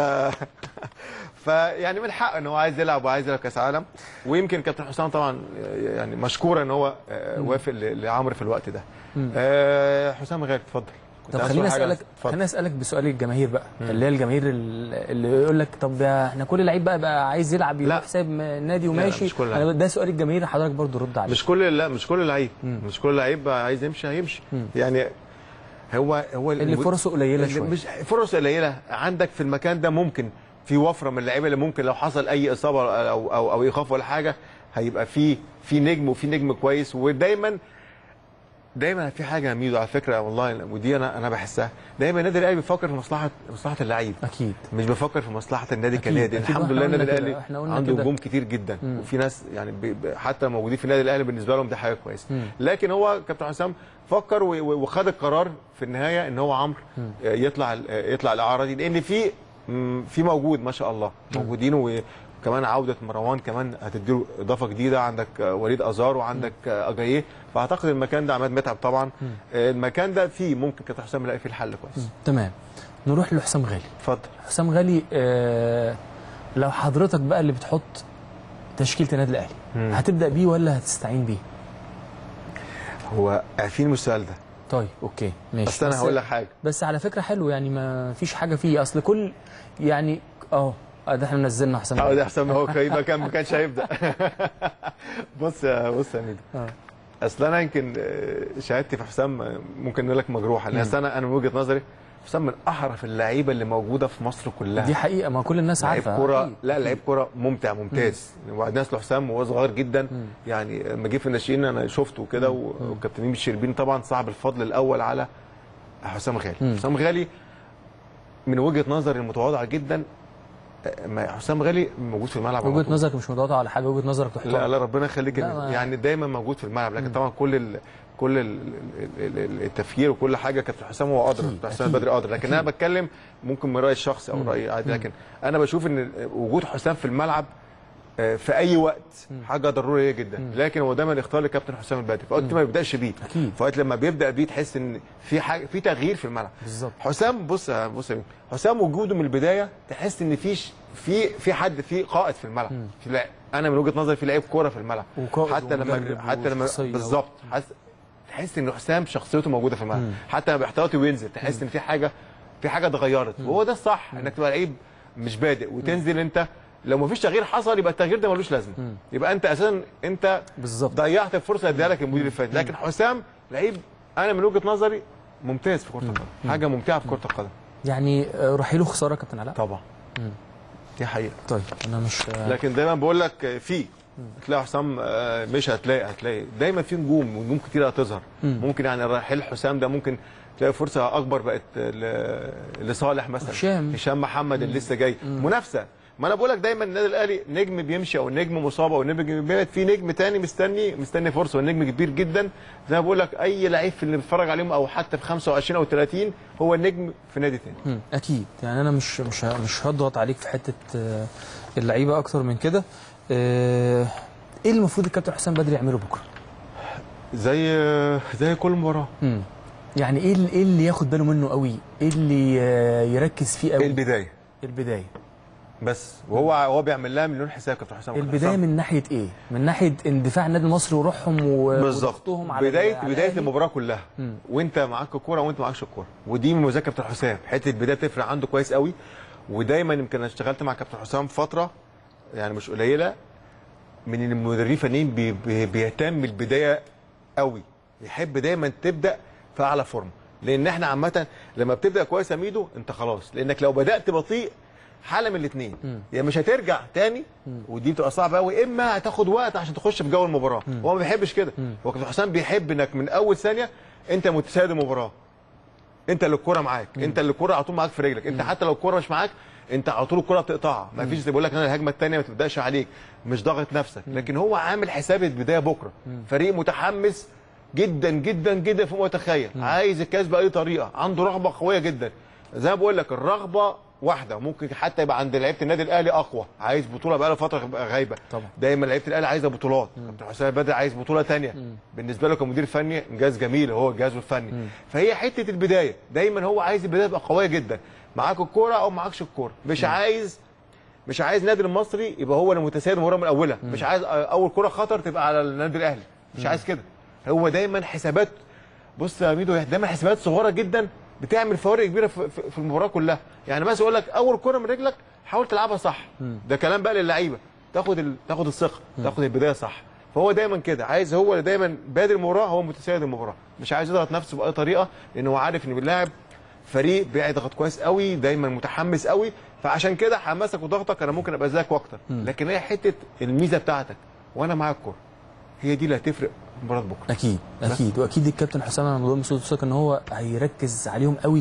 فيعني من حقه ان هو عايز يلعب وعايز يلعب كاس عالم ويمكن كابتن حسام طبعا يعني مشكورا ان هو آه، وافق ل- لعمرو في الوقت ده آه، حسام غالي اتفضل كنت طب عايز خليني تقول حاجة؟ اسالك اتفضل. خليني اسالك بسؤال الجماهير بقى اللي هي الجماهير ال- اللي يقول لك طب يا احنا كل لعيب بقى بقى عايز يلعب لا. يروح سايب النادي لا، وماشي مش كل أنا ده سؤال الجماهير حضرتك برضو رد عليه مش كل لا مش كل لعيب مش كل لعيب عايز يمشي هيمشي يعني هو هو اللي فرصه قليله اللي شويه مش فرص قليله عندك في المكان ده ممكن في وفره من اللعيبه اللي ممكن لو حصل اي اصابه او او او ايقاف ولا حاجه هيبقى في في نجم وفي نجم كويس ودايما دايما في حاجه يا ميدو على فكره والله ودي انا انا بحسها دايما النادي الاهلي بيفكر في مصلحه مصلحه اللعيب اكيد مش بفكر في مصلحه النادي أكيد، كنادي أكيد. الحمد إحنا لله قلنا النادي كده، الاهلي إحنا قلنا عنده كده. هجوم كتير جدا مم. وفي ناس يعني بي بي- حتى موجودين في النادي الاهلي بالنسبه لهم دي حاجه كويسه مم. لكن هو كابتن حسام فكر و- و- وخد القرار في النهايه ان هو عمرو آه، يطلع ال- آه، يطلع الاعاره دي لان في مم، في موجود ما شاء الله موجودين و- وكمان عوده مروان كمان هتديله اضافه جديده عندك آه، وليد ازار وعندك آه، اجاييه فاعتقد المكان ده عماد متعب طبعا آه، المكان ده فيه ممكن كابتن حسام يلاقي فيه الحل كويس تمام نروح لحسام غالي اتفضل حسام غالي آه لو حضرتك بقى اللي بتحط تشكيله النادي الاهلي مم. هتبدا بيه ولا هتستعين بيه هو عارفين من السؤال ده طيب اوكي ماشي بس انا هقول لك حاجه بس على فكره حلو يعني ما فيش حاجه فيه اصل كل يعني اه آه، ده احنا نزلنا حسام اه غالي. ده حسام هو كان ما كان ما كانش هيبدا بص يا بص يا ميدو آه. اصل انا يمكن آه، شهادتي في حسام آه، ممكن نقول لك مجروحه لان أصل انا انا من وجهه نظري حسام من احرف اللعيبه اللي موجوده في مصر كلها دي حقيقه ما كل الناس لعيب عارفه كوره أكيد. لا لعيب كوره ممتع ممتاز وبعدين اصله حسام وهو صغير جدا يعني لما جه في الناشئين انا شفته كده و- وكابتن ميمي الشربين طبعا صاحب الفضل الاول على حسام غالي حسام غالي من وجهه نظري المتواضعه جدا آه، ما- حسام غالي موجود في الملعب على وجهه طول. نظرك مش متواضعه على حاجه وجهه نظرك تحترم لا لا ربنا يخليك لا، ما- يعني دايما موجود في الملعب لكن طبعا كل ال كل ال ال- ال- التفكير وكل حاجه كابتن حسام هو قادر كابتن حسام أكيد. بدري قادر لكن انا بتكلم ممكن من رايي الشخصي او رايي عادي لكن انا بشوف ان وجود حسام في الملعب آه، في اي وقت حاجه ضروريه جدا لكن هو دايما اختار لكابتن حسام البدري فوقت ما يبداش بيه أكيد. فوقت لما بيبدا بيه تحس ان في حاجه في تغيير في الملعب بالظبط. حسام بص يا- بص يا مين. حسام وجوده من البدايه تحس ان فيش في في حد في قائد في الملعب في لاعب انا من وجهه نظري في لعيب كوره في الملعب وقائد حتى لما ومدرب حتى لما وشخصية. بالظبط حس- تحس ان حسام شخصيته موجوده في الملعب حتى لما بيحتاطي وينزل تحس ان في حاجه في حاجه اتغيرت وهو ده الصح انك تبقى لعيب مش بادئ وتنزل انت لو مفيش تغيير حصل يبقى التغيير ده ملوش لازمه يبقى انت اساسا انت بالظبط ضيعت الفرصه اللي اديها لك المدير الفني لكن حسام لعيب انا من وجهه نظري ممتاز في كره القدم حاجه ممتعه في كره القدم يعني آه، رحيله خساره يا كابتن علاء طبعا دي حقيقه طيب انا مش آه، لكن دايما بقول لك في هتلاقي حسام آه، مش هتلاقي هتلاقي دايما في نجوم ونجوم كتير هتظهر ممكن يعني رحيل حسام ده ممكن تلاقي فرصه اكبر بقت ل- لصالح مثلا هشام. هشام محمد اللي لسه جاي منافسه ما انا بقول لك دايما النادي الاهلي نجم بيمشي او نجم مصاب او نجم بيبعد في نجم تاني مستني مستني فرصه والنجم كبير جدا زي ما بقول لك اي لعيب في اللي بيتفرج عليهم او حتى في 25 او 30 هو النجم في نادي تاني مم، اكيد يعني انا مش مش ه- مش هضغط عليك في حته آه، اللعيبه اكتر من كده آه، ايه المفروض الكابتن حسام بدري يعمله بكره زي زي كل مباراه مم. يعني ايه اللي- ايه اللي ياخد باله منه قوي ايه اللي آه، يركز فيه قوي البدايه البدايه بس وهو هو بيعمل لها مليون حساب كابتن حسام البدايه حسام. من ناحيه ايه من ناحيه اندفاع النادي المصري وروحهم و- بالظبط وضغطهم على بدايه على بدايه الأهلي. المباراه كلها مم. وانت معاك الكوره وانت معكش الكوره ودي من مزايا كابتن حسام حته البدايه تفرق عنده كويس قوي ودايما يمكن انا اشتغلت مع كابتن حسام فتره يعني مش قليله من المدربين الفنيين بي بي بيهتم بالبدايه قوي يحب دايما تبدا في اعلى فورم لان احنا عامه لما بتبدا كويس يا ميدو انت خلاص لانك لو بدات بطيء حاله من الاثنين يا مش هترجع تاني ودي بتبقى صعبه قوي اما هتاخد وقت عشان تخش في جو المباراه هو ما بيحبش كده هو كابتن حسام بيحب انك من اول ثانيه انت متسيد المباراه انت اللي الكوره معاك انت اللي الكوره على طول معاك في رجلك انت حتى لو الكوره مش معاك انت على طول الكوره بتقطعها ما فيش زي بيقول لك انا الهجمه الثانيه ما تبداش عليك مش ضاغط نفسك لكن هو عامل حساب البدايه بكره فريق متحمس جدا جدا جدا فوق ما تتخيل عايز الكاس باي طريقه عنده رغبه قويه جدا زي ما بقول لك الرغبه واحده ممكن حتى يبقى عند لعيبه النادي الاهلي اقوى عايز بطوله بقى له فتره غايبه طبعا. دايما لعيبه الاهلي عايزه بطولات كابتن حسام بدري عايز بطوله ثانيه بالنسبه له كمدير فني انجاز جميل هو الجهاز الفني فهي حته البدايه دايما هو عايز البدايه تبقى قويه جدا معاك الكوره او معاكش الكوره مش عايز مش عايز النادي المصري يبقى هو المتسيد المباراه من اولها مش عايز اول كره خطر تبقى على النادي الاهلي مش عايز كده هو دايما حسابات بص يا ميدو دايما حسابات صغيره جدا بتعمل فوارق كبيره في, في, في المباراه كلها يعني مثلا يقول لك اول كره من رجلك حاول تلعبها صح ده كلام بقى للعيبه تاخد ال... تاخد الثقه تاخد البدايه صح فهو دايما كده عايز هو اللي دايما بادئ المباراه هو متسيد المباراه مش عايز يضغط نفسه باي طريقه لان هو عارف ان بيلاعب فريق بيضغط كويس قوي دايما متحمس قوي فعشان كده حماسك وضغطك انا ممكن ابقى زيك واكتر لكن هي حته الميزه بتاعتك وانا معاك الكوره هي دي اللي هتفرق مباراه بكره اكيد اكيد واكيد الكابتن حسام انا موضوع مسؤول الثقه ان هو هيركز عليهم قوي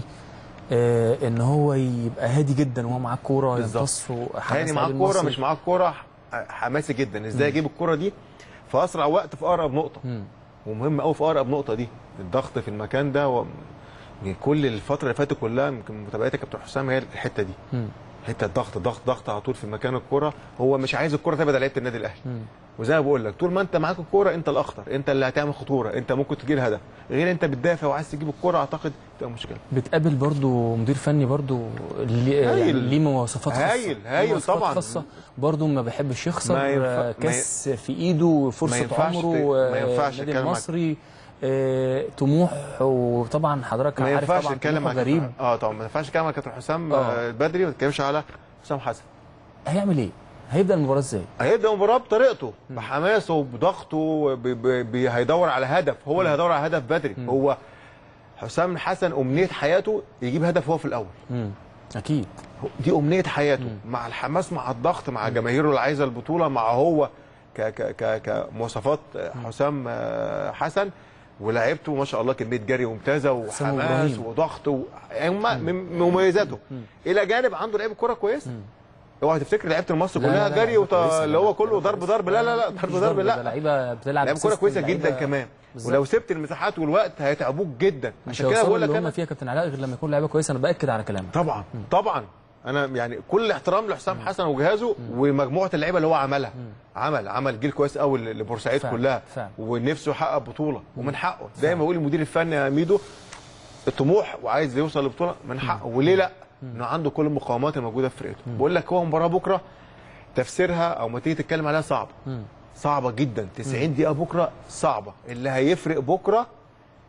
آه ان هو يبقى هادي جدا وهو معاه الكوره بالظبط. يمتص وحماس يعني معاك اللاعب كوره المصري. مش معاك كوره ح- حماسي جدا ازاي اجيب الكوره دي في اسرع وقت في اقرب نقطه مم. ومهم قوي في اقرب نقطه دي الضغط في المكان ده و... يعني كل الفتره اللي فاتت كلها يمكن متابعتي كابتن حسام هي الحته دي مم. حته ضغط ضغط ضغط على طول في مكان الكوره هو مش عايز الكوره تبعد على لعيبه النادي الاهلي مم. وزي ما بقول لك طول ما انت معاك الكوره انت الاخطر انت اللي هتعمل خطوره انت ممكن تجيب الهدف غير انت بتدافع وعايز تجيب الكوره اعتقد تبقى مشكله بتقابل برضو مدير فني برضو ليه هايل. يعني ليه مواصفات خاصه هايل، ليه هايل مواصفات طبعاً. خاصه برضو ما بيحبش يخسر ما ينفع- آه، ما كاس في ايده فرصه ينفعش عمره ت- ما آه، ينفعش النادي أتكلم معاك. المصري آه، طموح وطبعا حضرتك ما عارف ينفعش طبعا نتكلم طموحه على غريب كابتن- اه طبعا ما ينفعش نتكلم على كابتن حسام آه. آه، بدري وما نتكلمش على حسام حسن هيعمل ايه؟ هيبدا المباراه ازاي؟ هيبدا المباراه بطريقته بحماسه بضغطه ب- ب- ب- هيدور على هدف هو اللي هيدور على هدف بدري هو حسام حسن امنيه حياته يجيب هدف هو في الاول مم. اكيد دي امنيه حياته مع الحماس مع الضغط مع جماهيره اللي عايزه البطوله مع هو ك ك ك كمواصفات حسام آه، حسن ولاعيبته ما شاء الله كميه جري ممتازه حسام وحماس إبراهيم. وضغط و... يعني هم من مميزاته الى جانب عنده لعيبه كوره كويسه اوعى تفتكر لعيبه المصر لا، كلها لا، لا، جري وط... كويسة، اللي هو لا، كله ضرب ضرب لا لا لا ضرب مش ضرب ده لا لعيبه بتلعب لعيبه كوره بسيستم، كويسه جدا لعيبة- كمان بالظبط. ولو سبت المساحات والوقت هيتعبوك جدا مش عشان كده هيوصلوا بقول لك اللي هم انا فيها كابتن علاء غير لما يكون لعيبه كويسه انا باكد على كلامك طبعا طبعا انا يعني كل احترام لحسام حسن وجهازه ومجموعه اللعيبه اللي هو عملها عمل عمل جيل كويس قوي لبورسعيد فعلا، كلها فعلا. ونفسه يحقق بطوله ومن حقه زي ما بيقول المدير الفني يا ميدو الطموح وعايز يوصل لبطوله من حقه وليه لا انه عنده كل المقاومات الموجوده في فرقته بقول لك هو مباراه بكره تفسيرها او ما تيجي تتكلم عليها صعبه صعبه جدا 90 دقيقه بكره صعبه اللي هيفرق بكره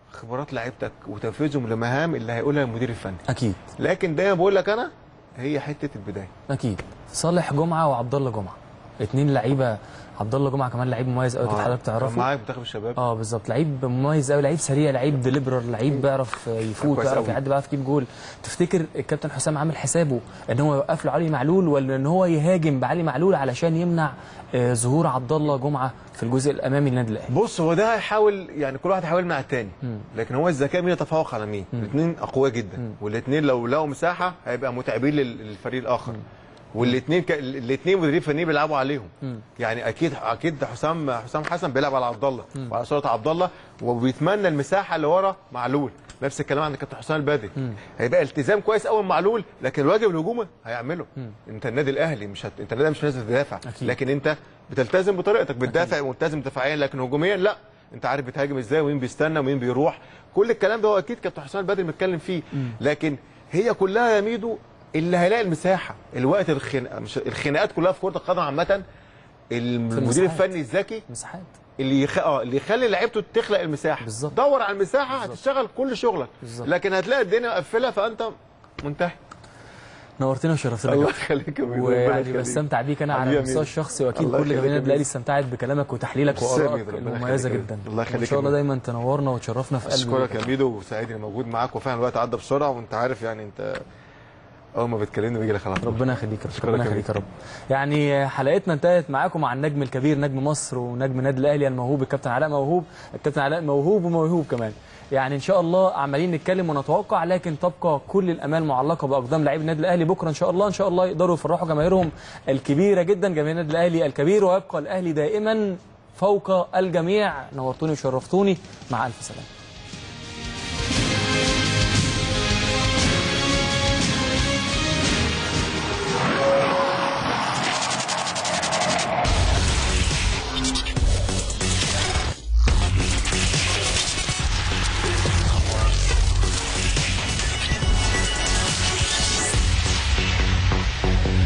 خبرات لعيبتك وتنفيذهم لمهام اللي هيقولها المدير الفني اكيد لكن دايما بقول لك انا هي حته البدايه اكيد صالح جمعه وعبد الله جمعه اتنين لعيبه عبد الله جمعه كمان لعيب مميز قوي آه، حضرتك تعرفه معاك منتخب الشباب اه بالظبط لعيب مميز قوي لعيب سريع لعيب ديليبرر لعيب بيعرف يفوت كويس بيعرف أوي. يعدي بيعرف يجيب جول تفتكر الكابتن حسام عامل حسابه ان هو يوقف له علي معلول ولا ان هو يهاجم بعلي معلول علشان يمنع آه، ظهور عبد الله جمعه في الجزء الامامي للنادي الاهلي بص هو ده هيحاول يعني كل واحد هيحاول مع التاني لكن هو الذكاء مين يتفوق على مين الاثنين اقوياء جدا والاثنين لو لقوا مساحه هيبقى متعبين لل- للفريق الاخر والاثنين ك... الاثنين مدربين فنيين بيلعبوا عليهم يعني اكيد اكيد حسام حسام حسن بيلعب على عبد الله وعلى صوره عبد الله وبيتمنى المساحه اللي ورا معلول نفس الكلام عند كابتن حسام البدري هيبقى التزام كويس قوي معلول لكن الواجب الهجومي هيعمله انت النادي الاهلي مش هت... انت النادي مش نازل تدافع أكيد. لكن انت بتلتزم بطريقتك بتدافع ملتزم دفاعيا لكن هجوميا لا انت عارف بتهاجم ازاي ومين بيستنى ومين بيروح كل الكلام ده هو اكيد كابتن حسام البدري متكلم فيه لكن هي كلها يا ميدو اللي هيلاقي المساحه الوقت الخناقه مش الخناقات كلها في كره القدم عامه المدير المساحات. الفني الذكي مساحات اللي يخ... اه اللي يخلي لعيبته تخلق المساحه بالظبط. دور على المساحه هتشتغل كل شغلك بالظبط. لكن هتلاقي الدنيا مقفله فانت منتهي نورتنا وشرفتنا يا الله كابتن. يخليك يا ميدو، ربنا ويعني يخليك. بستمتع بيك انا على حبيبي يا المستوى ميدو. الشخصي واكيد الله كل يخليك جماهير يا النادي الاهلي ميدو. استمتعت بكلامك وتحليلك ميرسي يا وارائك ميدو، ربنا المميزه يخليك يا جدا ميدو. الله وان يخليك شاء يا الله ميدو. دايما تنورنا وتشرفنا في قلب اشكرك يا ميدو وسعيد اني موجود معاك وفعلا الوقت عدى بسرعه وانت عارف يعني انت اول ما بتكلمني بيجي لك خلاص ربنا يخليك يا رب أشكرك ربنا يا يخليك يا رب يعني حلقتنا انتهت معاكم مع النجم الكبير نجم مصر ونجم النادي الاهلي الموهوب الكابتن علاء موهوب الكابتن علاء موهوب وموهوب كمان يعني ان شاء الله عمالين نتكلم ونتوقع لكن تبقى كل الامال معلقه باقدام لاعبي النادي الاهلي بكره ان شاء الله ان شاء الله يقدروا يفرحوا جماهيرهم الكبيره جدا جماهير النادي الاهلي الكبير ويبقى الاهلي دائما فوق الجميع نورتوني وشرفتوني مع الف سلامه